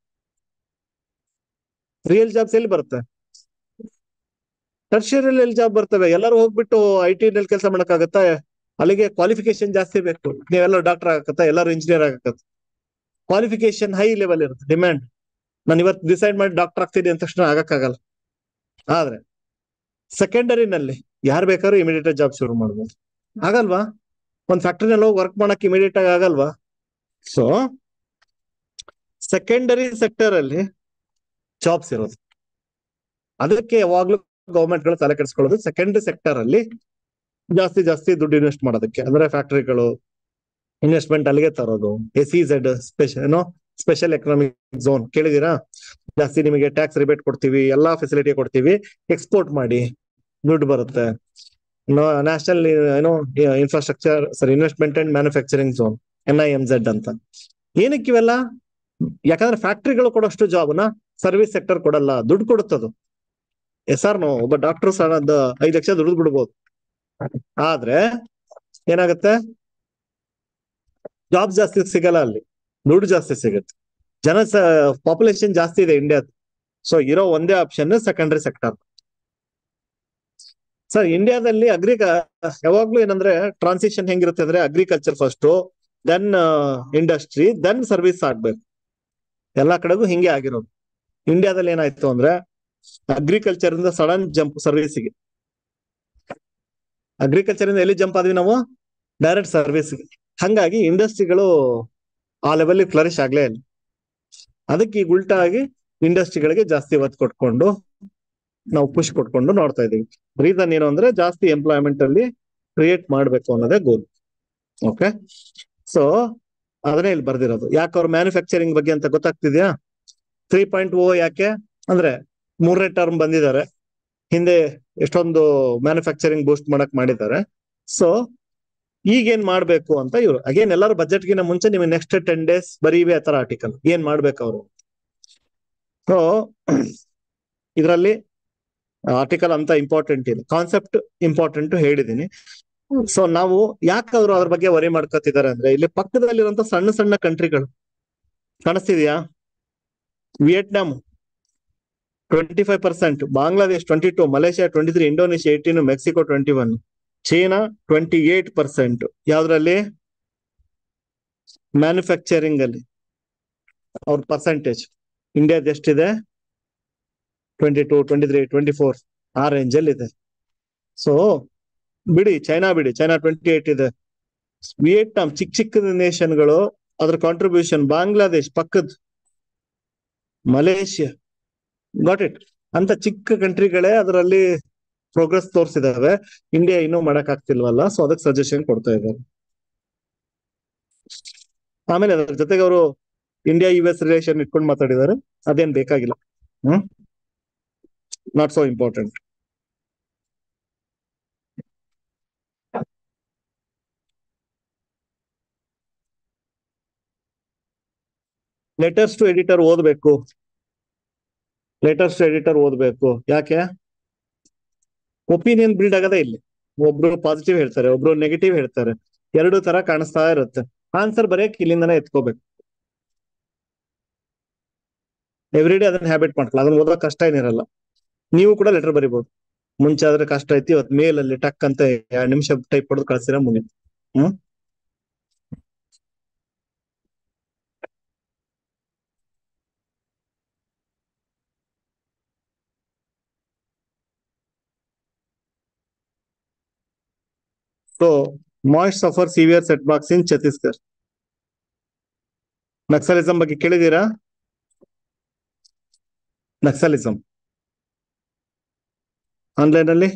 ರಿಯಲ್ ಜಾಬ್ಸ್ ಎಲ್ಲಿ ಬರುತ್ತೆ ಟರ್ಷಿಯರಿಯಲ್ಲಿ ಎಲ್ಲಿ ಜಾಬ್ ಬರ್ತವೆ ಎಲ್ಲರೂ ಹೋಗ್ಬಿಟ್ಟು ಐ ಟಿ ನಲ್ಲಿ ಕೆಲಸ ಮಾಡಕ್ಕಾಗತ್ತಾ ಅಲ್ಲಿಗೆ ಕ್ವಾಲಿಫಿಕೇಶನ್ ಜಾಸ್ತಿ ಬೇಕು ನೀವೆಲ್ಲರೂ ಡಾಕ್ಟರ್ ಆಗತ್ತ ಎಲ್ಲರೂ ಇಂಜಿನಿಯರ್ ಆಗತ್ತ ಕ್ವಾಲಿಫಿಕೇಶನ್ ಹೈ ಲೆವೆಲ್ ಇರುತ್ತೆ ಡಿಮ್ಯಾಂಡ್ ನಾನು ಇವತ್ತು ಡಿಸೈಡ್ ಮಾಡಿ ಡಾಕ್ಟರ್ ಆಗ್ತೀನಿ ಅಂತ ತಕ್ಷಣ ಆಗಕ್ಕಾಗಲ್ಲ ಆದ್ರೆ ಸೆಕೆಂಡರಿನಲ್ಲಿ ಯಾರು ಬೇಕಾದ್ರೂ ಇಮಿಡಿಯೇಟ್ ಜಾಬ್ ಶುರು ಮಾಡ್ಬೋದು ಆಗಲ್ವಾ ಒಂದ್ ಫ್ಯಾಕ್ಟ್ರಿನಲ್ಲಿ ಹೋಗಿ ವರ್ಕ್ ಮಾಡಕ್ ಇಮಿಡಿಯೇಟ್ ಆಗಿ ಆಗಲ್ವಾ ಸೊ ಸೆಕೆಂಡರಿ ಸೆಕ್ಟರ್ ಅಲ್ಲಿ ಜಾಬ್ಸ್ ಇರೋದು ಅದಕ್ಕೆ ಯಾವಾಗ್ಲೂ ಗೌರ್ಮೆಂಟ್ ಗಳು ತಲೆ ಕೆಡಿಸ್ಕೊಳ್ಳೋದು ಸೆಕೆಂಡರಿ ಸೆಕ್ಟರ್ ಅಲ್ಲಿ ಜಾಸ್ತಿ ಜಾಸ್ತಿ ದುಡ್ಡು ಇನ್ವೆಸ್ಟ್ ಮಾಡೋದಕ್ಕೆ ಅಂದ್ರೆ ಫ್ಯಾಕ್ಟರಿಗಳು ಇನ್ವೆಸ್ಟ್ಮೆಂಟ್ ಅಲ್ಲಿಗೆ ತರೋದು ಎಸ್ ಸಿ ಝೆಡ್ ಸ್ಪೆಷಲ್ ಏನೋ ಸ್ಪೆಷಲ್ ಎಕನಾಮಿಕ್ ಝೋನ್ ಕೇಳಿದೀರಾ ಜಾಸ್ತಿ ನಿಮಗೆ ಟ್ಯಾಕ್ಸ್ ರಿಬೇಟ್ ಕೊಡ್ತೀವಿ ಎಲ್ಲಾ ಫೆಸಿಲಿಟಿ ಕೊಡ್ತೀವಿ ಎಕ್ಸ್ಪೋರ್ಟ್ ಮಾಡಿ ದುಡ್ಡು ಬರುತ್ತೆ ನ್ಯಾಷನಲ್ ಏನೋ ಇನ್ಫ್ರಾಸ್ಟ್ರಕ್ಚರ್ ಸರಿ investment and manufacturing zone N I M Z ಅಂತ ಏನಕ್ಕೆ ಇವೆಲ್ಲ ಯಾಕಂದ್ರೆ ಫ್ಯಾಕ್ಟ್ರಿಗಳು ಕೊಡೋಷ್ಟು ಜಾಬ್ನ ಸರ್ವಿಸ್ ಸೆಕ್ಟರ್ ಕೊಡಲ್ಲ ದುಡ್ಡು ಕೊಡುತ್ತದು ಎಸ್ ಆರ್ ನೋ ಒಬ್ಬ ಡಾಕ್ಟರ್ ಸಣ್ಣದ ಐದು ಲಕ್ಷ ದುಡ್ಡು ಬಿಡ್ಬೋದು ಆದ್ರೆ ಏನಾಗುತ್ತೆ ಜಾಬ್ ಜಾಸ್ತಿ ಸಿಗಲ್ಲ ಅಲ್ಲಿ ದುಡ್ಡು ಜಾಸ್ತಿ ಸಿಗುತ್ತೆ ಜನ ಪಾಪ್ಯುಲೇಷನ್ ಜಾಸ್ತಿ ಇದೆ ಇಂಡಿಯಾದ ಸೊ ಇರೋ ಒಂದೇ ಆಪ್ಷನ್ ಸೆಕೆಂಡರಿ ಸೆಕ್ಟರ್ ಸರ್ ಇಂಡಿಯಾದಲ್ಲಿ ಅಗ್ರಿ ಯಾವಾಗ್ಲೂ ಏನಂದ್ರೆ ಟ್ರಾನ್ಸಿಷನ್ ಹೆಂಗಿರುತ್ತೆ ಅಂದ್ರೆ agriculture first then industry then service ಆಗ್ಬೇಕು ಎಲ್ಲಾ ಕಡೆಗೂ ಹಿಂಗೆ ಆಗಿರೋದು ಇಂಡಿಯಾದಲ್ಲಿ ಏನಾಯ್ತು ಅಂದ್ರೆ ಅಗ್ರಿಕಲ್ಚರ್ ಇಂದ ಸಡನ್ ಜಂಪ್ ಸರ್ವಿಸ್ಗೆ ಅಗ್ರಿಕಲ್ಚರ್ ಇಂದ ಎಲ್ಲಿ ಜಂಪ್ ಆದ್ವಿ ನಾವು ಡೈರೆಕ್ಟ್ ಸರ್ವಿಸ್ಗೆ ಹಂಗಾಗಿ ಇಂಡಸ್ಟ್ರಿಗಳು ಆ ಲೆವೆಲ್ ಫ್ಲರಿಶ್ ಆಗ್ಲೇ ಇಲ್ಲ ಅದಕ್ಕೆ ಈಗ ಉಲ್ಟಾ ಆಗಿ ಇಂಡಸ್ಟ್ರಿಗಳಿಗೆ ಜಾಸ್ತಿ ಒತ್ತು ಕೊಟ್ಕೊಂಡು ನಾವು ಪುಷ್ ಕೊಟ್ಕೊಂಡು ನೋಡ್ತಾ ಇದೀವಿ ರೀಸನ್ ಏನು ಅಂದ್ರೆ ಜಾಸ್ತಿ ಎಂಪ್ಲಾಯ್ಮೆಂಟ್ ಅಲ್ಲಿ ಕ್ರಿಯೇಟ್ ಮಾಡ್ಬೇಕು ಅನ್ನೋದೇ ಗೋಲ್ ಓಕೆ ಸೊ ಅದನ್ನೇ ಇಲ್ಲಿ ಬರ್ದಿರೋದು ಯಾಕೆ ಅವ್ರ ಮ್ಯಾನುಫ್ಯಾಕ್ಚರಿಂಗ್ ಬಗ್ಗೆ ಅಂತ ಗೊತ್ತಾಗ್ತಿದ್ಯಾ ತ್ರೀ ಪಾಯಿಂಟ್ ಓ ಯಾಕೆ ಅಂದ್ರೆ ಮೂರನೇ ಟರ್ಮ್ ಬಂದಿದ್ದಾರೆ ಹಿಂದೆ ಎಷ್ಟೊಂದು ಮ್ಯಾನುಫ್ಯಾಕ್ಚರಿಂಗ್ ಬೂಸ್ಟ್ ಮಾಡಕ್ ಮಾಡಿದ್ದಾರೆ ಸೊ ಈಗೇನ್ ಮಾಡ್ಬೇಕು ಅಂತ ಇವ್ರು ಅಗೇನ್ ಎಲ್ಲರೂ ಬಜೆಟ್ಗಿನ ಮುಂಚೆ ನಿಮಗೆ ನೆಕ್ಸ್ಟ್ ಟೆನ್ ಡೇಸ್ ಬರೀ ಇವೆ ತರ ಆರ್ಟಿಕಲ್ ಏನ್ ಮಾಡ್ಬೇಕು ಅವರು ಸೊ ಇದರಲ್ಲಿ ಆರ್ಟಿಕಲ್ ಅಂತ ಇಂಪಾರ್ಟೆಂಟ್ ಇದೆ ಕಾನ್ಸೆಪ್ಟ್ ಇಂಪಾರ್ಟೆಂಟ್ ಹೇಳಿದೀನಿ ಸೊ ನಾವು ಯಾಕೆ ಅವರು ಅದ್ರ ಬಗ್ಗೆ ವರಿ ಮಾಡ್ಕೊತಿದ್ದಾರೆ ಅಂದ್ರೆ ಇಲ್ಲಿ ಪಕ್ಕದಲ್ಲಿರುವಂತ ಸಣ್ಣ ಸಣ್ಣ ಕಂಟ್ರಿಗಳು ಕಾಣಿಸ್ತಿದ್ಯಾ Vietnam twenty five percent Bangladesh twenty two Malaysia twenty three Indonesia eighteen Mexico twenty one China twenty eight percent ಯಾವ್ದ್ರಲ್ಲಿ ಮ್ಯಾನುಫ್ಯಾಕ್ಚರಿಂಗ್ ಅಲ್ಲಿ ಅವ್ರ ಪರ್ಸೆಂಟೇಜ್ ಇಂಡಿಯಾದ ಎಷ್ಟಿದೆ twenty two twenty three twenty four ಆ ರೇಂಜ್ ಅಲ್ಲಿ ಇದೆ ಸೊ ಬಿಡಿ ಚೈನಾ ಬಿಡಿ ಚೈನಾ ಟ್ವೆಂಟಿ ಏಟ್ ಇದೆ ವಿಯೆಟ್ನಾಂ ಚಿಕ್ಕ ಚಿಕ್ಕ ನೇಷನ್ಗಳು ಅದ್ರ ಕಾಂಟ್ರಿಬ್ಯೂಷನ್ ಬಾಂಗ್ಲಾದೇಶ್ ಪಕ್ಕದ ಮಲೇಷಿಯಾ ಗಾಟ್ ಇಟ್ ಅಂತ ಚಿಕ್ಕ ಕಂಟ್ರಿಗಳೇ ಅದರಲ್ಲಿ ಪ್ರೋಗ್ರೆಸ್ ತೋರಿಸಿದಾವೆ ಇಂಡಿಯಾ ಇನ್ನೂ ಮಾಡಕ್ ಆಗ್ತಿಲ್ವಲ್ಲ ಸೊ ಅದಕ್ಕೆ ಸಜೆಷನ್ ಕೊಡ್ತಾ ಇದ್ದಾರೆ ಆಮೇಲೆ ಅದ್ರ ಜೊತೆಗೆ ಅವರು ಇಂಡಿಯಾ ಯು ಎಸ್ ರಿಲೇಷನ್ ಇಟ್ಕೊಂಡು ಮಾತಾಡಿದ್ದಾರೆ ಅದೇನ್ ಬೇಕಾಗಿಲ್ಲ hmm not so important letters to editor ಓದ್ಬೇಕು ಲೆಟರ್ಸ್ ಟು ಎಡಿಟರ್ ಓದ್ಬೇಕು ಯಾಕೆ ಒಪಿನಿಯನ್ ಬಿಲ್ಡ್ ಆಗದೆ ಇಲ್ಲಿ ಒಬ್ರು ಪಾಸಿಟಿವ್ ಹೇಳ್ತಾರೆ ಒಬ್ರು ನೆಗೆಟಿವ್ ಹೇಳ್ತಾರೆ ಎರಡು ತರ ಕಾಣಿಸ್ತಾ ಇರುತ್ತೆ ಆನ್ಸರ್ ಬರೆಯಕ್ ಇಲ್ಲಿಂದನೇ ಎತ್ಕೋಬೇಕು ಎವ್ರಿ ಡೇ ಅದನ್ನ ಹ್ಯಾಬಿಟ್ ಮಾಡ್ಕೊಳ್ಳಿ ಅದನ್ನ ಓದೋಕ್ ಕಷ್ಟ ಏನಿರಲ್ಲ ನೀವು ಕೂಡ ಲೆಟರ್ ಬರಿಬಹುದು ಮುಂಚೆ ಆದ್ರೆ ಕಷ್ಟ ಐತಿ ಇವತ್ತು ಮೇಲ್ ಅಲ್ಲಿ ಟಕ್ ಅಂತ ಎರಡ್ ನಿಮಿಷ ಟೈಪ್ ಹೊಡೆದು ಕಳ್ಸಿರ ಮುಗಿತು hmm so Maoist suffer severe setbacks in Chhattisgarh Naxalism ಬಗ್ಗೆ ಕೇಳಿದೀರಾ ನಕ್ಸಲಿಸಂ ಆನ್ಲೈನ್ ಅಲ್ಲಿ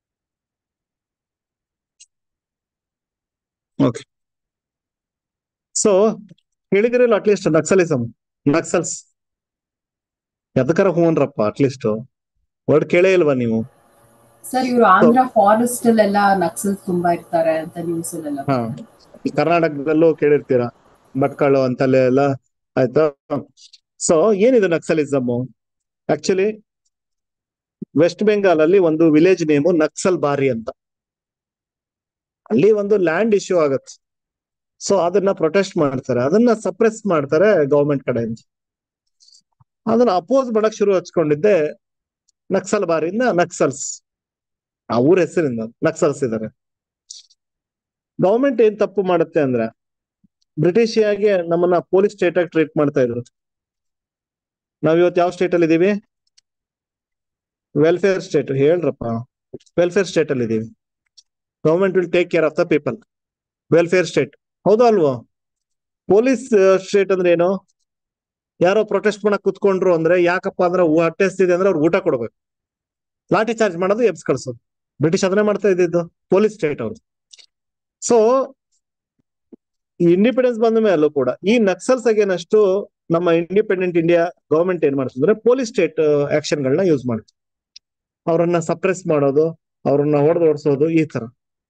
ಓಕೆ ಸೊ ಕೇಳಿದಿರಲ್ಲ ಅಟ್ಲೀಸ್ಟ್ ನಕ್ಸಲಿಸಮ್ ನಕ್ಸಲ್ಸ್ ಎದಕ್ಕಾರ ಹೂವನ್ರಪ್ಪ ಅಟ್ಲೀಸ್ಟ್ ವರ್ಡ್ ಕೇಳೇ ಇಲ್ವಾ ನೀವು ಸರ್ ಇವರು ಆಂಧ್ರ ಫಾರೆಸ್ಟ್ ಅಲ್ಲೆಲ್ಲ ನಕ್ಸಲ್ಸ್ ತುಂಬಾ ಇರ್ತಾರೆ ಅಂತ ನ್ಯೂಸ್ ಅಲ್ಲೆಲ್ಲ ಹಾ ಕರ್ನಾಟಕದಲ್ಲೂ ಕೇಳಿರ್ತೀರಾ ಭಟ್ಕಳು ಅಂತಲ್ಲೇ ಎಲ್ಲ ಆಯ್ತಾ ಸೊ ಏನಿದೆ ನಕ್ಸಲಿಸಮ್ ಆಕ್ಚುಲಿ ವೆಸ್ಟ್ ಬೆಂಗಾಲ್ ಅಲ್ಲಿ ಒಂದು ವಿಲೇಜ್ ನೇಮು ನಕ್ಸಲ್ ಬಾರಿ ಅಂತ ಅಲ್ಲಿ ಒಂದು ಲ್ಯಾಂಡ್ ಇಶ್ಯೂ ಆಗತ್ತೆ ಸೊ ಅದನ್ನ ಪ್ರೊಟೆಸ್ಟ್ ಮಾಡ್ತಾರೆ ಅದನ್ನ ಸಪ್ರೆಸ್ ಮಾಡ್ತಾರೆ ಗೌರ್ಮೆಂಟ್ ಕಡೆಯಿಂದ ಅದನ್ನ ಅಪೋಸ್ ಮಾಡಕ್ ಶುರು ಹಚ್ಕೊಂಡಿದ್ದೆ ನಕ್ಸಲ್ ಬಾರಿಯಿಂದ ನಕ್ಸಲ್ಸ್ ಆ ಊರ ಹೆಸರಿಂದ ನಕ್ಸಲ್ಸ್ ಇದಾರೆ ಗೌರ್ಮೆಂಟ್ ಏನ್ ತಪ್ಪು ಮಾಡುತ್ತೆ ಅಂದ್ರೆ ಬ್ರಿಟಿಷಿಯಾಗಿ ನಮ್ಮನ್ನ ಪೊಲೀಸ್ ಸ್ಟೇಟ್ ಆಗಿ ಟ್ರೀಟ್ ಮಾಡ್ತಾ ಇದ್ರು ನಾವ್ ಇವತ್ತು ಯಾವ ಸ್ಟೇಟ್ ಅಲ್ಲಿ ಇದೀವಿ ವೆಲ್ಫೇರ್ ಸ್ಟೇಟ್ ಹೇಳ್ರಪ್ಪ ವೆಲ್ಫೇರ್ ಸ್ಟೇಟ್ ಅಲ್ಲಿ ಇದೀವಿ government will take care of the people welfare state ಹೌದಾ ಅಲ್ವಾ ಪೊಲೀಸ್ ಸ್ಟೇಟ್ ಅಂದ್ರೆ ಏನು ಯಾರೋ ಪ್ರೊಟೆಸ್ಟ್ ಮಾಡಕ್ ಕುತ್ಕೊಂಡ್ರು ಅಂದ್ರೆ ಯಾಕಪ್ಪ ಅಂದ್ರೆ ಹೊಟ್ಟೆ ಹಸ್ತಿದೆ ಅಂದ್ರೆ ಅವ್ರಿಗೆ ಊಟ ಕೊಡ್ಬೇಕು ಲಾಠಿ ಚಾರ್ಜ್ ಮಾಡೋದು ಎಬ್ಸ್ ಕಳ್ಸೋದು ಬ್ರಿಟಿಷ್ ಅದನ್ನೇ ಮಾಡ್ತಾ ಇದ್ದಿದ್ದು ಪೊಲೀಸ್ ಸ್ಟೇಟ್ ಅವ್ರು ಸೊ ಇಂಡಿಪೆಂಡೆನ್ಸ್ ಬಂದ ಮೇಲೂ ಕೂಡ ಈ ನಕ್ಸಲ್ಸ್ ಅಗೇನಷ್ಟು ನಮ್ಮ ಇಂಡಿಪೆಂಡೆಂಟ್ ಇಂಡಿಯಾ ಗವರ್ಮೆಂಟ್ ಏನ್ ಮಾಡ್ತಂದ್ರೆ ಪೊಲೀಸ್ ಸ್ಟೇಟ್ ಆಕ್ಷನ್ ಗಳನ್ನ ಯೂಸ್ ಮಾಡುತ್ತೆ ಅವರನ್ನ ಸಪ್ರೆಸ್ ಮಾಡೋದು ಅವ್ರನ್ನ ಹೊಡೆದು ಓಡಿಸೋದು ಈ ತರ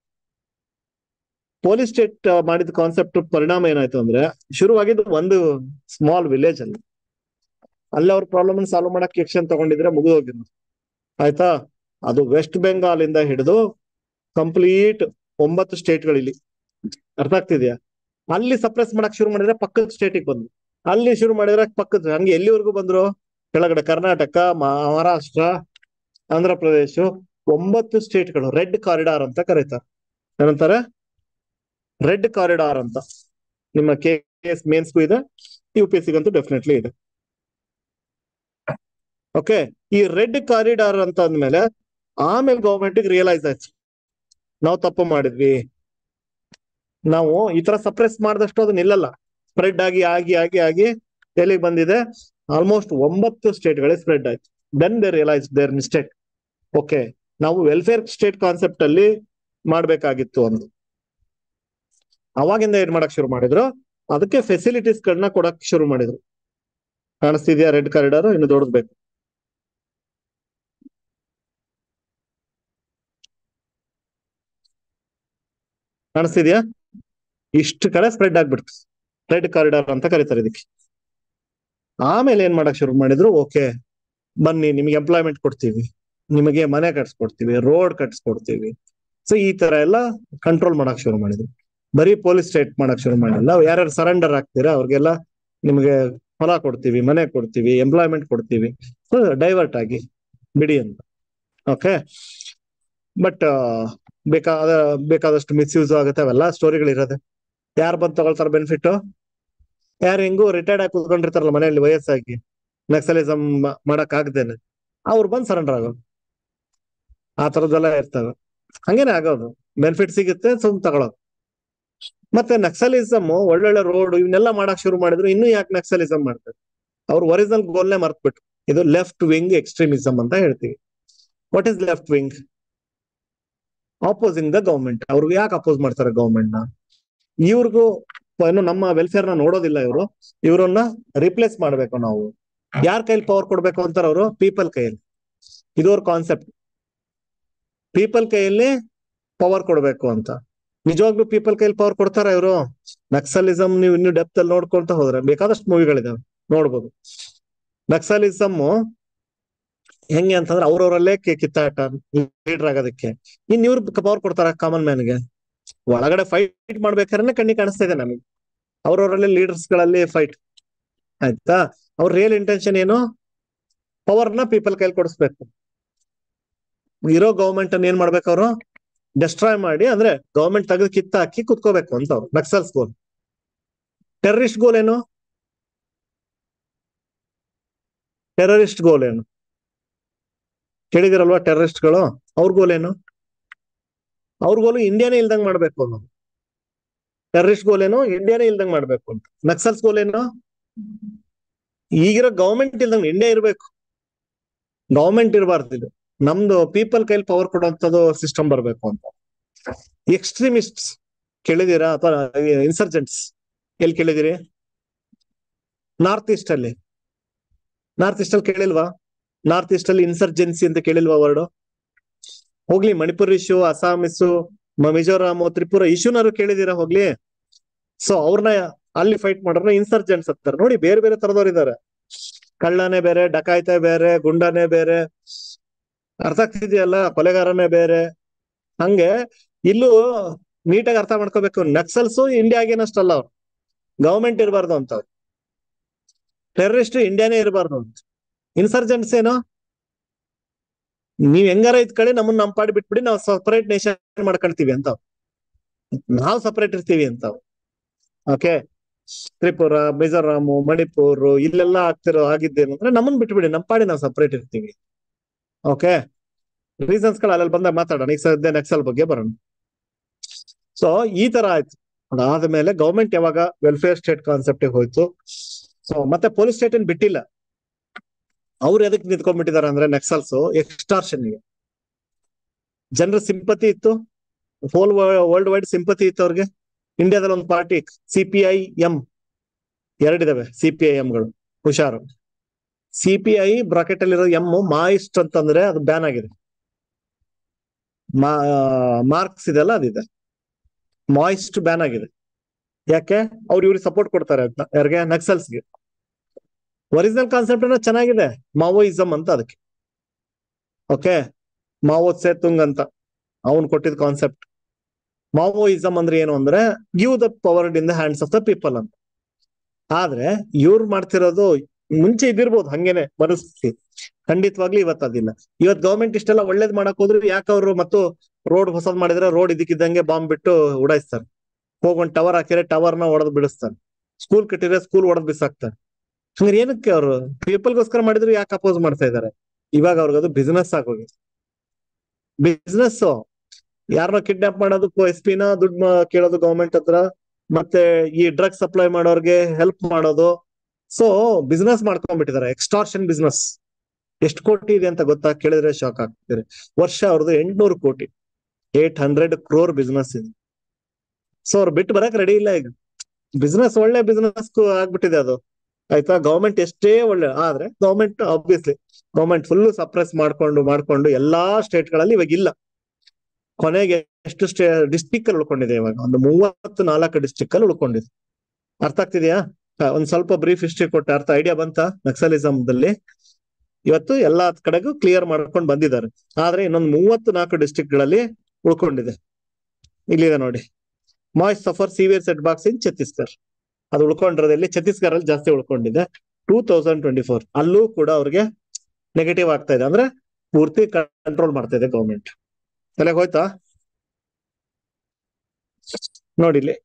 ಪೊಲೀಸ್ ಸ್ಟೇಟ್ ಮಾಡಿದ ಕಾನ್ಸೆಪ್ಟ್ ಪರಿಣಾಮ ಏನಾಯ್ತು ಅಂದ್ರೆ ಶುರುವಾಗಿದ್ದು ಒಂದು ಸ್ಮಾಲ್ ವಿಲೇಜ್ ಅಲ್ಲಿ ಅಲ್ಲಿ ಅವ್ರ ಪ್ರಾಬ್ಲಮ್ ಸಾಲ್ವ್ ಮಾಡಕ್ ಆಕ್ಷನ್ ತಗೊಂಡಿದ್ರೆ ಮುಗಿದೋಗಿದ್ದು ಆಯ್ತಾ ಅದು ವೆಸ್ಟ್ ಬೆಂಗಾಲ್ ಇಂದ ಹಿಡಿದು ಕಂಪ್ಲೀಟ್ ಒಂಬತ್ತು ಸ್ಟೇಟ್ಗಳಿಲ್ಲಿ ಅರ್ಥ ಆಗ್ತಿದ್ಯಾ ಅಲ್ಲಿ ಸಪ್ರೆಸ್ ಮಾಡಕ್ ಶುರು ಮಾಡಿದ್ರೆ ಪಕ್ಕದ ಸ್ಟೇಟಿಗೆ ಬಂದ್ರು ಅಲ್ಲಿ ಶುರು ಮಾಡಿದ್ರೆ ಪಕ್ಕದ ಹಂಗೆ ಎಲ್ಲಿವರೆಗೂ ಬಂದ್ರು ಕೆಳಗಡೆ ಕರ್ನಾಟಕ ಮಹಾರಾಷ್ಟ್ರ ಆಂಧ್ರ ಪ್ರದೇಶ ಒಂಬತ್ತು ಸ್ಟೇಟ್ಗಳು ರೆಡ್ ಕಾರಿಡಾರ್ ಅಂತ ಕರೀತಾರೆ ಏನಂತಾರೆ ರೆಡ್ ಕಾರಿಡಾರ್ ಅಂತ ನಿಮ್ಮ ಕೆ ಎಸ್ ಮೇನ್ಸ್ಗೂ ಇದೆ ಯು ಪಿ ಎಸ್ ಸಿಗಂತೂ ಡೆಫಿನೆಟ್ಲಿ ಇದೆ ಓಕೆ ಈ ರೆಡ್ ಕಾರಿಡಾರ್ ಅಂತ ಅಂದ್ಮೇಲೆ ಆಮೇಲೆ ಗೌರ್ಮೆಂಟ್ ರಿಯಲೈಸ್ ಆಯ್ತು ನಾವು ತಪ್ಪು ಮಾಡಿದ್ವಿ ನಾವು ಈ ತರ ಸಪ್ರೆಸ್ ಮಾಡಿದಷ್ಟು ಅದು ನಿಲ್ಲಲ್ಲ ಸ್ಪ್ರೆಡ್ ಆಗಿ ಆಗಿ ಆಗಿ ಆಗಿ ಎಲ್ಲಿಗೆ ಬಂದಿದೆ ಆಲ್ಮೋಸ್ಟ್ ಒಂಬತ್ತು ಸ್ಟೇಟ್ಗಳೇ ಸ್ಪ್ರೆಡ್ ಆಯ್ತು then they realise their mistake okay ನಾವು ವೆಲ್ಫೇರ್ ಸ್ಟೇಟ್ ಕಾನ್ಸೆಪ್ಟ್ ಅಲ್ಲಿ ಮಾಡ್ಬೇಕಾಗಿತ್ತು ಒಂದು ಅವಾಗಿಂದ ಏನ್ ಮಾಡಕ್ ಶುರು ಮಾಡಿದ್ರು ಅದಕ್ಕೆ ಫೆಸಿಲಿಟೀಸ್ ಗಳನ್ನ ಕೊಡಕ್ ಶುರು ಮಾಡಿದ್ರು ಕಾಣಿಸ್ತಿದ್ಯಾ ರೆಡ್ ಕಾರಿಡಾರ್ ಇನ್ನು ದೊಡ್ಡದು ಕಾಣಿಸ್ತಿದ್ಯಾ ಇಷ್ಟು ಕಡೆ ಸ್ಪ್ರೆಡ್ ಆಗ್ಬಿಡ್ತು ರೆಡ್ ಕಾರಿಡಾರ್ ಅಂತ ಕರೀತಾರೆ ಇದಕ್ಕೆ ಆಮೇಲೆ ಏನ್ ಮಾಡಕ್ ಶುರು ಮಾಡಿದ್ರು ಓಕೆ ಬನ್ನಿ ನಿಮಗೆ ಎಂಪ್ಲಾಯ್ಮೆಂಟ್ ಕೊಡ್ತೀವಿ ನಿಮಗೆ ಮನೆ ಕಟ್ಸ್ಕೊಡ್ತೀವಿ ರೋಡ್ ಕಟ್ಸ್ಕೊಡ್ತೀವಿ ಸೊ ಈ ತರ ಎಲ್ಲ ಕಂಟ್ರೋಲ್ ಮಾಡಕ್ ಶುರು ಮಾಡಿದ್ರು ಬರೀ ಪೊಲೀಸ್ ಸ್ಟೇಟ್ ಮಾಡಕ್ ಶುರು ಮಾಡಿಲ್ಲ ಯಾರ್ಯಾರು ಸರೆಂಡರ್ ಆಗ್ತೀರಾ ಅವ್ರಿಗೆಲ್ಲ ನಿಮಗೆ ಹೊಲ ಕೊಡ್ತೀವಿ ಮನೆ ಕೊಡ್ತೀವಿ ಎಂಪ್ಲಾಯ್ಮೆಂಟ್ ಕೊಡ್ತೀವಿ ಸೊ ಡೈವರ್ಟ್ ಆಗಿ ಬಿಡಿ ಅಂತ ಓಕೆ ಬಟ್ ಬೇಕಾದ ಬೇಕಾದಷ್ಟು ಮಿಸ್ಯೂಸ್ ಆಗುತ್ತೆ ಅವೆಲ್ಲ ಸ್ಟೋರಿಗಳಿರೋದೆ ಯಾರು ಬಂದು ತಗೊಳ್ತಾರ ಬೆನಿಫಿಟ್ ಯಾರು ಹೆಂಗು ರಿಟೈರ್ಡ್ ಆಗಿ ಕೂತ್ಕೊಂಡಿರ್ತಾರಲ್ಲ ಮನೆಯಲ್ಲಿ ವಯಸ್ಸಾಗಿ ನಕ್ಸಲಿಸಮ್ ಮಾಡಕ್ ಆಗ್ದೇನೆ ಅವ್ರು ಬಂದು ಸರೆಂಡರ್ ಆಗೋದು ಆ ತರದ್ದೆಲ್ಲ ಇರ್ತವೆ ಹಂಗೇನೆ ಆಗೋದು ಬೆನಿಫಿಟ್ ಸಿಗುತ್ತೆ ಸುಮ್ ತಗೊಳೋದು ಮತ್ತೆ ನಕ್ಸಲಿಸಮ್ ಒಳ್ಳೊಳ್ಳೆ ರೋಡ್ ಇವನ್ನೆಲ್ಲ ಮಾಡಕ್ ಶುರು ಮಾಡಿದ್ರು ಇನ್ನು ಯಾಕೆ ನಕ್ಸಲಿಸಮ್ ಮಾಡ್ತಾರೆ ಅವ್ರ ಒರಿಜಿನಲ್ ಗೋಲ್ನೇ ಮರ್ತ್ಬಿಟ್ಟು ಇದು ಲೆಫ್ಟ್ ವಿಂಗ್ ಎಕ್ಸ್ಟ್ರೀಮಿಸಮ್ ಅಂತ ಹೇಳ್ತೀವಿ what is left wing opposing the government ಅವ್ರಿಗೆ ಯಾಕೆ ಅಪೋಸ್ ಮಾಡ್ತಾರೆ ಗೌರ್ಮೆಂಟ್ ನ ಇವ್ರಿಗೂ ಏನು ನಮ್ಮ ವೆಲ್ಫೇರ್ ನ ನೋಡೋದಿಲ್ಲ ಇವರು ಇವರನ್ನ ರಿಪ್ಲೇಸ್ ಮಾಡ್ಬೇಕು ನಾವು ಯಾರ ಕೈಲಿ ಪವರ್ ಕೊಡ್ಬೇಕು ಅಂತಾರ ಅವರು ಪೀಪಲ್ ಕೈಯಲ್ಲಿ ಇದು ಅವ್ರ ಕಾನ್ಸೆಪ್ಟ್ ಪೀಪಲ್ ಕೈಯಲ್ಲಿ ಪವರ್ ಕೊಡ್ಬೇಕು ಅಂತ ನಿಜವಾಗ್ಲೂ ಪೀಪಲ್ ಕೈಲಿ ಪವರ್ ಕೊಡ್ತಾರ ಇವರು ನಕ್ಸಲಿಸಮ್ ನೀವು ಇನ್ನು ಡೆಪ್ತ್ ಅಲ್ಲಿ ನೋಡ್ಕೊಂತ ಹೋದ್ರೆ ಬೇಕಾದಷ್ಟು ಮೂವಿಗಳಿದಾವೆ ನೋಡ್ಬೋದು ನಕ್ಸಲಿಸಮ್ ಹೆಂಗೆ ಅಂತಂದ್ರೆ ಅವ್ರವರಲ್ಲೇ ಕಿತ್ತಾಟ ಲೀಡರ್ ಆಗೋದಕ್ಕೆ ಇನ್ ಇವ್ರು ಪವರ್ ಕೊಡ್ತಾರ ಕಾಮನ್ ಮ್ಯಾನ್ಗೆ ಒಳಗಡೆ ಫೈಟ್ ಮಾಡ್ಬೇಕಾದ್ರೆ ಕಣ್ಣಿಗೆ ಕಾಣಿಸ್ತಾ ಇದೆ ನಮಗೆ ಅವ್ರವರಲ್ಲಿ ಲೀಡರ್ಸ್ ಗಳಲ್ಲಿ ಫೈಟ್ ಆಯ್ತಾ ಅವ್ರ ರಿಯಲ್ ಇಂಟೆನ್ಷನ್ ಏನು ಪವರ್ ನ ಪೀಪಲ್ ಕೈಲಿ ಕೊಡಿಸ್ಬೇಕು ಇರೋ ಗೌರ್ಮೆಂಟ್ ಅನ್ನ ಏನ್ ಮಾಡ್ಬೇಕು ಅವರು ಡೆಸ್ಟ್ರಾಯ್ ಮಾಡಿ ಅಂದ್ರೆ ಗೌರ್ಮೆಂಟ್ ತೆಗೆದು ಕಿತ್ತಾಕಿ ಕುತ್ಕೋಬೇಕು ಅಂತ ಅವ್ರು ನಕ್ಸಲ್ಸ್ ಗೋಲ್ ಟೆರರಿಸ್ಟ್ ಗೋಲ್ ಏನು ಟೆರರಿಸ್ಟ್ ಗೋಲ್ ಏನು ಕೇಳಿದಿರಲ್ವಾ ಟೆರರಿಸ್ಟ್ ಗಳು ಅವ್ರ ಗೋಲ್ ಏನು ಅವ್ರ ಗೋಲು ಇಂಡಿಯಾನೇ ಇಲ್ದಂಗ್ ಮಾಡ್ಬೇಕು ಅನ್ನೋದು ಟೆರರಿಸ್ಟ್ ಗೋಲ್ ಏನು ಇಂಡಿಯಾನೇ ಇಲ್ದಂಗ್ ಮಾಡ್ಬೇಕು ಅಂತ ನಕ್ಸಲ್ಸ್ ಗೋಲ್ ಏನು ಈಗಿರೋ ಗವರ್ಮೆಂಟ್ ಇಲ್ದಂಗ್ ಇಂಡಿಯಾ ಇರ್ಬೇಕು ಗವರ್ಮೆಂಟ್ ಇರಬಾರ್ದು ಇದು ನಮ್ದು ಪೀಪಲ್ ಕೈಲಿ ಪವರ್ ಕೊಡುವಂತದ್ದು ಸಿಸ್ಟಮ್ ಬರ್ಬೇಕು ಅಂತ ಎಕ್ಸ್ಟ್ರೀಮಿಸ್ಟ್ ಕೇಳಿದೀರಾ ಅಥವಾ ಇನ್ಸರ್ಜೆಂಟ್ಸ್ ಎಲ್ಲಿ ಕೇಳಿದಿರಿ ನಾರ್ತ್ ಈಸ್ಟ್ ಅಲ್ಲಿ ನಾರ್ತ್ ಈಸ್ಟ್ ಅಲ್ಲಿ ಕೇಳಿಲ್ವಾ ನಾರ್ತ್ ಈಸ್ಟ್ ಅಲ್ಲಿ ಇನ್ಸರ್ಜೆನ್ಸಿ ಅಂತ ಕೇಳಿಲ್ವಾ ವರ್ಡ್ ಹೋಗ್ಲಿ ಮಣಿಪುರ್ ಇಶ್ಯೂ ಅಸ್ಸಾಂ ಇಶ್ಯೂ ಮಿಜೋರಾಮ್ ತ್ರಿಪುರ ಇಶ್ಯೂನಾರು ಕೇಳಿದೀರಾ ಹೋಗ್ಲಿ ಸೊ ಅವ್ರನ್ನ ಅಲ್ಲಿ ಫೈಟ್ ಮಾಡೋರ್ನ ಇನ್ಸರ್ಜೆಂಟ್ಸ್ ಅಂತಾರೆ ನೋಡಿ ಬೇರೆ ಬೇರೆ ತರದವ್ರು ಇದಾರೆ ಕಳ್ಳನೇ ಬೇರೆ ಡಕಾಯ್ತ ಬೇರೆ ಗುಂಡನೇ ಬೇರೆ ಅರ್ಥ ಆಗ್ತಿದೆಯಲ್ಲ ಕೊಲೆಗಾರನೇ ಬೇರೆ ಹಂಗೆ ಇಲ್ಲೂ ನೀಟಾಗಿ ಅರ್ಥ ಮಾಡ್ಕೋಬೇಕು ನಕ್ಸಲ್ಸ್ ಇಂಡಿಯಾಗೇನಷ್ಟಲ್ಲ ಅವ್ರು ಗವರ್ಮೆಂಟ್ ಇರಬಾರ್ದು ಅಂತ ಟೆರರಿಸ್ಟ್ ಇಂಡಿಯಾನೇ ಇರಬಾರ್ದು ಅಂತ ಇನ್ಸರ್ಜೆಂಟ್ಸ್ ಏನು ನೀವ್ ಹೆಂಗಾರ ಇದ್ಕೊಳ್ಳಿ ನಮ್ಮನ್ನ ನಮ್ ಪಾಡಿ ಬಿಟ್ಬಿಡಿ ನಾವು ಸಪರೇಟ್ ನೇಷನ್ ಮಾಡ್ಕೊಳ್ತೀವಿ ಅಂತ ನಾವು ಸಪರೇಟ್ ಇರ್ತೀವಿ ಅಂತ ಓಕೆ ತ್ರಿಪುರ ಮಿಜೋರಾಮ್ ಮಣಿಪುರ್ ಇಲ್ಲೆಲ್ಲ ಆಗ್ತಿರೋ ಆಗಿದ್ದೇನು ಅಂದ್ರೆ ನಮ್ಮನ್ ಬಿಟ್ಬಿಡಿ ನಮ್ ಪಾಡಿ ನಾವು ಸಪರೇಟ್ ಇರ್ತೀವಿ ಓಕೆ ರೀಸನ್ಸ್ ಗಳು ಅಲ್ಲೆಲ್ಲಿ ಬಂದಾಗ ಮಾತಾಡೋಣ ಈಗ ಸದ್ಯ ನಕ್ಸಲ್ ಬಗ್ಗೆ ಬರೋಣ ಸೊ ಈ ತರ ಆಯ್ತು ಅದಾದ್ಮೇಲೆ ಗೌರ್ಮೆಂಟ್ ಯಾವಾಗ ವೆಲ್ಫೇರ್ ಸ್ಟೇಟ್ ಕಾನ್ಸೆಪ್ಟ್ ಹೋಯ್ತು ಸೊ ಮತ್ತೆ ಪೊಲೀಸ್ ಸ್ಟೇಟ್ ಏನ್ ಬಿಟ್ಟಿಲ್ಲ ಅವ್ರು ಎದಕ್ ನಿಂತ್ಕೊಂಡ್ಬಿಟ್ಟಿದಾರೆ ಅಂದ್ರೆ ನಕ್ಸಲ್ಸ್ ಎಕ್ಸ್ಟಾರ್ಷನ್ ಗೆ ಜನರ ಸಿಂಪತಿ ಇತ್ತು ಹೋಲ್ ವರ್ಲ್ಡ್ ವೈಡ್ ಸಿಂಪತಿ ಇತ್ತು ಅವ್ರಿಗೆ ಇಂಡಿಯಾದಲ್ಲಿ ಒಂದು party C P I M ಎರಡಿದಾವೆ ಸಿ ಪಿ ಐ ಎಂಗಳು ಹುಷಾರು ಸಿ ಪಿ ಐ ಬ್ರಾಕೆಟ್ ಅಲ್ಲಿರೋ ಎಂ ಮಾಯಿಸ್ಟ್ ಅಂತಂದ್ರೆ ಅದು ಬ್ಯಾನ್ ಆಗಿದೆ ಮಾ ಮಾರ್ಕ್ಸ್ ಇದೆಲ್ಲ ಅದಿದೆ ಮಾಯಿಸ್ಟ್ ಬ್ಯಾನ್ ಆಗಿದೆ ಯಾಕೆ ಅವ್ರು ಇವ್ರಿಗೆ ಸಪೋರ್ಟ್ ಕೊಡ್ತಾರೆ ಅಂತ ಯಾರಿಗೆ ನಕ್ಸಲ್ಸ್ಗೆ ಒರಿಜಿನಲ್ ಕಾನ್ಸೆಪ್ಟ್ ಏನೋ ಚೆನ್ನಾಗಿದೆ ಮಾವೋಯಿಸಮ್ ಅಂತ ಅದಕ್ಕೆ ಓಕೆ ಮಾವೋ ಸೇತುಂಗ್ ಅಂತ ಅವನು ಕೊಟ್ಟಿದ್ ಕಾನ್ಸೆಪ್ಟ್ ಮಾವೋಯಿಸಮ್ ಅಂದ್ರೆ ಏನು ಅಂದ್ರೆ give the power in the hands of the people ಅಂತ ಆದ್ರೆ ಇವ್ರು ಮಾಡ್ತಿರೋದು ಮುಂಚೆ ಇದಿರ್ಬೋದು ಹಂಗೇನೆ ಪರಿಸ್ಥಿತಿ ಖಂಡಿತವಾಗ್ಲೂ ಇವತ್ತು ಅದಿಲ್ಲ ಇವತ್ ಗವರ್ಮೆಂಟ್ ಇಷ್ಟೆಲ್ಲ ಒಳ್ಳೇದ್ ಮಾಡಕ್ ಹೋದ್ರು ಯಾಕೆ ಅವರು ಮತ್ತು ರೋಡ್ ಹೊಸದ್ ಮಾಡಿದ್ರೆ ರೋಡ್ ಇದಕ್ಕಿದ್ದಂಗೆ ಬಾಂಬ್ ಬಿಟ್ಟು ಉಡಾಯಿಸ್ತಾರೆ ಹೋಗೊಂದ್ ಟವರ್ ಹಾಕಿದ್ರೆ ಟವರ್ ನ ಹೊಡೆದ್ ಬಿಡಿಸ್ತಾರೆ ಸ್ಕೂಲ್ ಕಟ್ಟಿದ್ರೆ ಸ್ಕೂಲ್ ಹೊಡೆದ್ ಬಿಸಾಕ್ತಾರೆ ಹಂಗಾರೆ ಏನಕ್ಕೆ ಅವರು ಪೀಪಲ್ಗೋಸ್ಕರ ಮಾಡಿದ್ರು ಯಾಕೆ ಅಪೋಸ್ ಮಾಡ್ತಾ ಇದಾರೆ ಇವಾಗ ಅವ್ರಿಗದು ಬಿಸ್ನೆಸ್ ಆಗೋಗಿದೆ ಬಿಸ್ನೆಸ್ ಯಾರನ್ನ ಕಿಡ್ನಾಪ್ ಮಾಡೋದಕ್ಕೂ ಎಸ್ ಪಿನ ದುಡ್ಡು ಕೇಳೋದು ಗವರ್ಮೆಂಟ್ ಹತ್ರ ಮತ್ತೆ ಈ ಡ್ರಗ್ ಸಪ್ಲೈ ಮಾಡೋರ್ಗೆ ಹೆಲ್ಪ್ ಮಾಡೋದು ಸೊ ಬಿಸ್ನೆಸ್ ಮಾಡ್ಕೊಂಡ್ಬಿಟ್ಟಿದ್ದಾರೆ ಎಕ್ಸ್ಟಾರ್ಷನ್ ಬಿಸ್ನೆಸ್ ಎಷ್ಟು ಕೋಟಿ ಇದೆ ಅಂತ ಗೊತ್ತಾ ಕೇಳಿದ್ರೆ ಶಾಕ್ ಆಗ್ತಿದೆ ವರ್ಷ ಅವ್ರದ್ದು ಎಂಟ್ನೂರು ಕೋಟಿ ಏಟ್ ಹಂಡ್ರೆಡ್ ಕ್ರೋರ್ ಬಿಸ್ನೆಸ್ ಇದೆ ಸೊ ಅವ್ರು ಬಿಟ್ಟು ಬರಕ್ ರೆಡಿ ಇಲ್ಲ ಈಗ ಬಿಸ್ನೆಸ್ ಒಳ್ಳೆ ಬಿಸ್ನೆಸ್ ಆಗ್ಬಿಟ್ಟಿದೆ ಅದು ಆಯ್ತಾ ಗವರ್ಮೆಂಟ್ ಎಷ್ಟೇ ಒಳ್ಳೆ ಆದ್ರೆ government obviously government full suppress ಮಾಡ್ಕೊಂಡು ಮಾಡ್ಕೊಂಡು ಎಲ್ಲಾ ಸ್ಟೇಟ್ ಗಳಲ್ಲಿ ಇವಾಗ ಇಲ್ಲ ಕೊನೆಗೆ ಎಷ್ಟು ಸ್ಟೇ ಡಿಸ್ಟಿಕ್ ಅಲ್ಲಿ ಉಳ್ಕೊಂಡಿದೆ ಇವಾಗ ಒಂದು ಮೂವತ್ತು ನಾಲ್ಕು ಡಿಸ್ಟಿಕ್ ಅಲ್ಲಿ ಉಳ್ಕೊಂಡಿದೆ ಅರ್ಥ ಆಗ್ತಿದ್ಯಾ ಹ, ಒಂದ್ ಸ್ವಲ್ಪ ಬ್ರೀಫ್ ಹಿಸ್ಟ್ರಿ ಕೊಟ್ಟೆ ಅರ್ಥ ಐಡಿಯಾ ಬಂತ ನಕ್ಸಲಿಸಮ್ ದಲ್ಲಿ ಇವತ್ತು ಎಲ್ಲಾ ಕಡೆಗೂ ಕ್ಲಿಯರ್ ಮಾಡ್ಕೊಂಡು ಬಂದಿದ್ದಾರೆ ಆದ್ರೆ ಇನ್ನೊಂದು ಮೂವತ್ತು ನಾಲ್ಕು ಡಿಸ್ಟಿಕ್ ಗಳಲ್ಲಿ ಉಳ್ಕೊಂಡಿದೆ ಇಲ್ಲಿದೆ ನೋಡಿ Maoists suffer severe setbacks in Chhattisgarh ಅದು ಉಳ್ಕೊಂಡಿರೋದಲ್ಲಿ ಛತ್ತೀಸ್ಗಢ ಅಲ್ಲಿ ಜಾಸ್ತಿ ಉಳ್ಕೊಂಡಿದೆ ಟೂ ತೌಸಂಡ್ ಟ್ವೆಂಟಿ ಫೋರ್ ಅಲ್ಲೂ ಕೂಡ ಅವ್ರಿಗೆ ನೆಗೆಟಿವ್ ಆಗ್ತಾ ಇದೆ ಅಂದ್ರೆ ಪೂರ್ತಿ ಕಂಟ್ರೋಲ್ ಮಾಡ್ತಾ ಇದೆ ಗೌರ್ಮೆಂಟ್ ತಲೆಗೆ ಹೋಯ್ತಾ ನೋಡಿ ಇಲ್ಲಿ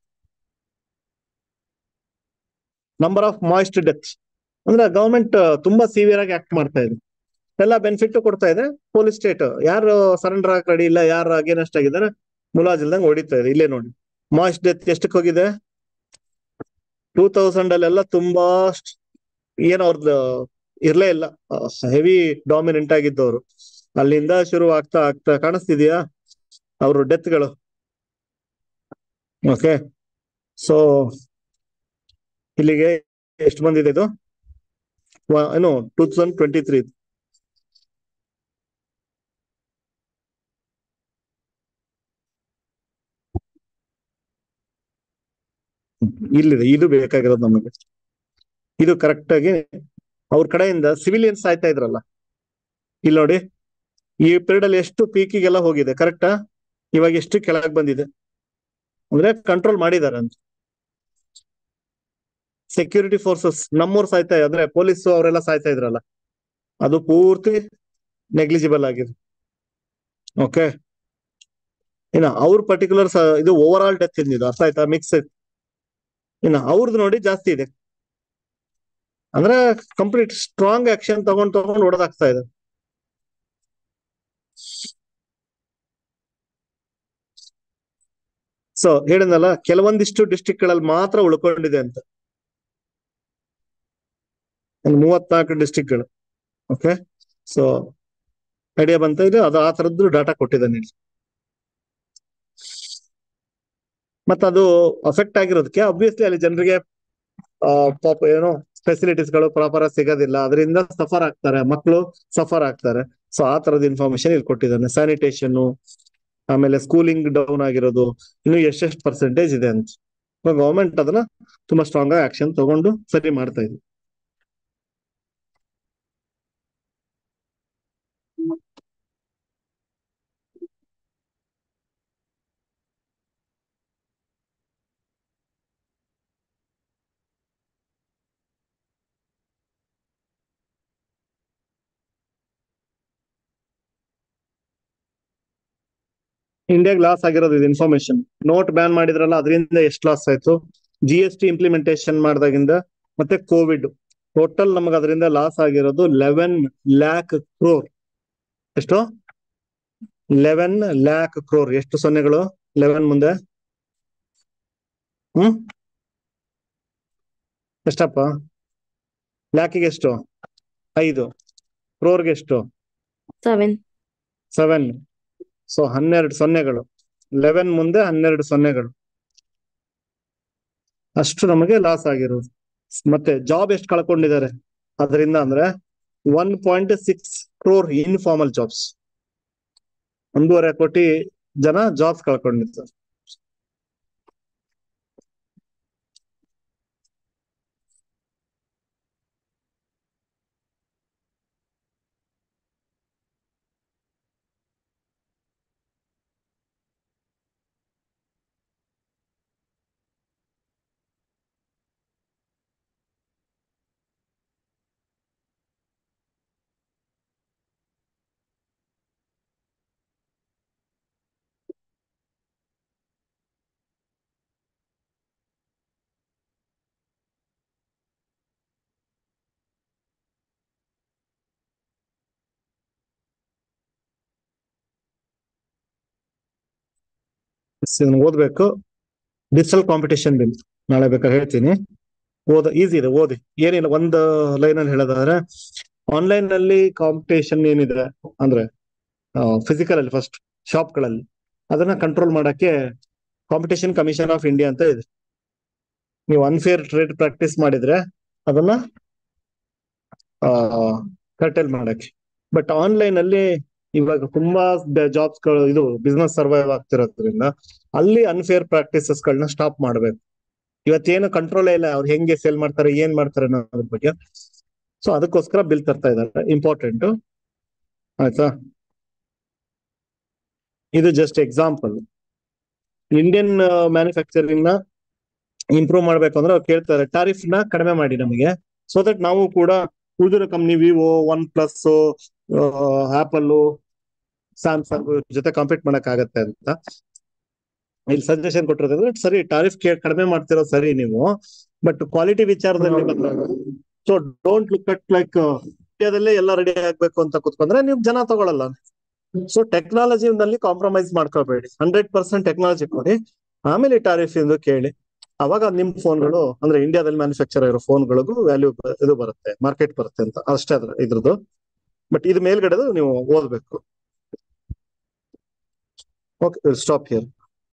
ನಂಬರ್ ಆಫ್ ಮಾಯಿಸ್ಟ್ ಡೆತ್ ಅಂದ್ರೆ ಗವರ್ಮೆಂಟ್ ತುಂಬಾ ಸಿವಿಯರ್ ಆಗಿ ಆಕ್ಟ್ ಮಾಡ್ತಾ ಇದೆ ಎಲ್ಲ ಬೆನಿಫಿಟ್ ಕೊಡ್ತಾ ಇದೆ ಪೊಲೀಸ್ ಸ್ಟೇಟ್ ಯಾರು ಸರೆಂಡರ್ ಆಗಿ ರೆಡಿ ಇಲ್ಲ ಯಾರು ಅಗೇನೆಸ್ಟ್ ಆಗಿದ್ದಾರೆ ಮುಲಾಜಿಲ್ದಂಗೆ ಹೊಡಿತಾ ಇದೆ ಇಲ್ಲೇ ನೋಡಿ ಮಾಯಿಸ್ಟ್ ಡೆತ್ ಎಷ್ಟಕ್ಕೆ ಹೋಗಿದೆ ಟೂ ತೌಸಂಡ್ ಅಲ್ಲೆಲ್ಲ ತುಂಬಾ ಸ್ಟ್- ಏನ್ ಅವ್ರದ್ದು ಇರ್ಲೇ ಇಲ್ಲ ಹೆವಿ ಡಾಮಿನೆಂಟ್ ಆಗಿದ್ದವರು ಅಲ್ಲಿಂದ ಶುರು ಆಗ್ತಾ ಆಗ್ತಾ ಕಾಣಿಸ್ತಿದ್ಯಾ ಅವ್ರ ಡೆತ್ಗಳು ಓಕೆ ಸೊ ಇಲ್ಲಿಗೆ ಎಷ್ಟು ಬಂದಿದೆ ಇದು ವ- ಏನು ಟೂ ತೌಸಂಡ್ ಟ್ವೆಂಟಿ ತ್ರೀ ಇಲ್ಲಿದೆ ಇದು ಬೇಕಾಗಿರೋದು ನಮಗೆ ಇದು ಕರೆಕ್ಟ್ ಆಗಿ ಅವ್ರ ಕಡೆಯಿಂದ ಸಿವಿಲಿಯನ್ಸ್ ಆಯ್ತಾ ಇದ್ರಲ್ಲ ಇಲ್ಲಿ ನೋಡಿ ಈ ಪೀರಿಯಡ್ ಅಲ್ಲಿ ಎಷ್ಟು ಪೀಕಿಗೆಲ್ಲ ಹೋಗಿದೆ ಕರೆಕ್ಟಾ ಇವಾಗ ಎಷ್ಟು ಕೆಳಗೆ ಬಂದಿದೆ ಅಂದ್ರೆ ಕಂಟ್ರೋಲ್ ಮಾಡಿದ್ದಾರೆ ಅಂತ ಸೆಕ್ಯೂರಿಟಿ ಫೋರ್ಸಸ್ ನಮ್ಮೂರ್ ಸಾಯ್ತಾ ಅಂದ್ರೆ ಪೊಲೀಸ್ ಅವರೆಲ್ಲ ಸಾಯ್ತಾ ಇದ್ರಲ್ಲ ಅದು ಪೂರ್ತಿ ನೆಗ್ಲಿಜಿಬಲ್ ಆಗಿದೆ ಓಕೆ ಇನ್ನ ಅವ್ರ ಪರ್ಟಿಕ್ಯುಲರ್ ಇದು ಓವರ್ ಆಲ್ ಡೆತ್ ಇದು ಅರ್ಥ ಆಯ್ತಾ ಮಿಕ್ಸ್ ಇನ್ನ ಅವ್ರದ್ದು ನೋಡಿ ಜಾಸ್ತಿ ಇದೆ ಅಂದ್ರೆ ಕಂಪ್ಲೀಟ್ ಸ್ಟ್ರಾಂಗ್ ಆಕ್ಷನ್ ತಗೊಂಡ್ ತಗೊಂಡ್ ಹೊಡೆದಾಗ್ತಾ ಇದೆ ಸೊ ಹೇಳಿದ್ನಲ್ಲ ಕೆಲವೊಂದಿಷ್ಟು ಡಿಸ್ಟಿಕ್ ಗಳಲ್ಲಿ ಮಾತ್ರ ಉಳ್ಕೊಂಡಿದೆ ಅಂತ ಒಂದು ಮೂವತ್ನಾಲ್ಕು ಡಿಸ್ಟಿಕ್ಗಳು ಓಕೆ ಸೊ ಐಡಿಯಾ ಬಂತ ಇದು ಅದು ಆ ತರದ್ದು ಡಾಟಾ ಕೊಟ್ಟಿದ್ದಾನೆ ಇಲ್ಲಿ ಮತ್ತ ಅದು ಅಫೆಕ್ಟ್ ಆಗಿರೋದಕ್ಕೆ ಅಬ್ವಿಯಸ್ಲಿ ಅಲ್ಲಿ ಜನರಿಗೆ ಪಾಪ ಏನೋ ಫೆಸಿಲಿಟೀಸ್ ಗಳು ಪ್ರಾಪರ್ ಸಿಗೋದಿಲ್ಲ ಅದರಿಂದ ಸಫರ್ ಆಗ್ತಾರೆ ಮಕ್ಕಳು ಸಫರ್ ಆಗ್ತಾರೆ ಸೊ ಆ ತರದ ಇನ್ಫಾರ್ಮೇಶನ್ ಇಲ್ಲಿ ಕೊಟ್ಟಿದ್ದಾನೆ ಸ್ಯಾನಿಟೇಷನ್ ಆಮೇಲೆ ಸ್ಕೂಲಿಂಗ್ ಡೌನ್ ಆಗಿರೋದು ಇನ್ನು ಎಷ್ಟೆಷ್ಟು ಪರ್ಸೆಂಟೇಜ್ ಇದೆ ಅಂತ ಗವರ್ಮೆಂಟ್ ಅದನ್ನ ತುಂಬಾ ಸ್ಟ್ರಾಂಗ್ ಆಗಿ ಆಕ್ಷನ್ ತಗೊಂಡು ಸರಿ ಮಾಡ್ತಾ ಇದೆ ಇಂಡಿಯಾಗ್ ಲಾಸ್ ಆಗಿರೋದು ಇದು ಇನ್ಫಾರ್ಮೇಶನ್ ನೋಟ್ ಬ್ಯಾನ್ ಮಾಡಿದ್ರಲ್ಲ ಅದರಿಂದ ಎಷ್ಟು ಲಾಸ್ ಆಯ್ತು ಜಿ ಎಸ್ ಟಿ ಇಂಪ್ಲಿಮೆಂಟೇಶನ್ ಮಾಡಿದಾಗಿಂದ ಮತ್ತೆ ಕೋವಿಡ್ ಟೋಟಲ್ ನಮಗೆ ಅದರಿಂದ ಲಾಸ್ ಆಗಿರೋದು ಲೆವೆನ್ ಲ್ಯಾಕ್ ಕ್ರೋರ್ ಎಷ್ಟು ಲೆವೆನ್ ಲ್ಯಾಕ್ ಕ್ರೋರ್ ಎಷ್ಟು ಸೊನ್ನೆಗಳು ಲೆವೆನ್ ಮುಂದೆ ಹ್ಮ್ ಎಷ್ಟಪ್ಪ ಲ್ಯಾಕಿಗೆ ಎಷ್ಟು ಐದು ಕ್ರೋರ್ಗೆ ಎಷ್ಟು ಸೆವೆನ್ ಸೆವೆನ್ ಸೊ ಹನ್ನೆರಡು ಸೊನ್ನೆಗಳು ಲೆವೆನ್ ಮುಂದೆ ಹನ್ನೆರಡು ಸೊನ್ನೆಗಳು ಅಷ್ಟು ನಮಗೆ ಲಾಸ್ ಆಗಿರೋದು ಮತ್ತೆ ಜಾಬ್ ಎಷ್ಟು ಕಳ್ಕೊಂಡಿದ್ದಾರೆ ಅದರಿಂದ ಅಂದ್ರೆ one point six crore informal jobs ಒಂದೂವರೆ ಕೋಟಿ ಜನ ಜಾಬ್ಸ್ ಕಳ್ಕೊಂಡಿದ್ದಾರೆ ಇದನ್ನ ಓದ್ಬೇಕು ಡಿಜಿಟಲ್ ಕಾಂಪಿಟೇಷನ್ ಬಿಲ್ ನಾಳೆ ಬೇಕಾದ್ರೆ ಹೇಳ್ತೀನಿ ಓದ ಈಸಿ ಇದೆ ಓದಿ ಏನಿಲ್ಲ ಒಂದು ಲೈನ್ ಅಲ್ಲಿ ಹೇಳೋದಾದ್ರೆ ಆನ್ಲೈನ್ ನಲ್ಲಿ ಕಾಂಪಿಟೇಷನ್ ಏನಿದೆ ಅಂದ್ರೆ ಫಿಸಿಕಲ್ ಅಲ್ಲಿ ಫಸ್ಟ್ ಶಾಪ್ಗಳಲ್ಲಿ ಅದನ್ನ ಕಂಟ್ರೋಲ್ ಮಾಡಕ್ಕೆ ಕಾಂಪಿಟೇಷನ್ ಕಮಿಷನ್ ಆಫ್ ಇಂಡಿಯಾ ಅಂತ ಇದೆ ನೀವು ಅನ್ಫೇರ್ ಟ್ರೇಡ್ ಪ್ರಾಕ್ಟೀಸ್ ಮಾಡಿದ್ರೆ ಅದನ್ನ ಕರ್ಟೆಲ್ ಮಾಡಕ್ಕೆ ಬಟ್ ಆನ್ಲೈನ್ ಅಲ್ಲಿ ಇವಾಗ ತುಂಬಾ ಜಾಬ್ಸ್ ಗಳು ಇದು ಬಿಸ್ನೆಸ್ ಸರ್ವೈವ್ ಆಗ್ತಿರೋದ್ರಿಂದ ಅಲ್ಲಿ ಅನ್ಫೇರ್ ಪ್ರಾಕ್ಟೀಸಸ್ ಗಳನ್ನ ಸ್ಟಾಪ್ ಮಾಡ್ಬೇಕು ಇವತ್ತೇನು ಕಂಟ್ರೋಲ್ ಇಲ್ಲ ಅವ್ರು ಹೆಂಗೆ ಸೇಲ್ ಮಾಡ್ತಾರೆ ಏನ್ ಮಾಡ್ತಾರೆ ಅನ್ನೋದ್ರ ಬಗ್ಗೆ ಸೊ ಅದಕ್ಕೋಸ್ಕರ ಬಿಲ್ ತರ್ತಾ ಇದ್ದಾರೆ ಇಂಪಾರ್ಟೆಂಟ್ ಆಯ್ತಾ ಇದು ಜಸ್ಟ್ ಎಕ್ಸಾಂಪಲ್ ಇಂಡಿಯನ್ ಮ್ಯಾನುಫ್ಯಾಕ್ಚರಿಂಗ್ ನ ಇಂಪ್ರೂವ್ ಮಾಡ್ಬೇಕು ಅಂದ್ರೆ ಅವ್ರು ಕೇಳ್ತಾರೆ ಟಾರಿಫ್ ನ ಕಡಿಮೆ ಮಾಡಿ ನಮಗೆ ಸೊ ದಟ್ ನಾವು ಕೂಡ ಉಳಿದಿರೋ company Vivo OnePlus Apple Samsung ಜೊತೆ ಕಾಂಪೀಟ್ ಮಾಡಕ್ ಆಗತ್ತೆ ಅಂತ ಇಲ್ಲಿ ಸಜೆಷನ್ ಕೊಟ್ಟಿರೋದು ಸರಿ ಟಾರಿಫ್ ಕಡಿಮೆ ಮಾಡ್ತಿರೋ ಸರಿ ನೀವು ಬಟ್ ಕ್ವಾಲಿಟಿ ವಿಚಾರದಲ್ಲಿ ಬಂದಾಗ so don't look at like ಇಂಡಿಯಾದಲ್ಲೇ ಎಲ್ಲ ರೆಡಿ ಆಗ್ಬೇಕು ಅಂತ ಕುತ್ಕೊಂಡ್ರೆ ನೀವು ಜನ ತಗೊಳಲ್ಲ ಸೊ ಟೆಕ್ನಾಲಜಿನಲ್ಲಿ ಕಾಂಪ್ರಮೈಸ್ ಮಾಡ್ಕೋಬೇಡಿ ಹಂಡ್ರೆಡ್ ಪರ್ಸೆಂಟ್ ಟೆಕ್ನಾಲಜಿ ಕೊಡಿ ಆಮೇಲೆ ಟಾರಿಫ್ ಎಂದು ಕೇಳಿ ಅವಾಗ ನಿಮ್ ಫೋನ್ಗಳು ಅಂದ್ರೆ ಇಂಡಿಯಾದಲ್ಲಿ ಮ್ಯಾನುಫ್ಯಾಕ್ಚರ್ ಆಗಿರೋ ಫೋನ್ಗಳಿಗೂ ವ್ಯಾಲ್ಯೂ ಇದು ಬರುತ್ತೆ ಮಾರ್ಕೆಟ್ ಬರುತ್ತೆ ಅಂತ ಅಷ್ಟೇ ಅದ್ರ ಇದ್ರದ್ದು ಬಟ್ ಇದು ಮೇಲ್ಗಡೆದು ನೀವು ಓದ್ಬೇಕು ಓಕೆ ಸ್ಟಾಪ್ ಹಿಯರ್